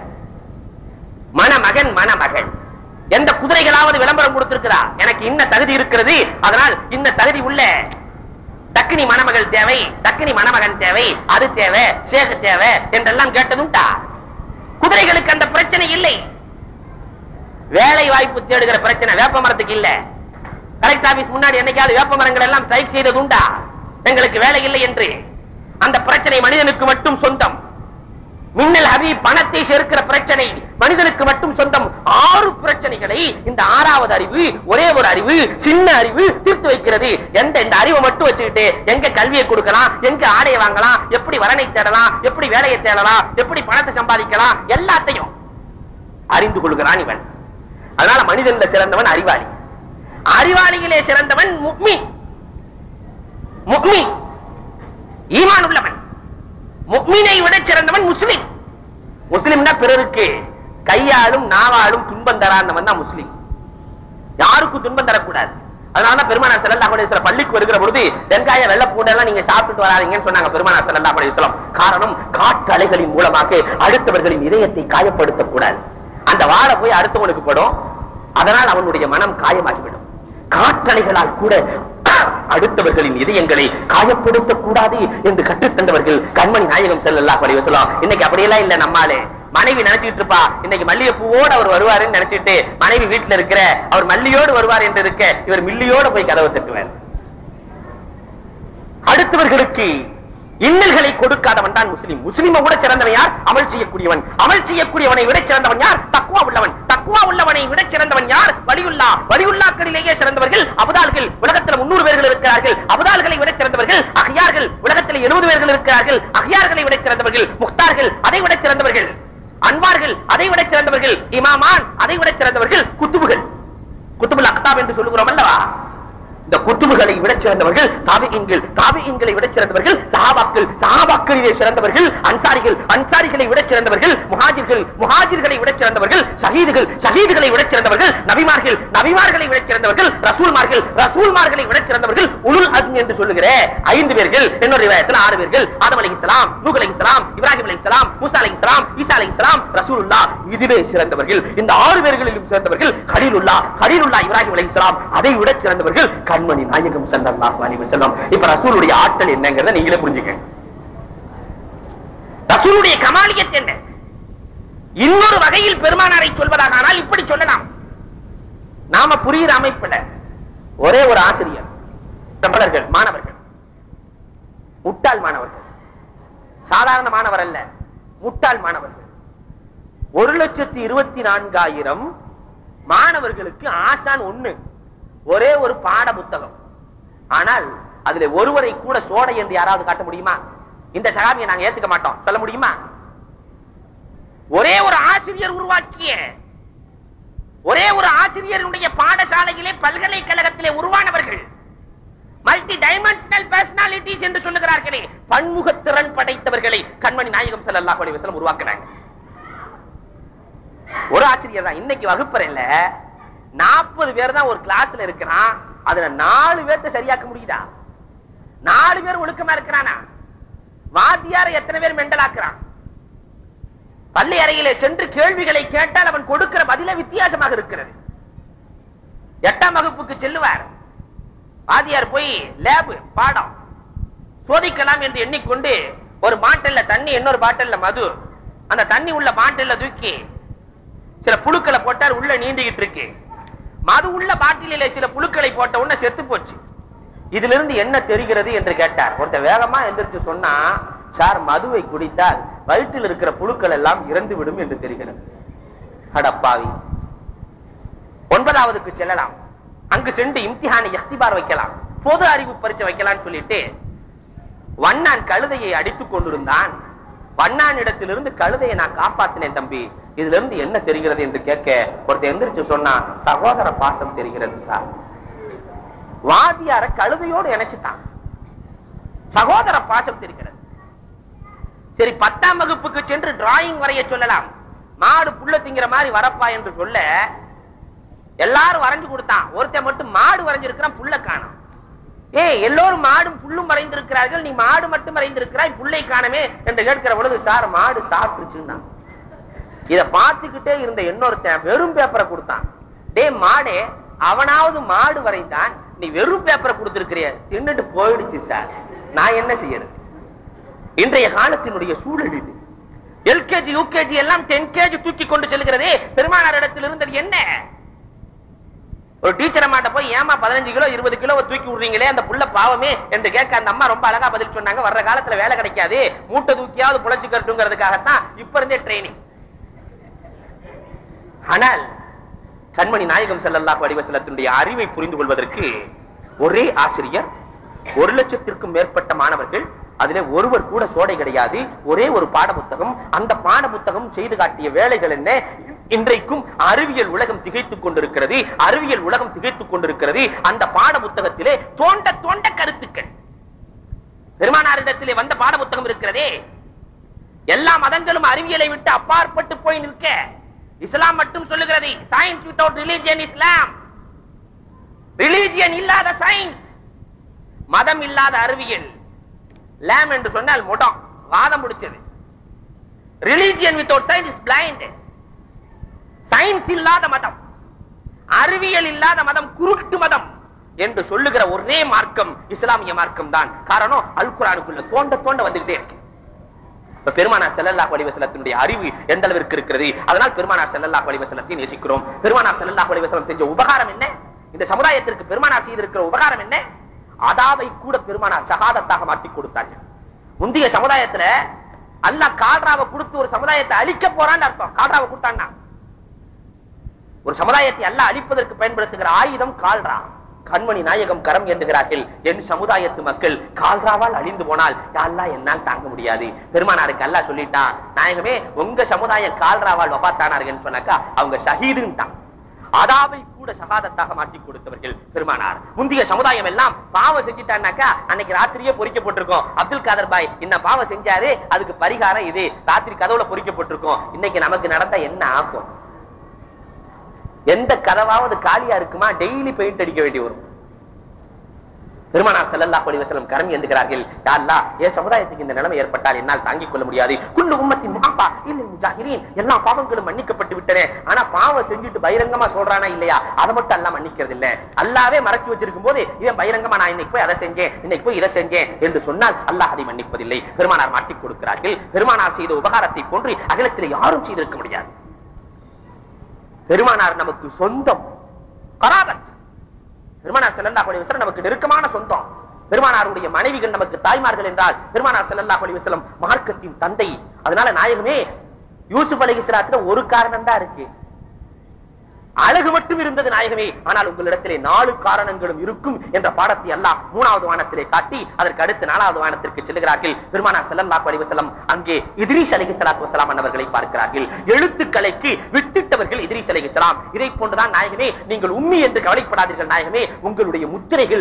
மணமகன் மணமகள் எந்த குதிரைகளாவது விளம்பரம் கொடுத்திருக்கிறா எனக்கு இன்ன தகுதி இருக்கிறது அதனால் இன்ன தகுதி உள்ள தக்கினி மணமகள் தேவை தக்கினி மணமகன் தேவை அது தேவை சேக தேவை என்றெல்லாம் கேட்டதுண்டா குதிரைகளுக்கு அந்த பிரச்சனை இல்லை வேலை வாய்ப்பு தேடுகிற பிரச்சனை வேப்ப மரத்துக்கு இல்ல கலெக்டர் ஆபீஸ் முன்னாடி என்னைக்காவது வேப்ப மரங்கள் எல்லாம் ஸ்ட்ரைக் செய்தது உண்டா எங்களுக்கு வேலை இல்லை என்று அந்த பிரச்சனை மனிதனுக்கு மட்டும் சொந்தம் மின்னல் ஹபி பணத்தை சேர்க்கிற பிரச்சனை மனிதனுக்கு மட்டும் சொந்தம் ஆறு பிரச்சனைகளை இந்த ஆறாவது அறிவு ஒரே ஒரு அறிவு சின்ன அறிவு தீர்த்து வைக்கிறது எந்த இந்த அறிவை மட்டும் வச்சுக்கிட்டு எங்க கல்வியை கொடுக்கலாம் எங்க ஆடையை வாங்கலாம் எப்படி வரனை தேடலாம் எப்படி வேலையை தேடலாம் எப்படி பணத்தை சம்பாதிக்கலாம் எல்லாத்தையும் அறிந்து கொள்கிறான் இவன் அதனால மனிதன்ல சிறந்தவன் அறிவாளி அறிவாளியிலே சிறந்தவன் முக்மின் முக்மின் ஈமான் உள்ளவன் முக்மீனை விட சிறந்தவன் முஸ்லிம் முஸ்லிம்னா பிறருக்கு கையாலும் நாவாலும் துன்பம் தராதவன் தான் முஸ்லிம் யாருக்கும் துன்பம் தரக்கூடாது அதனாலதான் பெருமானார் ஸல்லல்லாஹு அலைஹி வஸல்லம் பள்ளிக்கு வருகிற பொழுது வெங்காய வெள்ளை பூண்டெல்லாம் நீங்க சாப்பிட்டு வராதீங்கன்னு சொன்னாங்க பெருமானார் ஸல்லல்லாஹு அலைஹி வஸல்லம் காரணம் காட்டு அலைகளின் மூலமாக அடுத்தவர்களின் இதயத்தை காயப்படுத்தக் கூடாது அந்த வாழை போய் அடுத்தவனுக்கு படும் அதனால் அவனுடைய மனம் காயமாகிவிடும் காற்றலைகளால் கூட அடுத்தவர்களின் இதயங்களை காயப்படுத்தக் கூடாது என்று கற்றுத்தந்தவர்கள் கண்மணி நாயகம் ஸல்லல்லாஹு அலைஹி வஸல்லம் இன்னைக்கு அப்படியெல்லாம் இல்ல நம்மாலே மனைவி நினைச்சிட்டு இருப்பா இன்னைக்கு மல்லிகை பூவோடு அவர் வருவாருன்னு நினைச்சிட்டு மனைவி வீட்டுல இருக்கிற அவர் மல்லியோடு வருவார் என்று இருக்க இவர் மில்லியோடு போய் கதவை தட்டுவார் அடுத்தவர்களுக்கு இன்னல்களை கொடுக்காதவன் தான் முஸ்லிம் முஸ்லிமை விட சிறந்தவன் யார் அமல் செய்யக்கூடியவன் அமல் செய்யக்கூடியவனை விட சிறந்தவன் யார் தக்குவா உள்ளவன் தக்குவா உள்ளவனை விட சிறந்தவன் யார் வலியுல்லா வலியுல்லாக்களிலேயே சிறந்தவர்கள் அபுதால்கள் உலகத்தில் முன்னூறு பேர்கள் இருக்கிறார்கள் அபுதால்களை விட சிறந்தவர்கள் அஹ்யார்கள் உலகத்தில் எழுபது பேர்கள் இருக்கிறார்கள் அஹ்யார்களை விட சிறந்தவர்கள் முக்தார்கள் அதை விட சிறந்தவர்கள் அன்பார்கள் அதை விட சிறந்தவர்கள் இமாமான் அதை விட சிறந்தவர்கள் குத்துபுகள் குத்துபுல் அக்தாப் என்று சொல்லுகிறோம் அல்லவா இந்த குத்துபுகளை விட சிறந்தவர்கள் தாபியின்கள் தாபியின்களை விட சிறந்தவர்கள் சஹாபாக்கள் சஹாபாக்களிலே சிறந்தவர்கள் அன்சாரிகள் அன்சாரிகளை விட சிறந்தவர்கள் முஹாஜிர்கள் முஹாஜிர்களை விட சிறந்தவர்கள் ஷஹீதுகள் ஷஹீதுகளை விட சிறந்தவர்கள் நபிமார்கள் நபிமார்களை விட சிறந்தவர்கள் ரசூல்மார்கள் ரசூல்மார்களை விட சிறந்தவர்கள் உலுல் அஸ்ம் என்று சொல்லுகிற ஐந்து பேர்கள் இன்னொரு ரிவாயத்தில் ஆறு பேர்கள் ஆதம் அலைஹிஸ்ஸலாம் நூஹ் அலைஹிஸ்ஸலாம் இப்ராஹிம் அலைஹிஸ்ஸலாம் மூசா அலைஹிஸ்ஸலாம் ஈசா அலைஹிஸ்ஸலாம் ரசூலுல்லாஹ் இதிலே சிறந்தவர்கள் இந்த ஆறு பேர்களிலும் சிறந்தவர்கள் ஹலீலுல்லாஹ் ஹலீலுல்லாஹ் இப்ராஹிம் அலைஹிஸ்ஸலாம் அதை விட சிறந்தவர்கள் கண்மணி நாயகம் ஸல்லல்லாஹு அலைஹி வஸல்லம் இப்ப ரசூலுடைய ஆற்றல் என்னங்கறத நீங்களே புரிஞ்சுக்கங்க ரசூலுடைய கமாலியத் என்ன இன்னொரு வகையில் பெருமானாரை சொல்வதாக ஆனால் இப்படி சொல்லலாம் நாம புரியுற அமைப்புல ஒரே ஒரு ஆசிரியர் தமிழர்கள் மாணவர்கள் முட்டாள் மாணவர்கள் சாதாரண மாணவர் அல்ல முட்டாள் மாணவர்கள் ஒரு லட்சத்தி இருபத்தி நான்காயிரம் மாணவர்களுக்கு ஆசான் ஒண்ணு ஒரே ஒரு பாட புத்தகம் ஆனால் அதுல ஒருவரை கூட சோடை என்று யாராவது காட்ட முடியுமா இந்த சகாமியை நாங்க ஏத்துக்க மாட்டோம் சொல்ல முடியுமா ஒரே ஒரு ஆசிரியர் உருவாக்கிய ஒரே ஒரு ஆசிரியருடைய பாடசாலையிலே பல்கலைக்கழகத்திலே உருவானவர்கள் மல்டி டைமென்ஷனல் பர்சனாலிட்டிஸ் என்று சொல்லுகிறார்களே பன்முகத்திறன் படைத்தவர்களை கண்மணி நாயகம் ஸல்லல்லாஹு அலைஹி வஸல்லம் உருவாக்கினாங்க ஒரு ஆசிரியர் தான் இன்னைக்கு வகுப்பறையில நாற்பது பேர் தான் ஒரு கிளாஸ்ல இருக்கிறான் அதுல நாலு பேர்த்த சரியாக்க முடியுதா நாலு பேர் ஒழுக்கமா இருக்கிறானா வாத்தியாரை எத்தனை பேர் மெண்டலாக்குறான் பள்ளி அறையிலே சென்று கேள்விகளை கேட்டால் அவன் கொடுக்கிற பதில வித்தியாசமாக இருக்கிறது எட்டாம் வகுப்புக்கு செல்லுவார் வாதியார் போய் லேபு பாடம் சோதிக்கலாம் என்று எண்ணிக்கொண்டு ஒரு பாட்டில்ல தண்ணி இன்னொரு பாட்டில்ல மது அந்த தண்ணி உள்ள பாட்டில்ல தூக்கி சில புழுக்களை போட்டார் உள்ள நீந்திக்கிட்டு இருக்கு மது உள்ள பாட்டிலே சில புழுக்களை போட்ட உடனே செத்து போச்சு இதுல இருந்து என்ன தெரிகிறது என்று கேட்டார் ஒருத்தர் வேகமா எந்திரிச்சு சொன்னா சார் மதுவை குடித்தால் வயிற்றில் இருக்கிற புழுக்கள் எல்லாம் இறந்து விடும் என்று தெரிகிறது அடப்பாவி ஒன்பதாவதுக்கு செல்லலாம் அங்கு சென்று இம்திஹானி எக்திபார் வைக்கலாம் பொது அறிவு பரீட்சை வைக்கலாம்னு சொல்லிட்டு வண்ணான் கழுதையை அடித்துக் கொண்டிருந்தான் வண்ணான் இடத்திலிருந்து கழுதையை நான் காப்பாத்தினேன் தம்பி இதுல இருந்து என்ன தெரிகிறது என்று கேட்க ஒருத்தர் எந்திரிச்சு சொன்னா சகோதர பாசம் தெரிகிறது சார் வாதியார கழுதையோடு இணைச்சுட்டான் சகோதர பாசம் தெரிகிறது சரி பத்தாம் வகுப்புக்கு சென்று டிராயிங் வரைய சொல்லலாம் மாடு புல்ல திங்கிற மாதிரி வரப்பா என்று சொல்ல எல்லாரும் வரைஞ்சு கொடுத்தான் ஒருத்தன் மட்டும் மாடு வரைஞ்சிருக்கிறான் புல்ல காணும் ஏய் எல்லோரும் மாடும் புல்லும் மறைந்திருக்கிறார்கள் நீ மாடு மட்டும் மறைந்திருக்கிறாய் புல்லை காணமே என்று கேட்கிற பொழுது சார் மாடு சாப்பிட்டுச்சுன்னா இத பார்த்துக்கிட்டே இருந்த இன்னொருத்தன் வெறும் பேப்பரை கொடுத்தான் டே மாடே அவனாவது மாடு வரைந்தான் நீ வெறும் பேப்பரை கொடுத்திருக்கிறிய தின்னுட்டு போயிடுச்சு சார் நான் என்ன செய்யறது இன்றைய காலத்தினுடைய சூழல் இது எல்கேஜி யூகேஜி எல்லாம் டென் கேஜி தூக்கி கொண்டு செல்கிறதே பெருமானார் இடத்தில் இருந்தது என்ன ஒரு டீச்சர் அம்மாட்ட போய் ஏமா பதினஞ்சு கிலோ இருபது கிலோ தூக்கி விடுறீங்களே அந்த புள்ள பாவமே என்று கேட்க அந்த அம்மா ரொம்ப அழகா பதில் சொன்னாங்க வர்ற காலத்துல வேலை கிடைக்காது மூட்டை தூக்கியாவது புழைச்சு கட்டுங்கிறதுக்காகத்தான் இப்ப இருந்தே ட்ரைனிங் ஆனால் கண்மணி நாயகம் ஸல்லல்லாஹு அலைஹி வஸல்லத்தினுடைய அறிவை புரிந்து கொள்வதற்கு ஒரே ஆசிரியர் ஒரு லட்சத்திற்கும் மேற்பட்ட மாணவர்கள் அதிலே ஒருவர் கூட சோடை கிடையாது ஒரே ஒரு பாட புத்தகம் அந்த பாட புத்தகம் செய்து காட்டிய வேலைகள் என்ன இன்றைக்கும் அறிவியல் உலகம் திகைத்துக் கொண்டிருக்கிறது அறிவியல் உலகம் திகைத்துக் கொண்டிருக்கிறது அந்த பாட புத்தகத்திலே தோண்ட தோண்ட கருத்துக்கள் பெருமானாரிடத்திலே வந்த பாட புத்தகம் இருக்கிறதே எல்லா மதங்களும் அறிவியலை விட்டு அப்பாற்பட்டு போய் நிற்க இஸ்லாம் மட்டும் சொல்லுகிறது science without religion Islam religion இல்லாத சயின்ஸ் மதம் இல்லாத அறிவியல் லேம் என்று சொன்னால் முடம் வாதம் முடிச்சது religion without science is blind science இல்லாத மதம் அறிவியல் இல்லாத மதம் குருட்டு மதம் என்று சொல்லுகிற ஒரே மார்க்கம் இஸ்லாமிய மார்க்கம் தான் காரணம் அல் குரானுக்குள்ள தோண்ட தோண்ட வந்துகிட்டே இருக்கு இப்ப பெருமானார் ஸல்லல்லாஹு அலைஹி வஸல்லத்தினுடைய அறிவு எந்த அளவிற்கு இருக்கிறது அதனால் பெருமானார் ஸல்லல்லாஹு அலைஹி வஸல்லத்தை நேசிக்கிறோம் பெருமானார் ஸல்லல்லாஹு அலைஹி வஸல்லம் செஞ்ச உபகாரம் என்ன இந்த சமுதாயத்திற்கு பெருமானார் செய்திருக்கிற உபகாரம் என்ன அதாவை கூட பெருமானார் ஷஹாதத்தாக மாற்றி கொடுத்தார்கள் முந்தைய சமுதாயத்துல அல்லாஹ் கால்ராவை கொடுத்து ஒரு சமுதாயத்தை அழிக்க போறான்னு அர்த்தம் கால்ராவை கொடுத்தான்னா ஒரு சமுதாயத்தை அல்லாஹ் அழிப்பதற்கு பயன்படுத்துகிற ஆயுதம் கால்ரா கண்மணி நாயகம் கரம் ஏந்துகிறார்கள் என் சமுதாயத்து மக்கள் கால்ராவால் அழிந்து போனால் யாரெல்லாம் என்னால் தாங்க முடியாது பெருமானாருக்கு அல்லாஹ் சொல்லிட்டான் நாயகமே உங்க சமுதாயம் கால்ராவால் வபாத்தானார்கள் சொன்னாக்கா அவங்க ஷஹீதுன்ட்டான் அதாவை கூட சகாதத்தாக மாற்றி கொடுத்தவர்கள் பெருமானார் முந்தைய சமுதாயம் எல்லாம் பாவம் செஞ்சிட்டான்னாக்கா அன்னைக்கு ராத்திரியே பொறிக்கப்பட்டிருக்கோம் அப்துல் காதர் பாய் இந்த பாவம் செஞ்சாரு அதுக்கு பரிகாரம் இது ராத்திரி கதவுல பொறிக்கப்பட்டிருக்கோம் இன்னைக்கு நமக்கு நடந்தா என்ன ஆகும் எந்த கதவாவது காலியா இருக்குமா டெய்லி பெயிண்ட் அடிக்க வேண்டி வரும் பெருமானார் ஸல்லல்லாஹு அலைஹி வஸல்லம் கரம் ஏந்துகிறார்கள் யா அல்லாஹ் என் சமுதாயத்துக்கு இந்த நிலைமை ஏற்பட்டால் என்னால் தாங்கிக் கொள்ள முடியாது குல்லு உம்மத்தின் முஹப்பா இல்ல முஜாஹிரீன் எல்லா பாவங்களும் மன்னிக்கப்பட்டு விட்டன ஆனா பாவம் செஞ்சுட்டு பகிரங்கமா சொல்றானா இல்லையா அதை மட்டும் அல்லாஹ் மன்னிக்கிறது இல்ல அல்லாவே மறைச்சு வச்சிருக்கும் போது இவன் பகிரங்கமா நான் இன்னைக்கு போய் அதை செஞ்சேன் இன்னைக்கு போய் இதை செஞ்சேன் என்று சொன்னால் அல்லாஹ் அதை மன்னிப்பதில்லை பெருமானார் மாட்டிக் கொடுக்கிறார்கள் பெருமானார் செய்த உபகாரத்தை போன்று அகிலத்தில் யாரும் செய்திருக்க முடியாது பெருமானார் நமக்கு சொந்தம் கராபத் பெருமானார் ஸல்லல்லாஹு அலைஹி வஸல்லம் நமக்கு நெருக்கமான சொந்தம் பெருமானாருடைய மனைவிகள் நமக்கு தாய்மார்கள் என்றால் பெருமானார் ஸல்லல்லாஹு அலைஹி வஸல்லம் மார்க்கத்தின் தந்தை அதனால நாயகமே யூசுப் அலைஹிஸ்ஸலாத்துல ஒரு காரணம் தான் இருக்கு அழகு மட்டும் இருந்தது நாயகமே ஆனால் உங்களிடத்திலே நாலு காரணங்களும் இருக்கும் என்ற பாடத்தை அல்லாஹ் மூணாவது வானத்திலே காட்டி அதற்கு அடுத்து நாலாவது வானத்திற்கு செல்லுகிறார்கள் பெருமானார் ஸல்லல்லாஹு அலைஹி வஸல்லம் அங்கே இத்ரீஸ் அலைஹிஸ்ஸலாத்து வஸலாம் அன்னவர்களை பார்க்கிறார்கள் எழுத்துக்கலைக்கு வித்திட்டவர்கள் இத்ரீஸ் அலைஹிஸ்ஸலாம் இதை போன்றுதான் நாயகமே நீங்கள் உம்மி என்று கவலைப்படாதீர்கள் நாயகமே உங்களுடைய முத்திரைகள்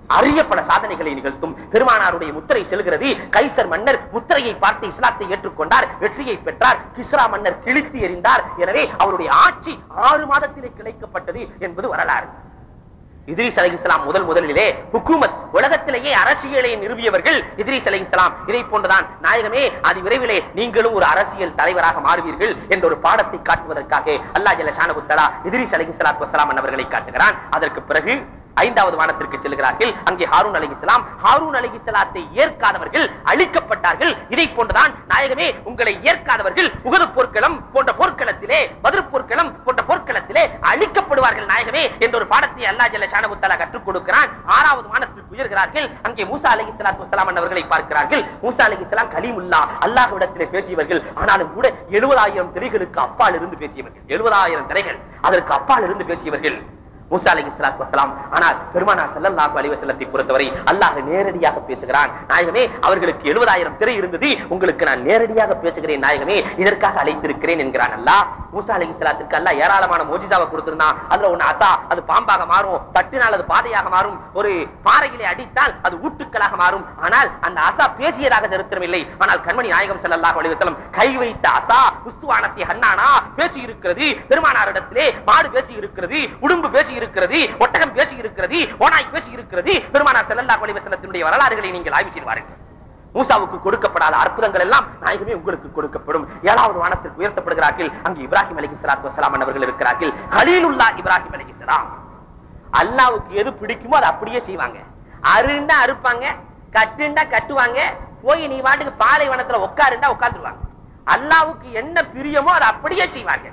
அரிய பல சாதனைகளை நிகழ்த்தும் பெருமானாருடைய முத்திரை செல்கிறது கைசர் மன்னர் முத்திரையை பார்த்து இஸ்லாத்தை ஏற்றுக்கொண்டார் வெற்றியை பெற்றார் கிஸ்ரா மன்னர் கிழித்து எறிந்தார் எனவே அவருடைய ஆட்சி ஆறு மாதத்திலே கிளைக்கப்பட்டது என்பது வரலாறு இத்ரீஸ் அலை இஸ்லாம் முதல் முதலிலே ஹுக்குமத் உலகத்திலேயே அரசியலை நிறுவியவர்கள் இத்ரீஸ் அலை இஸ்லாம் இதை போன்றுதான் நாயகமே அது விரைவிலே நீங்களும் ஒரு அரசியல் தலைவராக மாறுவீர்கள் என்ற ஒரு பாடத்தை காட்டுவதற்காக அல்லாஹ் ஜல்ல ஷானகுத்தலா இத்ரீஸ் அலை இஸ்லாத் வசலாம் அவர்களை காட்டுகிறான் அதற்கு பிறகு ஐந்தாவது வானத்திற்கு செல்கிறார்கள் அங்கே ஹாரூன் அலி இஸ்லாம் ஹாரூன் அலி இஸ்லாத்தை ஏற்காதவர்கள் அழிக்கப்பட்டார்கள் இதை போன்றுதான் நாயகமே உங்களை ஏற்காதவர்கள் உகது போர்க்களம் போன்ற போர்க்களத்திலே பதில் போர்க்களம் போன்ற போர்க்களத்திலே அழிக்கப்படுவார்கள் நாயகமே என்ற ஒரு பாடத்தை அல்லா ஜல்ல ஷானகுத்தலா கற்றுக் கொடுக்கிறான் ஆறாவது வானத்திற்கு உயர்கிறார்கள் அங்கே மூசா அலி இஸ்லாத்து வசலாம் அவர்களை பார்க்கிறார்கள் மூசா அலி இஸ்லாம் கலீமுல்லா அல்லாஹ்விடத்திலே பேசியவர்கள் ஆனாலும் கூட எழுபதாயிரம் திரைகளுக்கு அப்பால் இருந்து பேசியவர்கள் எழுபதாயிரம் திரைகள் அதற்கு அப்பால் இருந்து பேசியவர்கள் மூசா அலைஹி ஸலாத்து வஸலாம் ஆனால் பெருமானார் ஸல்லல்லாஹு அலைஹி வஸல்லத்தை பொறுத்தவரை அல்லாஹ் நேரடியாக பேசுகிறான் நாயகமே அவர்களுக்கு 70000 திரை இருந்தது உங்களுக்கு நான் நேரடியாக பேசுகிறேன் நாயகமே இதற்காக அழைத்திருக்கிறேன் என்கிறான் அல்லாஹ் மூசா அலைஹி ஸலாத்துக்கு அல்லாஹ் ஏராளமான மோஜிசாவை கொடுத்திருந்தான் அதுல ஒண்ணு அசா அது பாம்பாக மாறும் தட்டினால் அது பாதையாக மாறும் ஒரு பாறையிலே அடித்தால் அது ஊட்டுக்களாக மாறும் ஆனால் அந்த அசா பேசியதாக சரித்திரமில்லை ஆனால் கண்மணி நாயகம் ஸல்லல்லாஹு அலைஹி வஸல்லம் கை வைத்த அசா உஸ்துவானத்தை ஹன்னானா பேசி இருக்கிறது பெருமானாரிடத்திலே மாடு பேசி இருக்கிறது உடும்பு பேசி இருக்கிறது ஒட்டகம் பேசி இருக்கிறது ஓனாய் பேசி இருக்கிறது பெருமானார் ஸல்லல்லாஹு அலைஹி வஸல்லத்தினுடைய வரலாறுகளை நீங்கள் ஆய்வு செய்வார்கள் மூசாவுக்கு கொடுக்கப்படாத அற்புதங்கள் எல்லாம் நாயகமே உங்களுக்கு கொடுக்கப்படும் ஏழாவது வானத்திற்கு உயர்த்தப்படுகிறார்கள் அங்கு இப்ராஹிம் அலி சலாத்து வசலாம் அவர்கள் இருக்கிறார்கள் ஹலீலுல்லா இப்ராஹிம் அலி சலாம் அல்லாவுக்கு எது பிடிக்குமோ அதை அப்படியே செய்வாங்க அருண்டா அறுப்பாங்க கட்டுண்டா கட்டுவாங்க போய் நீ வாட்டுக்கு பாலைவனத்துல உட்காருண்டா உட்கார்ந்துருவாங்க அல்லாவுக்கு என்ன பிரியமோ அதை அப்படியே செய்வாங்க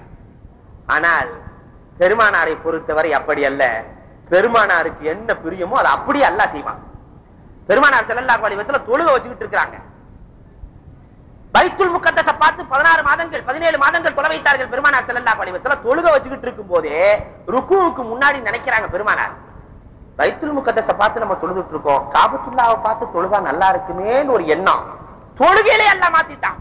ஆனால் பெருமானாரை பொறுத்தவரை அப்படி அல்ல பெருமானாருக்கு என்ன பிரியமோ அதை அப்படியே அல்லாஹ் செய்வான் பெருமானார் ஸல்லல்லாஹு அலைஹி வஸல்லம் தொழுகை வச்சுக்கிட்டு இருக்காங்க பைத்துல் முக்கத்தஸ பார்த்து 16 மாதங்கள் 17 மாதங்கள் தொலை வைத்தார்கள் பெருமானார் ஸல்லல்லாஹு அலைஹி வஸல்லம் தொழுகை வச்சுக்கிட்டு இருக்கும்போதே ருக்குவுக்கு முன்னாடி நினைக்கிறாங்க பெருமானார் பைத்துல் முக்கத்தஸ பார்த்து நம்ம தொழுதுட்டு இருக்கோம் காபத்துல்லாவை பார்த்து தொழுதா நல்லா இருக்குமேன்னு ஒரு எண்ணம் தொழுகையிலே எல்லாம் மாத்திட்டான்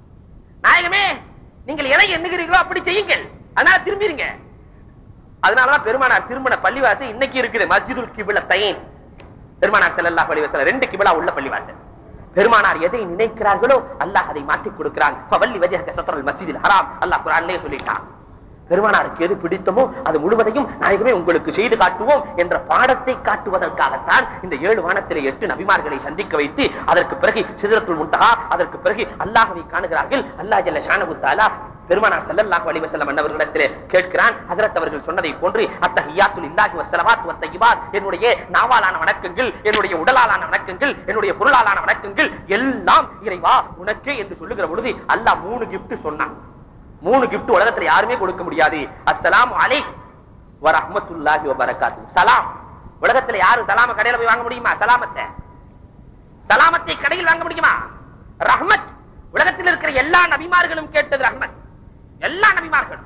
நாயகமே நீங்கள் எதை எண்ணுகிறீர்களோ அப்படி செய்யுங்கள் அதனால திரும்பிருங்க அதனாலதான் பெருமானார் திருமண பள்ளிவாசல் இன்னைக்கு இருக்குது மஸ்ஜிதுல் கிபில தைன் பெருமானார் ஸல்லல்லாஹு அலைஹி வஸல்லம் ரெண்டு கிபிலா உள்ள பள்ளிவாசல் பெருமானார் எதை நினைக்கிறார்களோ அல்லாஹ் அதை மாற்றி கொடுக்கிறான் ஃபவல்லி வஜஹக ஸத்ரல் மஸ்ஜிதில் ஹராம் அல்லாஹ் குர்ஆன்லயே சொல்லிட்டான் பெருமானாருக்கு எது பிடித்தமோ அது முழுவதையும் நாயகமே உங்களுக்கு செய்து காட்டுவோம் என்ற பாடத்தை காட்டுவதற்காகத்தான் இந்த ஏழு வானத்திலே எட்டு நபிமார்களை சந்திக்க வைத்து அதற்கு பிறகு சிதறத்துல் முத்தகா அதற்கு பிறகு அல்லாஹ்வை காணுகிறார்கள் அல்லாஹ் ஜல்ல ஷானஹு தஆலா பெருமானார் ஸல்லல்லாஹு அலைஹி வஸல்லம் அன்னவர்களிடத்திலே கேட்கிறான் ஹஜரத் அவர்கள் சொன்னதை போன்று அத்தஹியாத்துல் இல்லாஹி வஸ்ஸலவாத் வத்தய்யிபாத் என்னுடைய நாவாலான வணக்கங்கள் என்னுடைய உடலாலான வணக்கங்கள் என்னுடைய பொருளாலான வணக்கங்கள் எல்லாம் இறைவா உனக்கே என்று சொல்லுகிற பொழுது அல்லாஹ் மூணு gift சொன்னான் மூணு gift உலகத்துல யாருமே கொடுக்க முடியாது அஸ்ஸலாமு அலைக் வ ரஹ்மத்துல்லாஹி வ பரக்காத்துஹு சலாம் உலகத்துல யாரும் சலாம கடையில போய் வாங்க முடியுமா சலாமத்தை சலாமத்தை கடையில் வாங்க முடியுமா ரஹ்மத் உலகத்தில் இருக்கிற எல்லா நபிமார்களும் கேட்டது ரஹ்மத் எல்லா நபிமார்களும்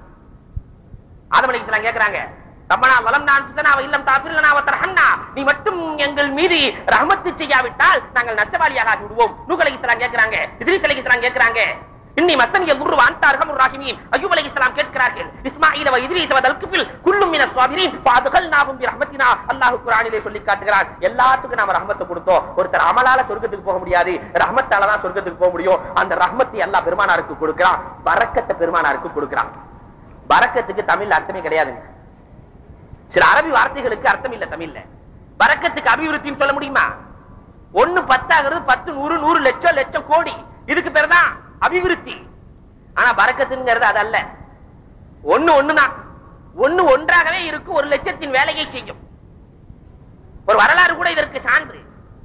ஆதம் அலைஹிஸ்ஸலாம் கேக்குறாங்க ரப்பனா வலம்னா அன்ஃபுஸனா வ இல்லம் தஃபிர் லனா வ தர்ஹம்னா நீ மட்டும் எங்கள் மீது ரஹ்மத்து செய்யாவிட்டால் நாங்கள் நஷ்டவாளியாக ஆகி விடுவோம் நூஹ் அலைஹிஸ்ஸலாம் கேக்குறாங்க இத்ரீஸ் அலைஹிஸ்ஸலாம் கேக்குறாங்க இன்னி மசன் யதுர்ரு வ அன்த அர்ஹமுர் ராஹிமீன் அய்யூப் அலைஹிஸ்ஸலாம் கேட்கிறார்கள் இஸ்மாஈல வ இத்ரீஸ் வ தல்கிஃபில் குல்லும் மினஸ் ஸாபிரீன் ஃபஅத்கல்நாஹும் பிரஹ்மத்தினா அல்லாஹ் குர்ஆனிலே சொல்லி காட்டுகிறான் எல்லாத்துக்கும் நாம ரஹ்மத்தை கொடுத்தோம் ஒருத்தர் அமலால சொர்க்கத்துக்கு போக முடியாது ரஹ்மத்தால தான் சொர்க்கத்துக்கு போக முடியும் அந்த ரஹ்மத்தை அல்லாஹ் பெருமானாருக்கு கொடுக்கிறான் பரக்கத்தை பெருமானாருக்கு கொடுக்கிறான் பரக்கத்துக்கு தமிழ்ல அர்த்தமே கிடையாதுங்க சில அரபி வார்த்தைகளுக்கு அர்த்தம் இல்ல தமிழ்ல பரக்கத்துக்கு அபிவிருத்தின்னு சொல்ல முடியுமா ஒண்ணு பத்தாகிறது பத்து நூறு நூறு லட்சம் லட்சம் கோடி இதுக்கு பேர் தான் அபிவிருத்தி ஆனா பரக்கத்துங்கிறது அது அல்ல ஒண்ணு ஒண்ணுதான் ஒண்ணு ஒன்றாகவே இருக்கும் ஒரு லட்சத்தின் வேலையை செய்யும் ஒரு வரலாறு கூட இதற்கு சான்று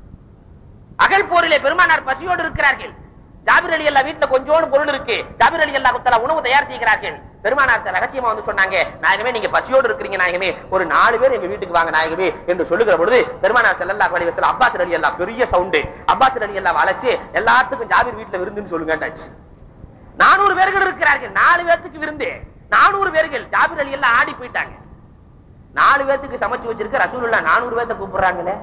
அகல் போரிலே பெருமானார் பசியோடு இருக்கிறார்கள் ஜாபிர் அலி அல்லா வீட்டுல கொஞ்சோண்டு பொருள் இருக்கு ஜாபிர் அலி அல்லா குத்தலா உணவு தயார் செய்கிறார்கள் பெருமானார் ரகசியமா வந்து சொன்னாங்க நாயகமே நீங்க பசியோடு இருக்கிறீங்க நாயகமே ஒரு நாலு பேர் எங்க வீட்டுக்கு வாங்க நாயகமே என்று சொல்லுகிற பொழுது பெருமானார் ஸல்லல்லாஹு அலைஹி வஸல்லம் அப்பாஸ் அலி அல்லா பெரிய சவுண்ட் அப்பாஸ் அலி அல்லா வளைச்சு எல்லாத்துக்கும் ஜாபிர் வீட்டுல விருந்துன்னு சொல்லுங்கட்டாச்சு நானூறு பேர்கள் இருக்கிறார்கள் நாலு பேர்த்துக்கு விருந்து நானூறு பேர்கள் ஜாபிர் அலி எல்லாம் ஆடி போயிட்டாங்க நாலு பேர்த்துக்கு சமைச்சு வச்சிருக்க ரசூலுல்லா நானூறு பேர்த்த கூப்பிடுறாங்களே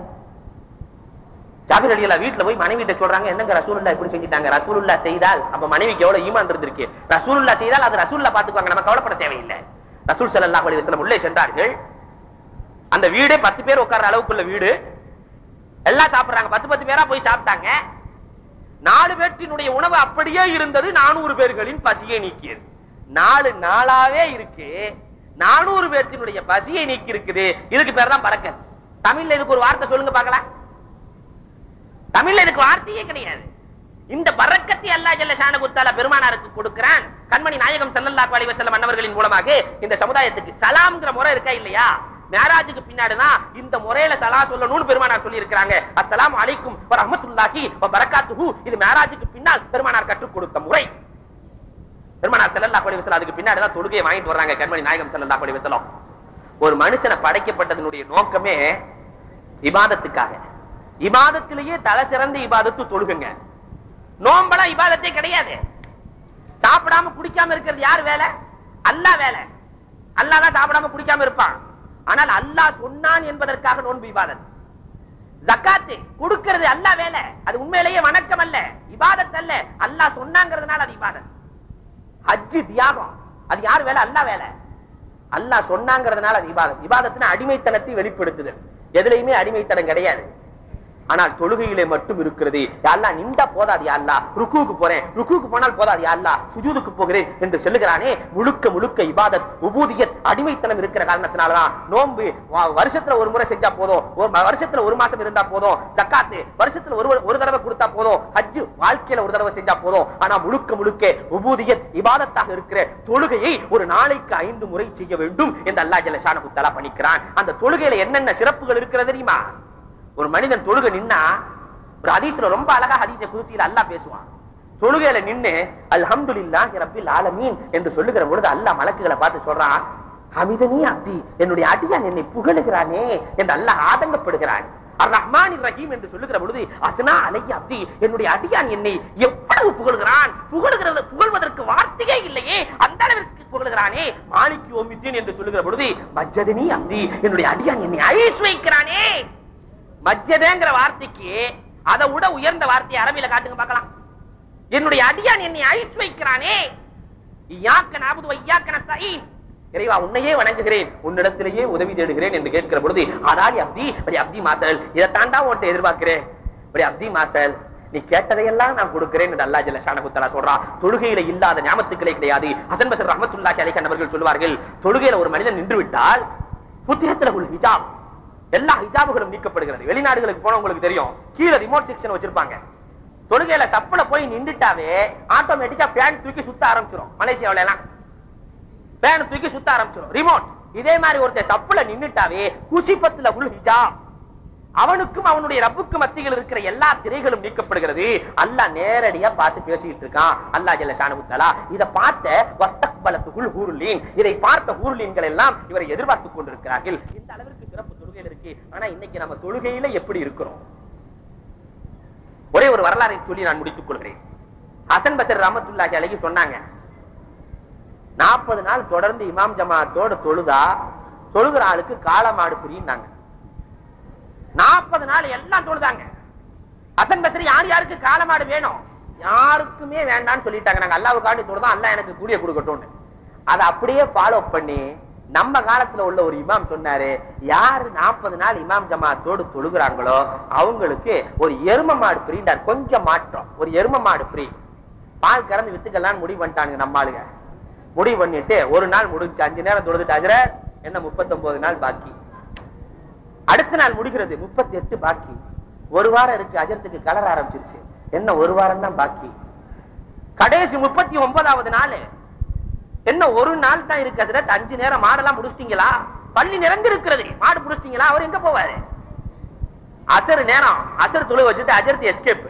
ஜாபிர் அலி அல்லா வீட்டுல போய் மனைவி சொல்றாங்க என்னங்க ரசூலுல்லா இப்படி செஞ்சுட்டாங்க ரசூலுல்லா செய்தால் அப்ப மனைவிக்கு எவ்வளவு ஈமான் இருந்திருக்கு ரசூலுல்லா செய்தால் அது ரசூலுல்லா பாத்துக்குவாங்க நம்ம கவலைப்பட தேவையில்லை ரசூல் ஸல்லல்லாஹு அலைஹி வஸல்லம் உள்ளே சென்றார்கள் அந்த வீடே பத்து பேர் உட்கார்ற அளவுக்குள்ள வீடு எல்லாம் சாப்பிடுறாங்க பத்து பத்து பேரா போய் சாப்பிட்டாங்க நாலு பேற்றினுடைய உணவு அப்படியே இருந்தது நானூறு பேர்களின் பசியை நீக்கியது நாலு நாளாவே இருக்கு நானூறு பேர்த்தினுடைய பசியை நீக்கி இருக்குது இதுக்கு பேர் தான் பறக்கத் தமிழ்ல இதுக்கு ஒரு வார்த்தை சொல்லுங்க பார்க்கலாம் தமிழ்ல இதுக்கு வார்த்தையே கிடையாது இந்த பறக்கத்தை அல்லா ஜல்ல ஷானகுத்தால பெருமானாருக்கு கொடுக்கிறான் கண்மணி நாயகம் ஸல்லல்லாஹு அலைஹி வஸல்லம் அன்னவர்களின் மூலமாக இந்த சமுதாயத்துக்கு சலாம்ங்கிற முறை இருக்கா இல்லையா மேராஜுக்கு பின்னாடிதான் இந்த முறையில சலா சொல்லணும்னு பெருமானார் சொல்லி இருக்காங்க அஸ்ஸலாமு அலைக்கும் வ ரஹ்மத்துல்லாஹி வ பரக்காத்துஹு இது மேராஜுக்கு பின்னால் பெருமானார் கற்றுக் கொடுத்த முறை பெருமானார் ஸல்லல்லாஹு அலைஹி வஸல்லம் அதுக்கு பின்னாடி தான் தொழுகையை வாங்கிட்டு வர்றாங்க கண்மணி நாயகம் ஸல்லல்லாஹு அலைஹி வஸல்லம் ஒரு மனுஷனை படைக்கப்பட்டதனுடைய நோக்கமே இபாதத்துக்காக இபாதத்திலேயே தலை சிறந்த இபாதத்து தொழுகுங்க நோம்பலாம் இபாதத்தே கிடையாது சாப்பிடாம குடிக்காம இருக்கிறது யார் வேலை அல்லாஹ் வேலை அல்லாஹ் தான் சாப்பிடாம குடிக்காம இருப்பான் ஆனால் அல்லாஹ் சொன்னான் என்பதற்காக நோன்பு இபாதத் ஜக்காத்து கொடுக்கிறது அல்லாஹ் வேலை அது உண்மையிலேயே வணக்கம் அல்ல இபாதத் அல்ல அல்லாஹ் சொன்னாங்கிறதுனால அது இபாதத் ஹஜ்ஜு தியாகம் அது யார் வேலை அல்லாஹ் வேலை அல்லாஹ் சொன்னாங்கிறதுனால அது இபாதத் இபாதத்தின அடிமைத்தனத்தை வெளிப்படுத்துது எதுலையுமே அடிமைத்தனம் கிடையாது ஆனால் தொழுகையிலே மட்டும் இருக்கிறது யாழ்லா நின்றா போதாது யாழ்லா ருக்குவுக்கு போறேன் ருக்குவுக்கு போனால் போதாது யாழ்லா சுஜூதுக்கு போகிறேன் என்று சொல்லுகிறானே முழுக்க முழுக்க இபாதத் உபூதியத் அடிமைத்தனம் இருக்கிற காரணத்தினாலதான் நோன்பு வ- வருஷத்துல ஒரு முறை செஞ்சா போதும் ஒரு ம- வருஷத்துல ஒரு மாசம் இருந்தா போதும் ஜக்காத்து வருஷத்துல ஒரு ஒரு தடவை கொடுத்தா போதும் ஹஜ்ஜு வாழ்க்கையில ஒரு தடவை செஞ்சா போதும் ஆனா முழுக்க முழுக்க உபூதியத் இபாதத்தாக இருக்கிற தொழுகையை ஒரு நாளைக்கு ஐந்து முறை செய்ய வேண்டும் என்று அல்லாஹ் ஜல்ல ஷானஹு தஆலா பண்ணிக்கிறான் அந்த தொழுகையில என்னென்ன சிறப்புகள் இருக்கிறது தெரியுமா ஒரு மனிதன் தொழுகை நின்னா ஒரு ஹதீஸ்ல ரொம்ப அழகா ஹதீஸை குதிச்சியில அல்லாஹ் பேசுவான் தொழுகையில நின்னு அல்ஹம்துலில்லாஹி ரப்பில் ஆலமீன் என்று சொல்லுகிற பொழுது அல்லாஹ் மலக்குகளை பார்த்து சொல்றான் ஹமிதனி அப்தி என்னுடைய அடியான் என்னை புகழுகிறானே என்று அல்லாஹ் ஆதங்கப்படுகிறான் அர் ரஹ்மான் ரஹீம் என்று சொல்லுகிற பொழுது அஸ்னா அலைய அப்தி என்னுடைய அடியான் என்னை எவ்வளவு புகழுகிறான் புகழுகிறது புகழ்வதற்கு வார்த்தையே இல்லையே அந்த அளவிற்கு புகழுகிறானே மாலிக் யோமித்தீன் என்று சொல்லுகிற பொழுது மஜ்ஜதினி அப்தி என்னுடைய அடியான் என்னை ஐஸ் வைக்கிறானே மஜ்ஜதேங்கிற வார்த்தைக்கு அதை விட உயர்ந்த வார்த்தையை அரபியில காட்டுங்க பார்க்கலாம் என்னுடைய அடியான் என்னை ஐஸ் வைக்கிறானே இய்யாக்க நஅபுது வ இய்யாக்க நஸ்தஈன் இறைவா உன்னையே வணங்குகிறேன் உன்னிடத்திலேயே உதவி தேடுகிறேன் என்று கேட்கிற பொழுது ஆடாடி அப்தி படி அப்தி மாசல் இதை தாண்டா உன்ட்ட எதிர்பார்க்கிறேன் படி அப்தி மாசல் நீ கேட்டதையெல்லாம் நான் கொடுக்கிறேன் என்று அல்லாஹ் ஜல்ல ஷானஹு தஆலா சொல்றான் தொழுகையில இல்லாத ஞாபகத்துக்களே கிடையாது ஹசன் பசர் ரஹ்மத்துல்லாஹி அலைஹி அவர்கள் சொல்வார்கள் தொழுகையில ஒரு மனிதன் நின்று விட்டால் புத்திரத்துல உள்ள ஹிஜாப் எல்லா ஹிஜாபுகளும் நீக்கப்படுகிறது வெளிநாடுகளுக்கு போனவங்களுக்கு தெரியும் கீழே ரிமோட் செக்ஷன் வச்சிருப்பாங்க தொழுகையில சப்பல போய் நின்றுட்டாவே ஆட்டோமேட்டிக்கா ஃபேன் தூக்கி சுத்த ஆரம்பிச்சிடும் மலேசியாவுல எல்லாம் ஃபேன் தூக்கி சுத்த ஆரம்பிச்சிடும் ரிமோட் இதே மாதிரி ஒருத்தர் சப்பல நின்னுட்டாவே குசிபத்துல உள் ஹிஜாப் அவனுக்கும் அவனுடைய ரப்புக்கு மத்தியில் இருக்கிற எல்லா திரைகளும் நீக்கப்படுகிறது அல்லாஹ் நேரடியா பார்த்து பேசிட்டு இருக்கான் அல்லாஹ் ஜல்ல ஷானஹு தஆலா இத பார்த்த வஸ்தக்பலத்துகுல் ஹூருலீன் இதை பார்த்த ஹூருலீன்கள் எல்லாம் இவரை எதிர்பார்த்துக் கொண்டிருக்கிறார்கள் இந்த அளவிற்கு சிறப்பு தொழுகையில் இருக்கு ஆனா இன்னைக்கு நம்ம தொழுகையில எப்படி இருக்கிறோம் ஒரே ஒரு வரலாறை சொல்லி நான் முடித்துக் கொள்கிறேன் ஹசன் பசர் ரஹமத்துல்லாஹி அலைஹி சொன்னாங்க நாற்பது நாள் தொடர்ந்து இமாம் ஜமாத்தோட தொழுதா தொழுகிற ஆளுக்கு காளமாடு ஃப்ரீன்னாங்க நாற்பது நாள் எல்லாம் தொழுதாங்க ஹசன் பசரி யார் யாருக்கு காளமாடு வேணும் யாருக்குமே வேண்டாம்னு சொல்லிட்டாங்க நாங்க அல்லாவுக்காண்டி தொழுதோம் அல்லாஹ் எனக்கு கூடிய கொடுக்கட்டும்னு அதை அப்படியே ஃபாலோ பண்ணி நம்ம காலத்துல உள்ள ஒரு இமாம் சொன்னாரு யாரு நாற்பது நாள் இமாம் ஜமாத்தோடு தொழுகிறாங்களோ அவங்களுக்கு ஒரு எரும மாடு ஃப்ரீண்டார் கொஞ்சம் மாற்றம் ஒரு எரும மாடு ஃப்ரீ பால் கறந்து வித்துக்கலாம்னு முடிவு பண்ணிட்டானுங்க நம்ம ஆளுங்க முடிவு பண்ணிட்டு ஒரு நாள் முடிஞ்சு அஞ்சு நேரம் தொழுதுட்டு அஜரத் என்ன முப்பத்தொன்பது நாள் பாக்கி அடுத்த நாள் முடிகிறது முப்பத்தி எட்டு பாக்கி ஒரு வாரம் இருக்கு அஜரத்துக்கு கலர் ஆரம்பிச்சிருச்சு என்ன ஒரு வாரம் தான் பாக்கி கடைசி முப்பத்தி ஒன்பதாவது நாள் என்ன ஒரு நாள் தான் இருக்கு அஜரத் அஞ்சு நேரம் மாடெல்லாம் முடிச்சிட்டீங்களா பள்ளி நிறைந்து இருக்கிறது மாடு முடிச்சிட்டீங்களா அவர் எங்க போவாரு அசர் நேரம் அசர் தொழு வச்சுட்டு அஜரத் எஸ்கேப்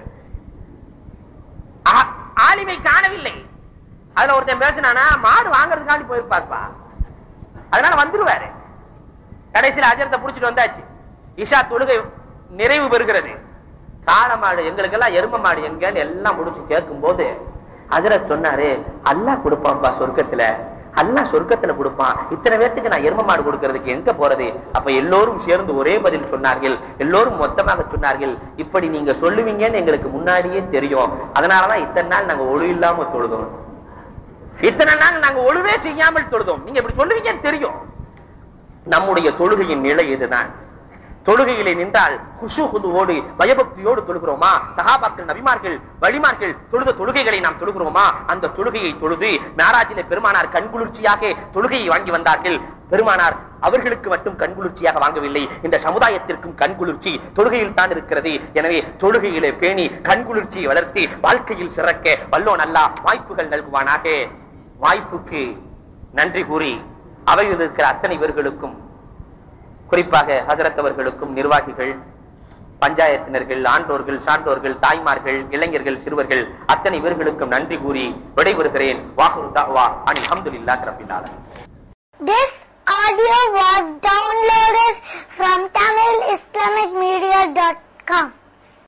ஆலிமை காணவில்லை அதுல ஒருத்தன் பேசினானா மாடு வாங்குறதுக்காண்டி போயிருப்பாருப்பா அதனால வந்துருவாரு கடைசியில அஜரத்தை புடிச்சிட்டு வந்தாச்சு இஷா தொழுகை நிறைவு பெறுகிறது காளை மாடு எங்களுக்கெல்லாம் எரும மாடு எங்கன்னு எல்லாம் முடிச்சு கேட்கும் போது அஜரத் சொன்னாரு அல்லாஹ் கொடுப்பான்ப்பா சொர்க்கத்துல அல்லாஹ் சொர்க்கத்துல கொடுப்பான் இத்தனை பேர்த்துக்கு நான் எரும மாடு கொடுக்கறதுக்கு எங்க போறது அப்ப எல்லோரும் சேர்ந்து ஒரே பதில் சொன்னார்கள் எல்லோரும் மொத்தமாக சொன்னார்கள் இப்படி நீங்க சொல்லுவீங்கன்னு எங்களுக்கு முன்னாடியே தெரியும் அதனாலதான் இத்தனை நாள் நாங்க ஒழு இல்லாம தொழுதோம் இத்தனை நாள் நாங்க ஒழுவே செய்யாமல் தொழுதோம் நீங்க இப்படி சொல்லுவீங்கன்னு தெரியும் நம்முடைய தொழுகையின் நிலை இதுதான் தொழுகையிலே நின்றால் குஷுகுதுவோடு பயபக்தியோடு தொழுகிறோமா சகாபாக்கள் நபிமார்கள் வழிமார்கள் தொழுத தொழுகைகளை நாம் தொழுகிறோமா அந்த தொழுகையை தொழுது மேராஜிலே பெருமானார் கண்குளிர்ச்சியாக தொழுகையை வாங்கி வந்தார்கள் பெருமானார் அவர்களுக்கு மட்டும் கண்குளிர்ச்சியாக வாங்கவில்லை இந்த சமுதாயத்திற்கும் கண்குளிர்ச்சி தொழுகையில் தான் இருக்கிறது எனவே தொழுகையிலே பேணி கண்குளிர்ச்சியை வளர்த்து வாழ்க்கையில் சிறக்க வல்லோன் அல்லா வாய்ப்புகள் நல்குவானாக வாய்ப்புக்கு நன்றி கூறி அவையில் இருக்கிற அத்தனை பேர்களுக்கும் குறிப்பாக ஹசரத் அவர்களுக்கும் நிர்வாகிகள் பஞ்சாயத்தினர்கள் ஆண்டோர்கள் சான்றோர்கள் தாய்மார்கள் இளைஞர்கள் சிறுவர்கள் அத்தனை பேர்களுக்கும் நன்றி கூறி விடைபெறுகிறேன் வாகுரு தாவா அனில் அஹமதுல்லாஹ் ரபில் ஆலமீன் This